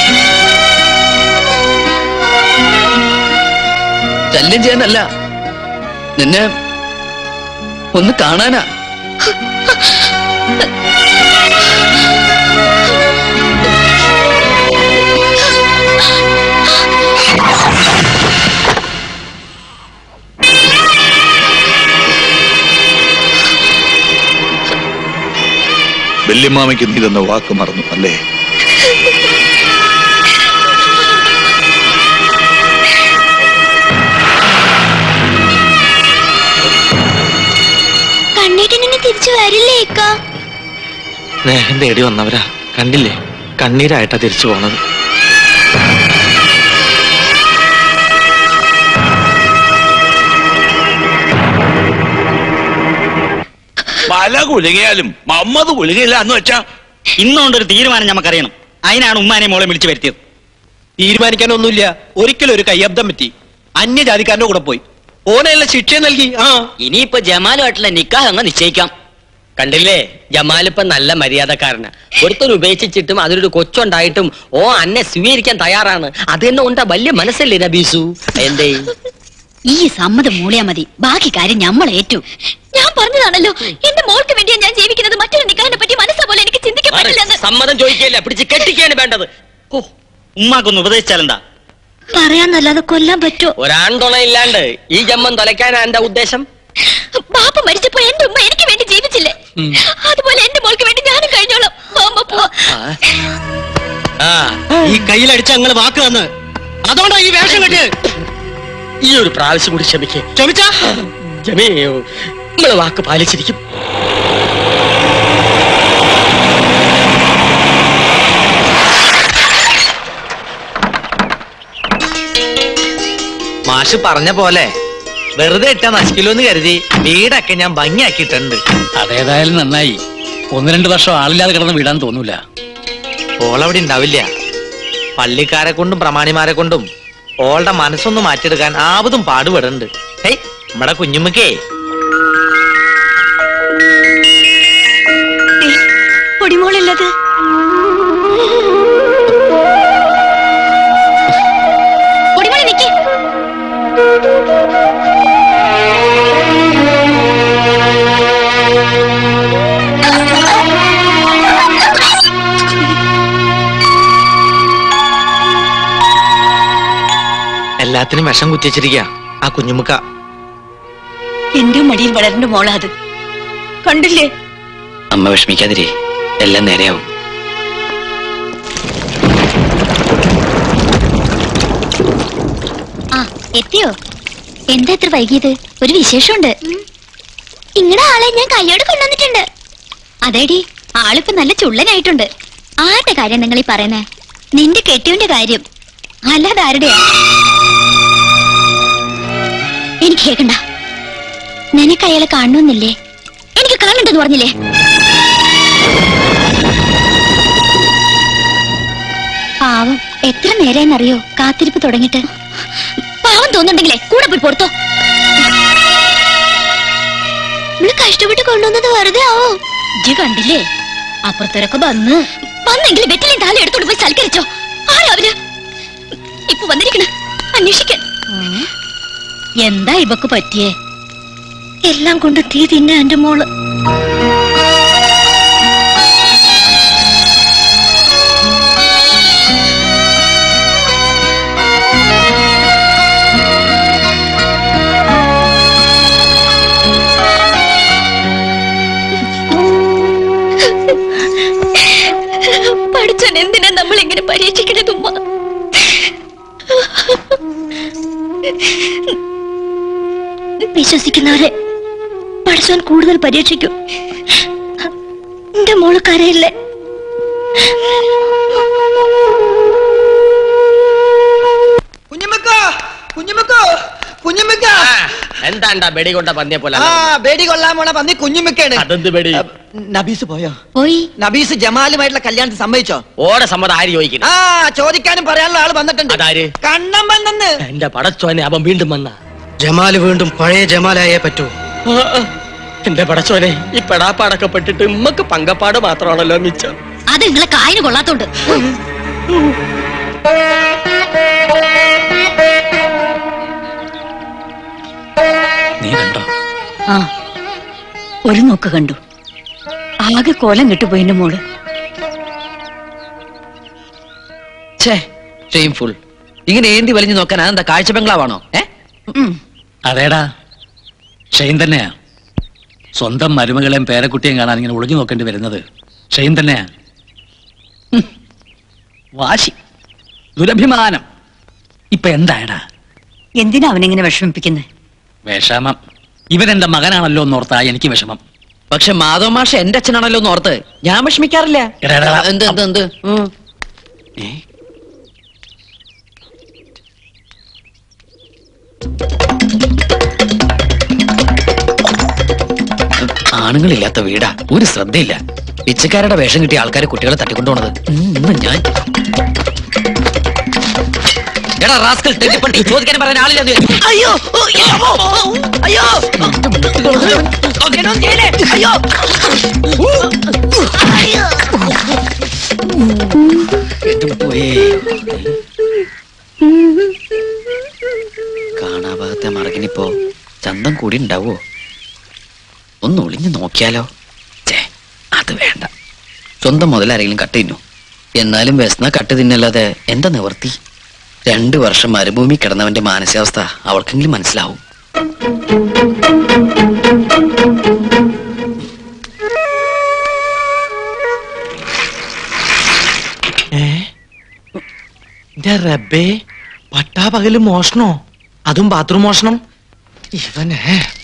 ശല്യം ചെയ്യാനല്ല നിന്നെ ഒന്ന് കാണാനാ വല്യമ്മാമയ്ക്ക് നീ തന്ന വാക്ക് മറന്നു അല്ലേ കണ്ണീട്ടിനെ തിരിച്ചു വരില്ലേ ഇക്ക സ്നേഹം തേടി വന്നവരാ കണ്ടില്ലേ കണ്ണീരായിട്ടാ തിരിച്ചു പോണത് മല കുലുങ്ങിയാലും മമ്മത് കുലുങ്ങില്ല എന്ന് വെച്ചാ ഇന്നുകൊണ്ടൊരു തീരുമാനം നമുക്കറിയണം അതിനാണ് ഉമ്മാനെ മോളെ വിളിച്ചു വരുത്തിയത് തീരുമാനിക്കാനൊന്നുമില്ല ഒരിക്കലും ഒരു കയ്യബ്ദം പറ്റി അന്യജാതിക്കാരന്റെ കൂടെ പോയി ഓനെല്ലാം ശിക്ഷ നൽകി ആ ഇനിയിപ്പോ ജമാലുമായിട്ടുള്ള നിക്കാഹ് അങ്ങ് നിശ്ചയിക്കാം കണ്ടില്ലേ ജമാലിപ്പം നല്ല മര്യാദക്കാരന് ഒരുത്തൻ ഉപേക്ഷിച്ചിട്ടും അതിലൊരു കൊച്ചുണ്ടായിട്ടും ഓ അന്നെ സ്വീകരിക്കാൻ തയ്യാറാണ് അത് തന്നെ ഉണ്ടാ വലിയ മനസ്സല്ലേ നബീസു എന്തേ ഈ സമ്മതം മൂളിയാ മതി ബാക്കി കാര്യം നമ്മൾ ഏറ്റു ഞാൻ പറഞ്ഞതാണല്ലോ എന്റെ മോൾക്ക് വേണ്ടിയാ ഞാൻ ജീവിക്കുന്നത് മറ്റൊരു നിക്കാഹിനെ പറ്റി മനസ്സാ പോലെ എനിക്ക് ചിന്തിക്കാൻ മാറ്. പറ്റില്ലെന്ന് സമ്മതം ചോദിക്കല്ല പിടിച്ച് കെട്ടിക്കാണ് വേണ്ടത് ഉമ്മാക്കൊന്ന് ഉപദേശിച്ചാലെന്താ പറയാന്നല്ലാതെ കൊല്ലാൻ പറ്റുമോ ഒരാൺതുണ ഇല്ലാണ്ട് ഈ ജമ്മം തൊലയ്ക്കാനാ എന്റെ ഉദ്ദേശം ബാപ്പ മരിച്ചപ്പോ എന്റെ ഉമ്മ എനിക്ക് വേണ്ടി ജീവിച്ചില്ലേ അതുപോലെ എന്റെ മോൾക്ക് വേണ്ടി ഞാനും കഴിഞ്ഞോളാം മാമ പോ ഈ കയ്യിലടിച്ച അങ്ങനെ വാക്ക് തന്ന് അതുകൊണ്ടാ ഈ വേഷം കെട്ടിയത് ഈ ഒരു പ്രാവശ്യം കൂടി ക്ഷമിക്കേ ക്ഷമിച്ചാ ജമീ നമ്മള് വാക്ക് പാലിച്ചിരിക്കും മാഷ് പറഞ്ഞ പോലെ വെറുതെ ഇട്ട നശിക്കില്ലോ എന്ന് കരുതി വീടൊക്കെ ഞാൻ ഭംഗിയാക്കിയിട്ടുണ്ട് അതേതായാലും നന്നായി ഒന്ന് രണ്ട് വർഷം ആളില്ലാതെ കിടന്ന് വീടാൻ തോന്നൂല ഓളവിടെ ഉണ്ടാവില്ല പള്ളിക്കാരെ കൊണ്ടും പ്രമാണിമാരെ കൊണ്ടും ഓളുടെ മനസ്സൊന്ന് മാറ്റിയെടുക്കാൻ ആവതും പാടുപെടുന്നുണ്ട് ഹേയ് നമ്മടെ കുഞ്ഞുമ്മക്കേ പൊടിമോളുള്ളത് പൊടിമോളി നിക്ക് എല്ലാത്തിനും വിഷം കുത്തിച്ചിരിക്കുക ആ കുഞ്ഞുമുക്ക എന്റെ മടിയിൽ വളരണ്ട മോളാ അത് കണ്ടില്ലേ അമ്മ വിഷമിക്കാതിരി എല്ലാം നേരെയാവും ആ എത്തിയോ എന്താ ഇത്ര വൈകിയത് ഒരു വിശേഷമുണ്ട് ഇങ്ങടെ ആളെ ഞാൻ കയ്യോട് കൊണ്ടുവന്നിട്ടുണ്ട് അതേടി ആളിപ്പോ നല്ല ചുള്ളനായിട്ടുണ്ട് ആരുടെ കാര്യം നിങ്ങൾ ഈ പറയുന്നേ നിന്റെ കെട്ടിയവന്റെ കാര്യം അല്ലാതെ ആരുടെയാ എനിക്ക് കേക്കണ്ട നിനക്ക് അയാളെ കാണണമെന്നില്ലേ എനിക്ക് കാണണ്ടെന്ന് പറഞ്ഞില്ലേ പാവം എത്ര നേരെന്നറിയോ കാത്തിരിപ്പ് തുടങ്ങിയിട്ട് പാവം തോന്നുന്നുണ്ടെങ്കിലേ കൂടെ പോയി പുറത്തോ നമ്മള് കഷ്ടപ്പെട്ട് കൊണ്ടുവന്നത് വെറുതെ ആവോ ഇജ്ജ് കണ്ടില്ലേ അപ്പുറത്തൊരൊക്കെ വന്ന് വന്നെങ്കിൽ വെറ്റിലും താലി എടുത്തോണ്ട് പോയി സൽക്കരിച്ചോ ആരാ അവര് ഇപ്പൊ വന്നിരിക്കണ അന്വേഷിക്കാൻ എന്താ ഇവക്ക് പറ്റിയേ എല്ലാം കൊണ്ട് തീ തിന്നെ എന്റെ മോള് പഠിച്ചൻ എന്തിനാ നമ്മൾ ഇങ്ങനെ പരീക്ഷിക്കണത് ഉമ്മ വിശ്വസിക്കുന്നവരെ പഠിച്ചവൻ കൂടുതൽ പരീക്ഷിക്കും എന്റെ മോള് കരയില്ലേ കുഞ്ഞുമ്മക്ക കുഞ്ഞുമ്മക്ക കുഞ്ഞുമ്മക്ക എന്താണ്ടാ ബെടി കൊണ്ട പന്നിയെ പോലെ ആ ബേടി കൊള്ളാൻ പോണ പന്നി കുഞ്ഞുമിക്കാണ് അതെന്ത് ബെടി നബീസ് പോയോ പോയി നബീസ് ജമാലുമായിട്ടുള്ള കല്യാണത്തിന് സമ്മതിച്ചോ ഓടെ സമ്മതം ആര് ചോദിക്കുന്നു ആ ചോദിക്കാനും പറയാനുള്ള ആള് വന്നിട്ടുണ്ട് അതാര് കണ്ണം വന്നെന്ന് എന്റെ പടച്ചോനെ അവൻ വീണ്ടും വന്ന ജമാല് വീണ്ടും പഴയ ജമാലായേ പറ്റൂ എന്റെ പടച്ചോനെ ഈ പെടാപ്പാടൊക്കെ പെട്ടിട്ട് ഉമ്മക്ക് പങ്കപ്പാട് മാത്രമാണല്ലോ മിച്ചം അത് നിങ്ങളെ കായന് കൊള്ളാത്തോണ്ട് നീ കണ്ടോ ആ ഒരു നോക്ക് കണ്ടു ആകെ കോലം കെട്ടുപോയിന്റെ മോള് ഛേ ഷെയിംഫുൾ ഇങ്ങനെ ഏന്തി വലിഞ്ഞു നോക്കാൻ അതെന്താ കാഴ്ച ബംഗ്ലാവാണോ ഏ അതേടാ ഷെയ്ൻ തന്നെയാ സ്വന്തം മരുമകളെയും പേരക്കുട്ടിയും കാണാൻ ഇങ്ങനെ ഒളിഞ്ഞു നോക്കേണ്ടി വരുന്നത് ഷെയ്ൻ തന്നെയാ ഹും. വാശി ദുരഭിമാനം ഇപ്പൊ എന്തായടാ എന്തിനാ അവനെങ്ങനെ വിഷമിപ്പിക്കുന്നത് വിഷമം ഇവൻ എന്റെ മകനാണല്ലോ എന്നോർത്താ എനിക്ക് വിഷമം പക്ഷെ മാധവ മാഷ എന്റെ അച്ഛനാണല്ലോ എന്ന് ഓർത്ത് ഞാൻ വിഷമിക്കാറില്ല എടാ, എടാ, എടാ. എന്ത് എന്ത് എന്ത് ഉം. ആണുങ്ങളില്ലാത്ത വീടാ ഒരു ശ്രദ്ധയില്ല പിച്ചക്കാരുടെ വേഷം കിട്ടിയ ആൾക്കാരെ കുട്ടികളെ തട്ടിക്കൊണ്ടുപോണത് ഉം, ഇന്ന് ഞാൻ എടാ റാസ്കൽ തെറ്റിപ്പണ്ടി ചോദിക്കാൻ പറയാൻ ആളില്ല അയ്യോ ഓ, എന്റെ അമ്മോ. അയ്യോ ഒന്നും ചെയ്യലേ. അയ്യോ എന്റെ പോയേ കാണാഭാഗത്തെ മറകിനിപ്പോ ചന്തം കൂടി ഉണ്ടാവോ ഒന്ന് ഒളിഞ്ഞു നോക്കിയാലോ ചേ അത് വേണ്ട സ്വന്തം മുതലാരെങ്കിലും കട്ട് തിന്നു എന്നാലും വ്യസന കട്ട് തിന്നല്ലാതെ എന്താ നിവർത്തി രണ്ടു വർഷം മരുഭൂമി കിടന്നവന്റെ മാനസികാവസ്ഥ അവൾക്കെങ്കിലും മനസ്സിലാവും എന്റെ റബ്ബേ പട്ടാ പകല് മോഷണോ അതും ബാത്റൂം മോഷണം ഇവനെ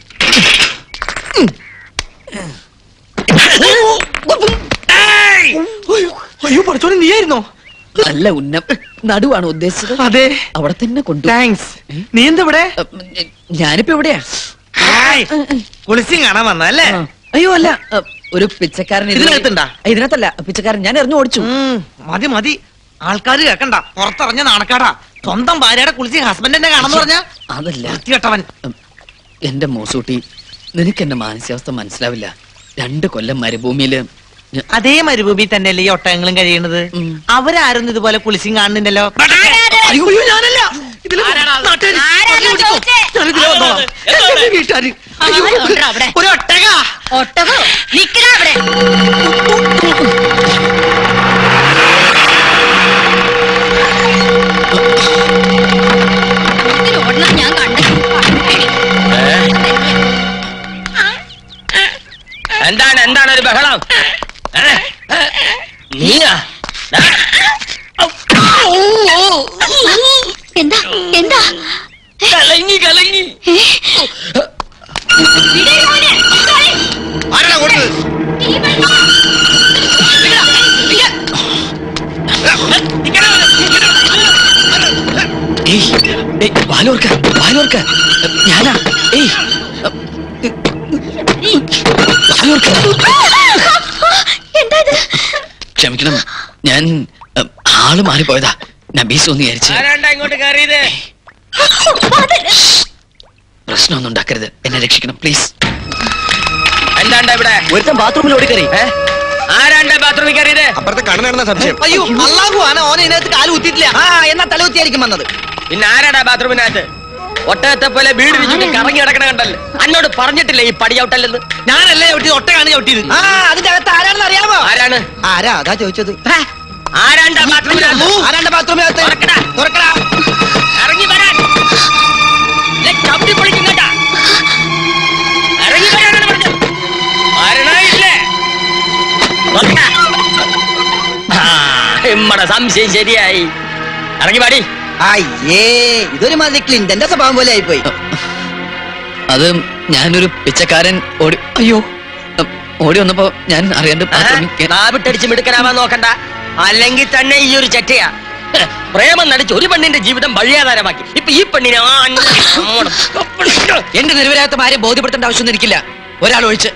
അയ്യോ പഠിച്ചോനെ നീയായിരുന്നോ നല്ല ഉന്നം നടുവാണ് ഉദ്ദേശിച്ചത് അതെ അവിടെ തന്നെ കൊണ്ടു താങ്ക്സ് നീ എന്താ ഇവിടെ ഞാനിപ്പോ എവിടെയാ കുളിച്ചും കാണാൻ വന്നല്ലേ അയ്യോ അല്ല അ, ഒരു പിച്ചക്കാരൻ ഇതിൽ- ഇതിനകത്തുണ്ടാ? ഇതിനകത്തല്ല പിച്ചക്കാരൻ ഞാൻ എറിഞ്ഞു ഓടിച്ചു മതി മതി ആൾക്കാർ കേക്കണ്ട പുറത്തിറങ്ങിയ നാണക്കാടാ സ്വന്തം ഭാര്യയുടെ കുളിച്ച് ഹസ്ബൻഡിനെ കാണാന്ന് പറഞ്ഞ അതല്ല വൃത്തികെട്ടവൻ എന്റെ മോസൂട്ടി നിനക്ക് എന്റെ മാനസികാവസ്ഥ മനസ്സിലാവില്ല രണ്ട് കൊല്ലം മരുഭൂമിയില് ഞ- അതേ മരുഭൂമി തന്നെയല്ലേ ഈ ഒട്ടകങ്ങളും കഴിയണത് അവരാരും ഇതുപോലെ കുളിച്ചും കാണുന്നില്ലല്ലോ അയ്യോ, അയ്യോ, ഞാനല്ല ഇതില് നാട്ടുകാര് പറഞ്ഞു പിടിക്കും. ഞാനിതില് വന്നോളാം. എന്റെ വീട്ടുകാര്. അയ്യോ, ഒരു ഒട്ടക ഒട്ടകോ നിക്കടാ അവിടെ ഇതിന് ഓടണം ഞാൻ കണ്ടു എന്താണ് എന്താണ് ഒരു ബഹളം ഏ? നീയാ ദാ. എന്താ എന്താ കലങ്ങി കലങ്ങി ആരാ കൊടുത്തത് ഏയ്, ഏയ്, വാലോർക്ക വാലോർക്ക ഞാനാ ഏയ് വാലോർക്ക എന്താ ഇത് ക്ഷമിക്കണം ഞാൻ അ, ആള് മാറിപ്പോയതാ നബീസ് ഒന്ന് വിചാരിച്ച് ആരാണ്ടാ ഇങ്ങോട്ട് കയറിയത് പ്രശ്നമൊന്നും ഉണ്ടാക്കരുത് എന്നെ രക്ഷിക്കണം പ്ലീസ് എന്താണ്ടാ ഇവിടെ ഒരുത്തൻ ബാത്റൂമിൽ ഓടിക്കറി ആരാണ്ടാ ബാത്റൂമിൽ കയറിയത് അപ്പുറത്തെ കണ്ണനാണെന്ന സംശയം അയ്യോ അള്ളാഹു ആണ് ഓനെ ഇതിനകത്ത് കാല് കുത്തിയിട്ടില്ല ആ എന്നാ തലകുത്തിയായിരിക്കും വന്നത് പിന്നെ ആരാടാ ബാത്റൂമിനകത്ത് ഒട്ടകത്തെ പോലെ വീട് വിരിച്ചിട്ട് കറങ്ങി കിടക്കണ കണ്ടല്ലോ അന്നോട് പറഞ്ഞിട്ടില്ലേ ഈ പടി ചവിട്ടല്ലെന്ന് ഞാനല്ലേ ചവിട്ടിയത് ഒട്ടകാണ് ചവിട്ടിയത് ആ അതിന്റെ അകത്ത് ആരാണെന്ന് അറിയാമോ ആരാണ് ആരാ അതാ ചോദിച്ചത് ആരാണ്ടാ ബാത്റൂമിനകത്ത് ആരാണ്ട് ബാത്റൂമിനകത്ത് തുറക്കടാ. തുറക്കടാ ഇറങ്ങി വരാൻ ഇല്ലേ, ചവിട്ടി പൊളിക്കും കേട്ടാ ഇറങ്ങി വരാനാണ് പറഞ്ഞത് വരണമില്ലേ തുറക്കടാ. ആ, ഇമ്മടെ സംശയം ശരിയായി ഇറങ്ങി പാടി അയ്യേ ഇതൊരു മാതിരി ക്ലിന്റന്റെ സ്വഭാവം പോലെ ആയിപ്പോയി അത് ഞാനൊരു പിച്ചക്കാരൻ ഓടി അയ്യോ അ, ഓടി വന്നപ്പോ ഞാൻ അറിയാണ്ട് ബാത്റൂമിൽ കേ- നാവിട്ടടിച്ച് മിടുക്കനാവാൻ നോക്കണ്ട അല്ലെങ്കിൽ തന്നെ ഈ ഒരു ചെറ്റയാ ഹെ, പ്രേമം നടിച്ച് ഒരു പെണ്ണിന്റെ ജീവിതം വഴിയാധാരമാക്കി ഇപ്പൊ ഈ പെണ്ണിനെ ആ അന്ന- അങ്ങോട്ട് എന്റെ നിരവരാത്ത ഭാര്യ ബോധ്യപ്പെടുത്തേണ്ട ആവശ്യമൊന്നും എനിക്കില്ല ഒരാൾ ഒഴിച്ച്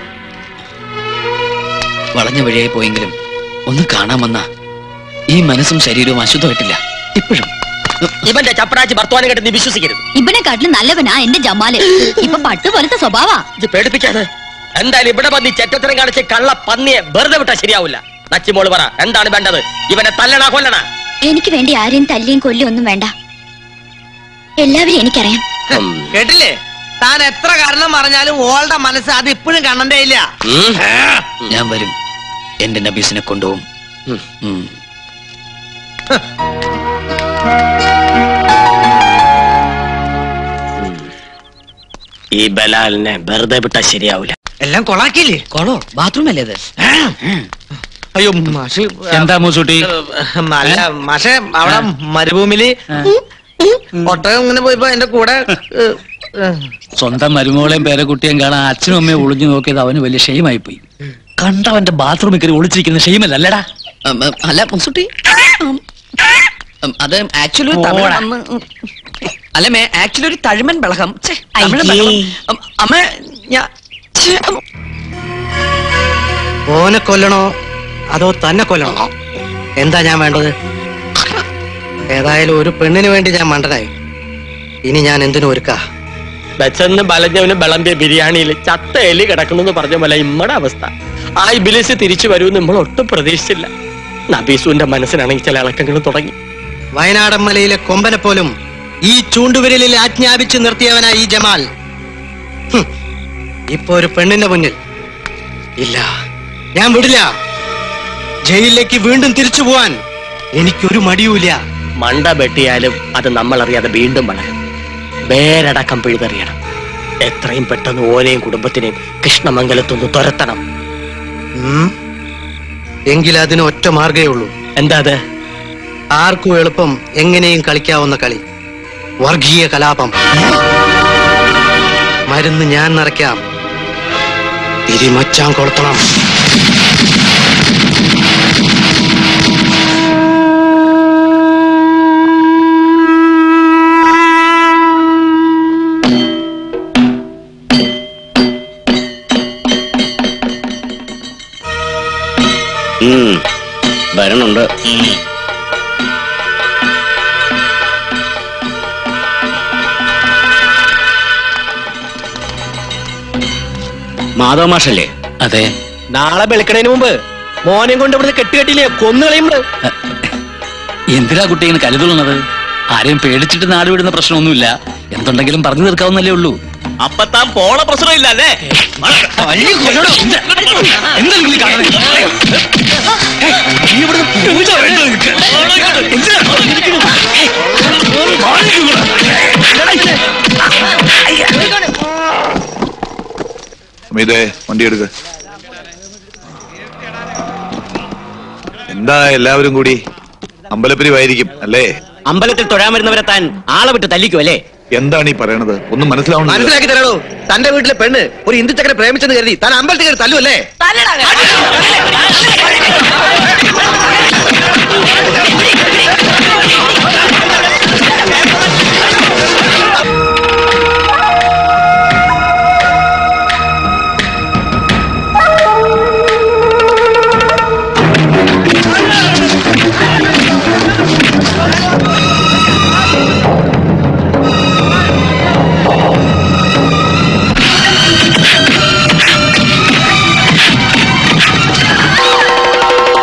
വളഞ്ഞ വഴിയായി പോയെങ്കിലും ഒന്ന് കാണാൻ വന്ന ഈ മനസ്സും ശരീരവും അശുദ്ധമായിട്ടില്ല ഇപ്പോഴും ഇവന്റെ ചപ്പടാച്ചി ഭർത്താനം കേട്ട് നീ വിശ്വസിക്കരുത് ഇവനെക്കാട്ടിലും നല്ലവനാ എന്റെ ജമാല് ഇപ്പൊ പട്ട് പോലത്തെ സ്വഭാവാ ഇത് പേടിപ്പിക്കാതെ എന്തായാലും ഇവിടെ വന്ന് ഈ ചെറ്റത്തരം കാണിച്ച് കള്ള പന്നിയെ വെറുതെ വിട്ടാ ശരിയാവില്ല നച്ചിമോള് പറ എന്താണ് വേണ്ടത് ഇവനെ തല്ലണ കൊല്ലണ എനിക്ക് വേണ്ടി ആരെയും തല്ലിയും കൊല്ലും ഒന്നും വേണ്ട എല്ലാവരും എനിക്കറിയാം കേട്ടില്ലേ താൻ എത്ര കാരണം പറഞ്ഞാലും ഓളുടെ മനസ്സ് അത് ഇപ്പോഴും കണ്ണന്റെ ഇല്ല ഞാൻ വരും എന്റെ നബീസിനെ കൊണ്ടുപോകും ഉം. ഈ ബലാലിനെ വെറുതെ വിട്ടാ ശരിയാവില്ല എല്ലാം കൊളാക്കിയില്ലേ കൊളോ ബാത്റൂം അല്ലേ അത് അയ്യോ മാഷ് എന്താ മൂസൂട്ടി അല്ല മാഷെ അവിടെ മരുഭൂമിയില് ഒട്ടകം ഇങ്ങനെ പോയപ്പോ എന്റെ കൂടെ ഏ, ഏ, സ്വന്തം മരുമോളെയും പേരക്കുട്ടിയും കാണാൻ അച്ഛനും അമ്മയും ഒളിഞ്ഞു നോക്കിയത് അവന് വലിയ ഷെയിമായി പോയി കണ്ടവന്റെ ബാത്റൂമിൽ കയറി ഒളിച്ചിരിക്കുന്ന ഷെയിമല്ലല്ലടാ ഉം, ഉം, അല്ല മുൻസുട്ടി ഉം, ഉം, അത് ആക്ച്വലി ഒരു തമിഴ് ഓടാ. അമ്മ, ഉം. അല്ല മേ ആക്ച്വലി ഒരു തഴിമൻ ബളകം ഛെ, തമിഴ് അയ്യേ. ബളകം. ഉം, അമ്മ ഞാ ഛെ, ഉം. ഓനെ കൊല്ലണോ അതോ തന്നെ കൊല്ലണോ എന്താ ഞാൻ വേണ്ടത് ഏതായാലും ഒരു പെണ്ണിന് വേണ്ടി ഞാൻ മണ്ടനായി ഇനി ഞാൻ എന്തിനു ഒരുക്കാ വെച്ചെന്ന് ബലഞ്ഞവന് വിളമ്പിയ ബിരിയാണിയിൽ ചത്ത എലി കിടക്കണമെന്ന് പറഞ്ഞ പോലെ ഇമ്മടെ അവസ്ഥ ആ ഇബിലിസ് തിരിച്ചു വരുമെന്ന് നമ്മൾ ഒട്ടും പ്രതീക്ഷിച്ചില്ല നബീസുവിന്റെ മനസ്സിനാണെങ്കിൽ ചില ഇളക്കങ്ങൾ തുടങ്ങി വയനാടൻ മലയിലെ കൊമ്പനെ പോലും ഈ ചൂണ്ടുവിരലിൽ ആജ്ഞാപിച്ച് നിർത്തിയവനായി ഈ ജമാൽ ഹും. ഇപ്പൊ ഒരു പെണ്ണിന്റെ മുന്നിൽ ഇല്ല ഞാൻ വിടില്ല ജയിലിലേക്ക് വീണ്ടും തിരിച്ചു പോവാൻ എനിക്കൊരു മടിയുമില്ല മണ്ട വെട്ടിയാലും അത് നമ്മൾ അറിയാതെ വീണ്ടും വളരും വേരടക്കം പിഴുതെറിയണം എത്രയും പെട്ടെന്ന് ഓനെയും കുടുംബത്തിനെയും കൃഷ്ണമംഗലത്തൊന്ന് തുരത്തണം ഉം. എങ്കിൽ അതിന് ഒറ്റ മാർഗേ ഉള്ളൂ എന്താ അത് ആർക്കും എളുപ്പം എങ്ങനെയും കളിക്കാവുന്ന കളി വർഗീയ കലാപം മരുന്ന് ഞാൻ നിറയ്ക്കാം തിരിമച്ചാൻ കൊളുത്തണം വരണുണ്ട് മാധവ മാഷല്ലേ അതെ നാളെ വെളുക്കണതിന് മുമ്പ് മോനെയും കൊണ്ട് ഇവിടുന്ന് കെട്ടുകെട്ടില്ലേ കൊന്നുകളയുമ്പോ എന്തിനാ കുട്ടി ഇങ്ങനെ കരുതുള്ളത് ആരെയും പേടിച്ചിട്ട് നാട് വിടുന്ന പ്രശ്നമൊന്നുമില്ല എന്തുണ്ടെങ്കിലും പറഞ്ഞു തീർക്കാവുന്നല്ലേ ഉള്ളൂ അപ്പൊ താൻ പോണ പ്രശ്നമില്ല അല്ലേ അമിതേ വണ്ടി എടുക്ക എന്താ എല്ലാവരും കൂടി അമ്പലപ്പിരിവായിരിക്കും അല്ലേ അമ്പലത്തിൽ തൊഴാൻ വരുന്നവരെ താൻ ആളെ വിട്ട് തല്ലിക്കും അല്ലേ എന്താണ് ഈ പറയണത് ഒന്നും മനസ്സിലാവണം മനസ്സിലാക്കി തരണോ തന്റെ വീട്ടിലെ പെണ്ണ് ഒരു ഹിന്ദു ചക്കരെ പ്രേമിച്ചെന്ന് കരുതി താൻ അമ്പലത്തിൽ കയറി തല്ലുമല്ലേ ആ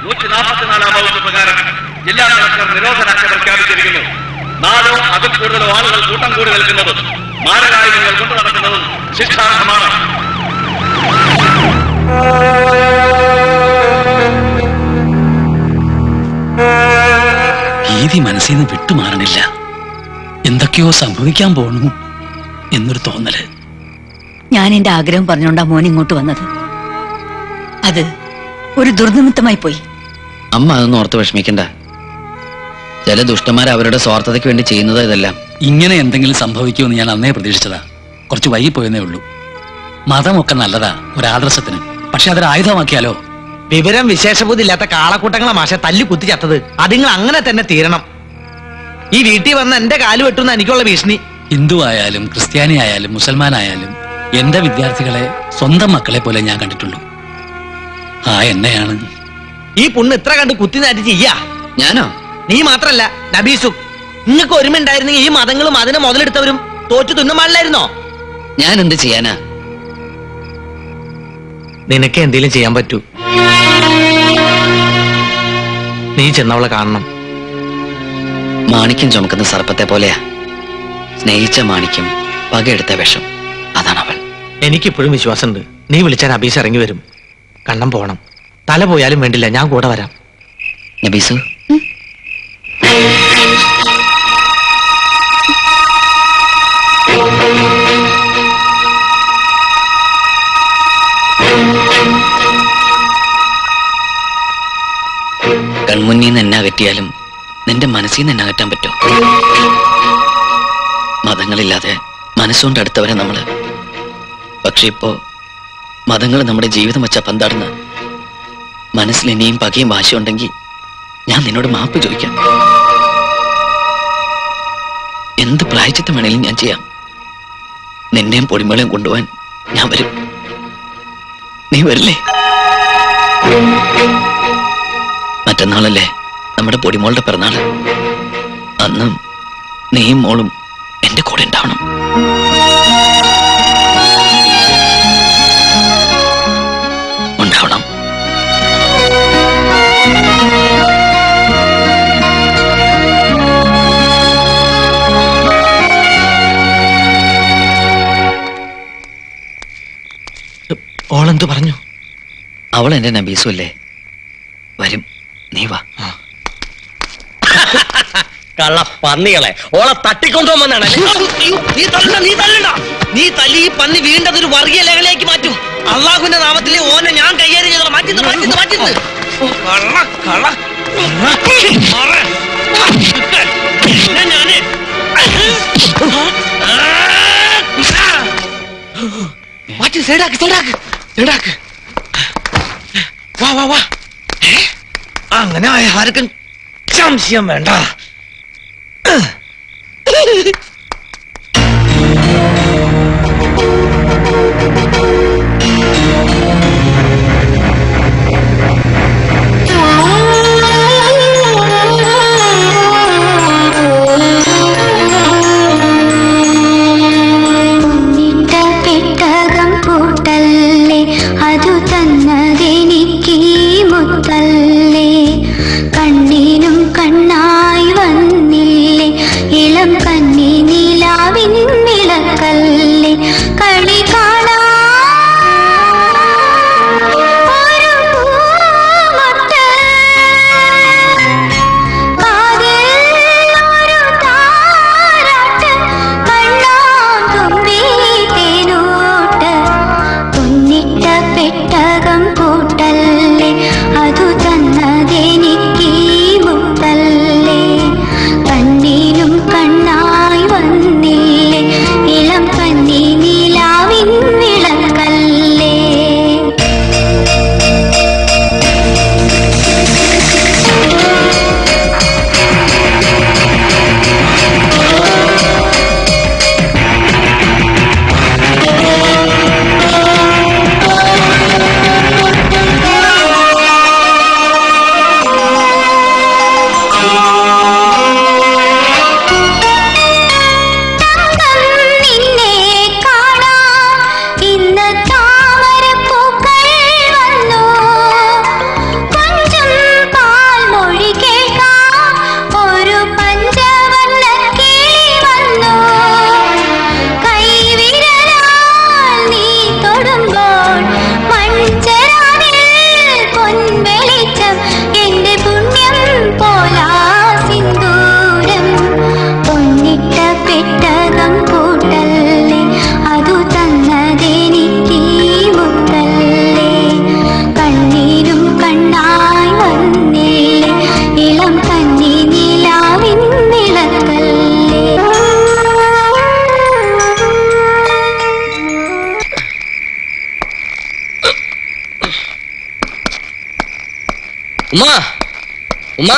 നൂറ്റി നാൽപ്പത്തിനാലാം വകുപ്പ് പ്രകാരം ജില്ലാ കളക്ടർ നിരോധനാജ്ഞ പ്രഖ്യാപിച്ചിരിക്കുന്നു നാലോ അതിൽ കൂടുതലോ ആളുകൾ കൂട്ടം കൂടി നിൽക്കുന്നതും മാരകായുധങ്ങൾ കൊണ്ടു നടക്കുന്നതും ശിക്ഷാർഹമാണ് ഭീതി മനസ്സിൽ നിന്ന് വിട്ടുമാറണില്ല എന്തൊക്കെയോ സംഭവിക്കാൻ പോണു എന്നൊരു തോന്നല് ഞാൻ എന്റെ ആഗ്രഹം പറഞ്ഞുകൊണ്ടാ മോൻ ഇങ്ങോട്ട് വന്നത് അത് ഒരു ദുർനിമിത്തമായി പോയി അമ്മ അതൊന്നും ഓർത്ത് വിഷമിക്കണ്ട ചില ദുഷ്ടന്മാർ അവരുടെ സ്വാർത്ഥതയ്ക്ക് വേണ്ടി ചെയ്യുന്നത് ഇതെല്ലാം ഇങ്ങനെ എന്തെങ്കിലും സംഭവിക്കുമെന്ന് ഞാൻ അന്നേ പ്രതീക്ഷിച്ചതാ കുറച്ച് വൈകിപ്പോയെന്നേ ഉള്ളൂ മതമൊക്കെ നല്ലതാ ഒരു ആദർശത്തിന് പക്ഷെ അതൊരു ആയുധമാക്കിയാലോ വിവരം വിശേഷബുദ്ധി ഇല്ലാത്ത കാളക്കൂട്ടങ്ങളെ മാഷ തല്ലി കുത്തി ചത്തത് അതിങ്ങൾ അങ്ങനെ തന്നെ തീരണം ഈ വീട്ടിൽ വന്ന് എന്റെ കാല് വെട്ടുന്ന എനിക്കുള്ള ഭീഷണി ഹിന്ദു ആയാലും ക്രിസ്ത്യാനി ആയാലും മുസൽമാനായാലും എന്റെ വിദ്യാർത്ഥികളെ സ്വന്തം മക്കളെ പോലെ ഞാൻ കണ്ടിട്ടുള്ളൂ ആ എന്നെയാണ് ഈ പുണ്ണ് ഇത്ര കണ്ട് കുത്തി നാറ്റി ചെയ്യാ ഞാനോ നീ മാത്രല്ല നബീസും നിങ്ങൾക്ക് ഒരുമ ഉണ്ടായിരുന്നെങ്കിൽ ഈ മതങ്ങളും അതിനെ മുതലെടുത്തവരും തോറ്റു തിന്നും പാടില്ലായിരുന്നോ ഞാൻ എന്ത് ചെയ്യാനാ നിനക്ക് എന്തെങ്കിലും ചെയ്യാൻ പറ്റൂ നീ ചെന്നവളെ കാണണം മാണിക്യം ചുമക്കുന്ന സർപ്പത്തെ പോലെയാ സ്നേഹിച്ച മാണിക്യം പകയെടുത്ത വിഷം അതാണ് അവൾ എനിക്കിപ്പോഴും വിശ്വാസമുണ്ട് നീ വിളിച്ചാൽ അബീസ് ഇറങ്ങി വരും കണ്ണം പോണം തല പോയാലും വേണ്ടില്ല ഞാൻ കൂടെ വരാം നബീസു കൺമുന്നിൽ നിന്ന് എന്നെ അകറ്റിയാലും നിന്റെ മനസ്സിൽ നിന്ന് എന്നെ അകറ്റാൻ പറ്റും മതങ്ങളില്ലാതെ മനസ്സുകൊണ്ട് അടുത്തവരെ നമ്മള് പക്ഷെ ഇപ്പോ മതങ്ങൾ നമ്മുടെ ജീവിതം വെച്ച പന്താടുന്ന മനസ്സിൽ ഇനിയും പകയും വാശിയുണ്ടെങ്കിൽ ഞാൻ നിന്നോട് മാപ്പ് ചോദിക്കാം എന്ത് പ്രായച്ചിത്തം വേണേലും ഞാൻ ചെയ്യാം നിന്നെയും പൊടിമളയും കൊണ്ടുപോവാൻ ഞാൻ വരും നീ വരില്ലേ മറ്റന്നാളല്ലേ നമ്മുടെ പൊടിമോളുടെ പിറന്നാള് അന്ന് നീയും മോളും എന്റെ കൂടെ ഉണ്ടാവണം ഉണ്ടാവണം ഓളെന്ത് പറഞ്ഞു അവൾ എന്റെ നബീസു അല്ലേ വരും നീ വാ കള്ള പന്നികളെ ഓളെ തട്ടിക്കൊണ്ടുപോകുമെന്നാണ് നീ തല്ലണ്ട നീ തല്ലണ്ട നീ തല്ലി ഈ പന്നി വീണ്ടത് ഒരു വർഗീയ ലഹളയാക്കി മാറ്റും അള്ളാഹുവിന്റെ നാമത്തിൽ ഓനെ ഞാൻ കൈകാര്യം ചെയ്തോളാം മാറ്റിന്ന് മാറ്റിന്ന് മാറ്റിന്ന് കള്ള കള്ള മാറ്. എന്നെ ഞാന് മാറ്റി സൈഡാക്ക് സൈഡാക്ക് സൈഡാക്ക് വാ വാ വാ ഏ? അങ്ങനെ ആയ ആർക്കും സംശയം വേണ്ട ഇട്ട പെട്ടകം പൂട്ടല്ലേ അതു തന്നതെനിക്ക് മുത്തല്ലേ കണ്ണിനും കണ്ണായും ഉമ്മ ഉമ്മ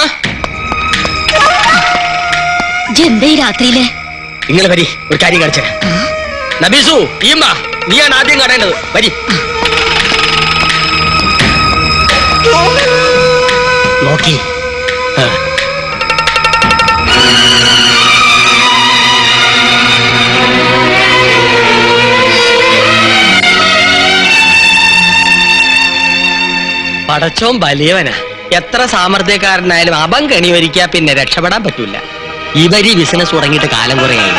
എന്തേ രാത്രിയില് നിങ്ങൾ വരി ഒരു കാര്യം കാണിച്ചു നബീസു ഈമ്മ നീയാണ് ആദ്യം കാണേണ്ടത് വരി നോക്കി ആ. പടച്ചോൻ വലിയവനാ എത്ര സാമർഥ്യക്കാരനായാലും അപം കണി വരിക്കാ പിന്നെ രക്ഷപ്പെടാൻ പറ്റൂല ഇവര് ബിസിനസ് തുടങ്ങിയിട്ട് കാലം കുറയായി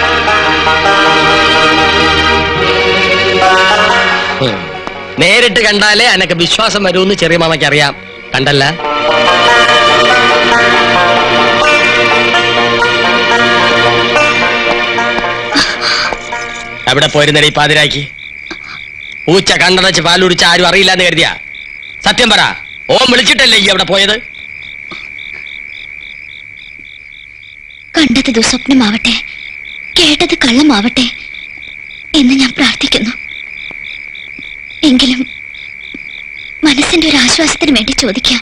ഉം. നേരിട്ട് കണ്ടാലേ അനക്ക് വിശ്വാസം വരുമെന്ന് ചെറിയ മാമയ്ക്ക് അറിയാം കണ്ടല്ല എവിടെ പോയിരുന്നടി പാതിരാക്കി പൂച്ച കണ്ടടച്ച് പാലുടിച്ച് ആരും അറിയില്ല എന്ന് കരുതിയാ സത്യം പറ ഓം വിളിച്ചിട്ടല്ലേ ഈ അവിടെ പോയത് കണ്ടത് ദുസ്വപ്നമാവട്ടെ കേട്ടത് കള്ളമാവട്ടെ എന്ന് ഞാൻ പ്രാർത്ഥിക്കുന്നു എങ്കിലും മനസ്സിന്റെ ഒരു ആശ്വാസത്തിന് വേണ്ടി ചോദിക്കാം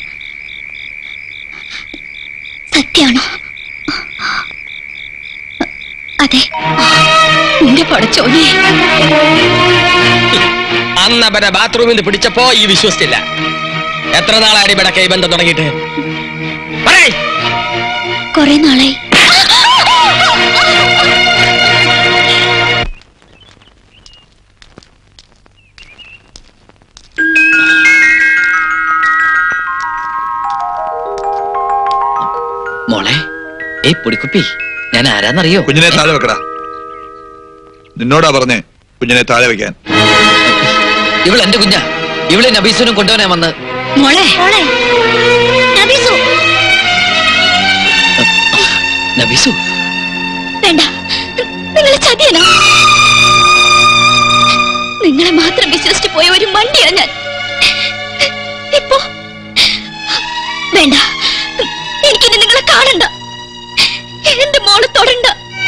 സത്യാണോ അതെ നിന്റെ പടച്ചോനെ അന്ന് അവരെ ബാത്റൂമിൽ നിന്ന് പിടിച്ചപ്പോ ഈ വിശ്വസിച്ചില്ല എത്ര നാളാണ് ഇവിടെ കൈബന്ധം തുടങ്ങിയിട്ട് പറയ്. കുറെ നാളായി മോളെ ഏയ് പൊടിക്കുപ്പി ഞാൻ ആരാന്നറിയോ കുഞ്ഞിനെ താഴെ വെക്കടാ നിന്നോടാ പറഞ്ഞേ കുഞ്ഞിനെ താഴെ വെക്കാൻ ഇവൾ എന്റെ കുഞ്ഞാ ഇവളെ നബീസിനും കൊണ്ടുവരാൻ വന്ന് മോളെ മോളെ നബീസു നബീസു വേണ്ട നിങ്ങൾ ചതിയനോ നിങ്ങളെ മാത്രം വിശ്വസിച്ച് പോയ ഒരു മണ്ടിയാ ഞാൻ ഇപ്പോ വേണ്ട എനിക്കിനി നിങ്ങളെ കാണണ്ട എന്റെ മോളെ തൊടണ്ട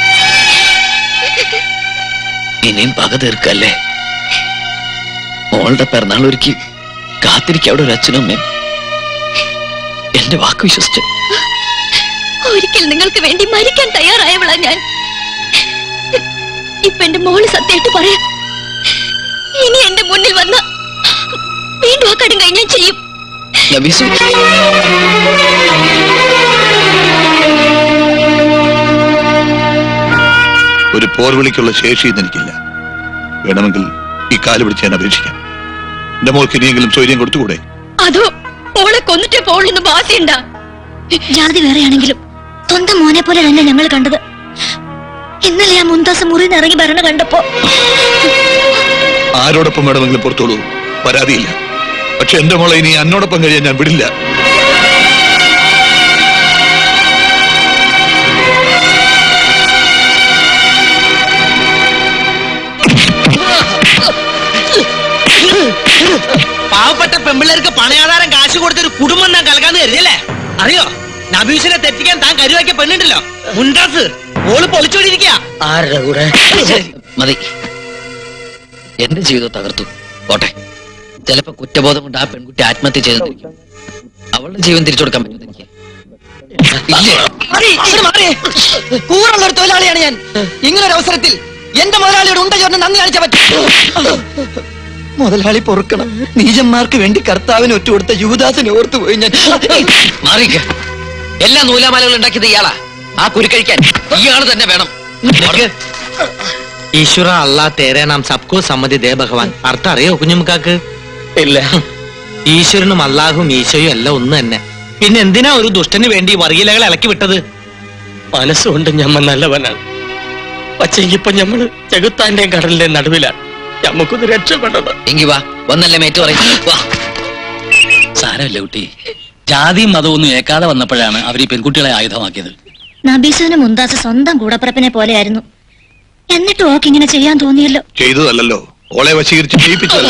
ഇനിയും പക തീർക്കല്ലേ മോളുടെ പിറന്നാൾ ഒരുക്കി കാത്തിരിക്കുക അവിടെ ഒരു അച്ഛനും അമ്മയും എന്റെ വാക്ക് വിശ്വസിച്ച് ഒരിക്കൽ നിങ്ങൾക്ക് വേണ്ടി മരിക്കാൻ തയ്യാറായവളാ ഞാൻ ഇപ്പൊ എന്റെ മോള് സത്യമായിട്ട് പറയാം ഇനി എന്റെ മുന്നിൽ വന്ന വീണ്ടും ആ കടും കഴിഞ്ഞാൽ ചെയ്യും നബീസു ഒരു പോർവിളിക്കുള്ള ശേഷി ഇന്ന് എനിക്കില്ല വേണമെങ്കിൽ ഈ കാല് പിടിച്ച് ഞാൻ അപേക്ഷിക്കാം എന്റെ മോൾക്ക് ഇനിയെങ്കിലും സ്വൈര്യം കൊടുത്തുകൂടെ അതോ മോളെ കൊന്നിട്ടേ പോളെന്ന് വാശിയുണ്ടാ ജാതി വേറെയാണെങ്കിലും സ്വന്തം മോനെ പോലെ തന്നെ ഞങ്ങൾ കണ്ടത് ഇന്നലെ ആ മുന്താസ് മുറിയിൽ നിന്ന് ഇറങ്ങി ഭരണ കണ്ടപ്പോ ആരോടൊപ്പം വേണമെങ്കിലും പുറത്തോളൂ പരാതിയില്ല പക്ഷെ എന്റെ മോളെ ഇനി എന്നോടൊപ്പം കഴിയാൻ ഞാൻ വിടില്ല പാവപ്പെട്ട പെമ്പിള്ളേർക്ക് പണയാധാരം കാശ് കൊടുത്തൊരു കുടുംബം താൻ കലക്കാന്ന് കരുതിയല്ലേ അറിയോ നബീസിനെ തെറ്റിക്കാൻ താൻ കരുവാക്കിയ പെണ്ണുണ്ടല്ലോ മുൻഡാസ് ഓള് പൊളിച്ചോണ്ടിരിക്കുക ആരുടെ കൂടെ മതി എന്റെ ജീവിതം തകർത്തു പോട്ടെ ചിലപ്പോ കുറ്റബോധം കൊണ്ട് ആ പെൺകുട്ടി ആത്മഹത്യ ചെയ്തിരിക്കും അവളുടെ ജീവൻ തിരിച്ചു കൊടുക്കാൻ പറ്റും എനിക്ക് ഇല്ലേ? കൂറുള്ള ഒരു തൊഴിലാളിയാണ് ഞാൻ ഇങ്ങനൊരു അവസരത്തിൽ എന്റെ മുതലാളിയോട് ഉണ്ട ചോറിന് നന്ദി കാണിച്ച പറ്റും മുതലാളി പൊറുക്കണം നീചന്മാർക്ക് വേണ്ടി കർത്താവിന് ഒറ്റുകൊടുത്ത യുവദാസിനെ ഓർത്തു പോയി ഞാൻ മാറിക്ക എല്ലാ നൂലാമാലകളും ഉണ്ടാക്കിയത് ഇയാളാ ആ കുരുക്കഴിക്കാൻ ഇയാള് തന്നെ വേണം ഈശ്വര അല്ലാ തേരെ നാം സബ്കോ സമ്മതി ദേ ഭഗവാൻ അർത്ഥം അറിയോ കുഞ്ഞുമുക്കാക്ക് ഇല്ല ഈശ്വരനും അള്ളാഹും ഈശോയും എല്ലാം ഒന്ന് തന്നെ പിന്നെ എന്തിനാ ഒരു ദുഷ്ടന് വേണ്ടി വർഗീലകൾ ഇളക്കി വിട്ടത് മനസ്സുകൊണ്ട് ഞമ്മ നല്ലവനാണ് പക്ഷെ ഇപ്പൊ ഞമ്മള് ചെകുത്താന്റെയും കടലിന്റെയും നടുവിലാണ് ഞമ്മക്കൊന്ന് രക്ഷപ്പെട്ടത് എങ്കി വാ വന്നല്ലേ മേറ്റ് പറയും വാ സാരമില്ല കുട്ടി ജാതിയും മതമൊന്നും ഏക്കാതെ വന്നപ്പോഴാണ് അവർ ഈ പെൺകുട്ടികളെ ആയുധമാക്കിയത് നബീസുവിന് മുന്താസ് സ്വന്തം കൂടപ്പിറപ്പിനെ പോലെയായിരുന്നു എന്നിട്ട് ഓക്ക് ഇങ്ങനെ ചെയ്യാൻ തോന്നിയല്ലോ ചെയ്തതല്ലല്ലോ ഓളെ വശീകരിച്ച് ജയിപ്പിച്ചതല്ല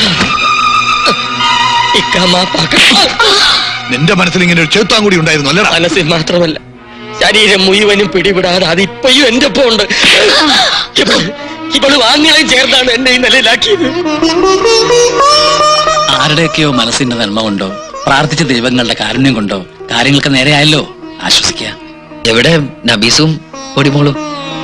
നിന്റെ മനസ്സിൽ ഇങ്ങനെ ഒരു ചെറുത്താൻ കൂടി ഉണ്ടായിരുന്നു അല്ലടാ മനസ്സിൽ മാത്രമല്ല ശരീരം മുഴുവനും പിടിവിടാതെ അത് ഇപ്പോഴും എന്റെ ഒപ്പം ഉണ്ട് ഇവള്- ഇവള് വാങ്ങികളെയും ചേർന്നാണ് എന്നെ ഈ നിലയിലാക്കിയത് ആരുടെയൊക്കെയോ മനസ്സിന്റെ നന്മ കൊണ്ടോ പ്രാർത്ഥിച്ച ദൈവങ്ങളുടെ കാരുണ്യം കൊണ്ടോ കാര്യങ്ങളൊക്കെ നേരെയായല്ലോ ആശ്വസിക്കുക എവിടെ നബീസും പൊടിമോളും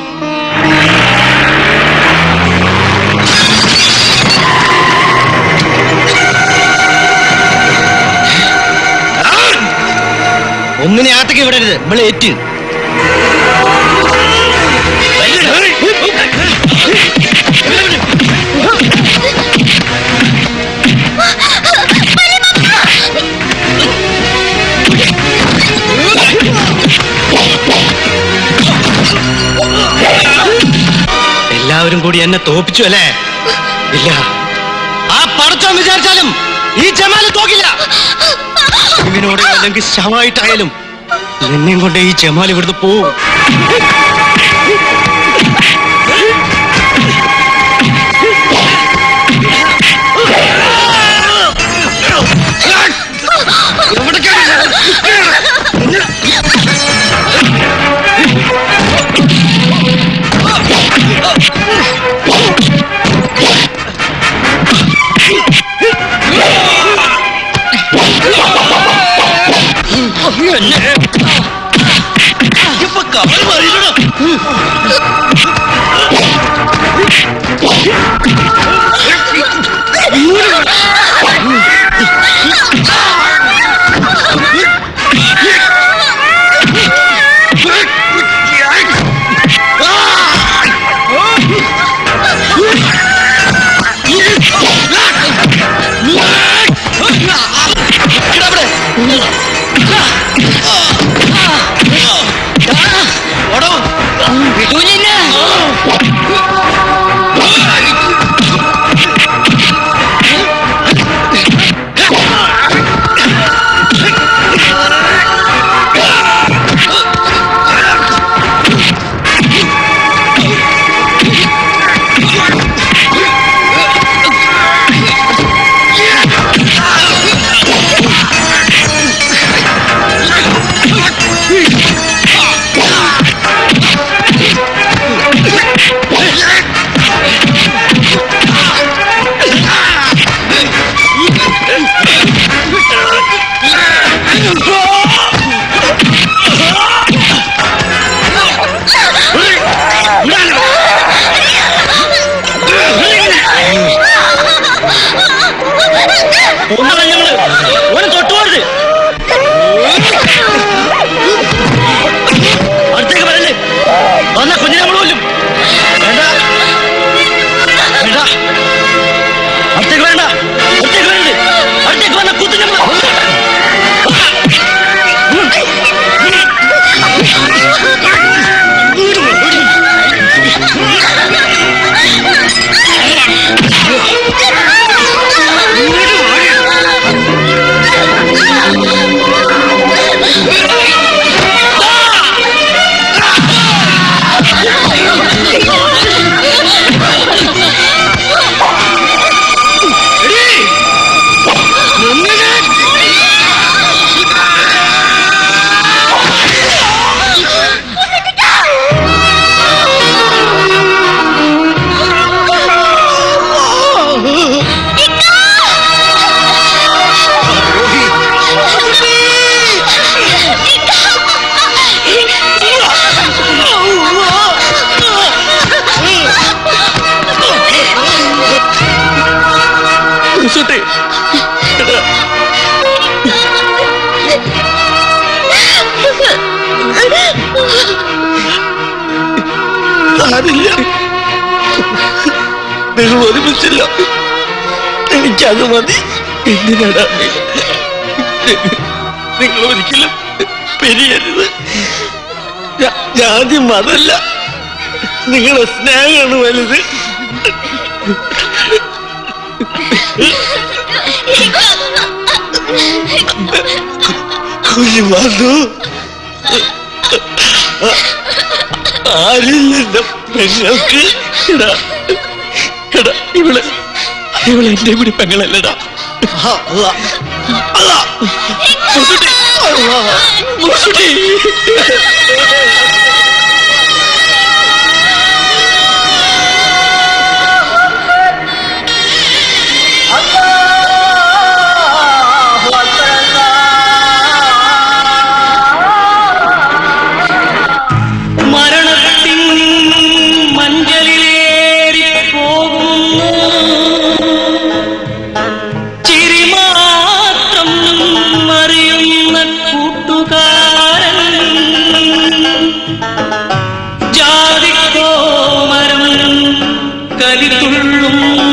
ഒന്നിനെ ആട്ടയ്ക്ക് വിടരുത് നമ്മളെ ഏറ്റ് എല്ലാവരും കൂടി എന്നെ തോപ്പിച്ചു അല്ലേ ഇല്ല ആ പടച്ചോൻ വിചാരിച്ചാലും ഈ ജമാല് തോക്കില്ല ഇവനോട് അല്ലെങ്കിൽ ശവമായിട്ടായാലും നിന്നെയും കൊണ്ട് ഈ ജമാൽ ഇവിടുന്ന് പോവും അടുത്തേക്ക് വരല്ലേ വന്ന കുഞ്ഞിനെ നമ്മൾ കൊല്ലും വേണ്ട വേണ്ട അടുത്തേക്ക് വേണ്ട അടുത്തേക്ക് വരരുത് അടുത്തേക്ക് വന്ന കുത്തു നമ്മൾ സുട്ടി സാരില്ല നിങ്ങൾ ഒരുമിച്ചില്ല എനിക്കത് മതി എന്തിനാടാ നിങ്ങൾ ഒരിക്കലും പെരിയരുത് ഞാ- ജാതി മതല്ല നിങ്ങളെ സ്നേഹമാണ് വലുത് കുഞ്ഞുമാതു ആരില്ല എന്റെ പെങ്ങൾക്ക് എടാ എടാ ഇവള് ഇവള് എന്റെ കൂടി പെങ്ങളല്ലടാ മുസുട്ടി മുസുട്ടി അല്ലാഹു അക്ബർ കലിതുള്ളും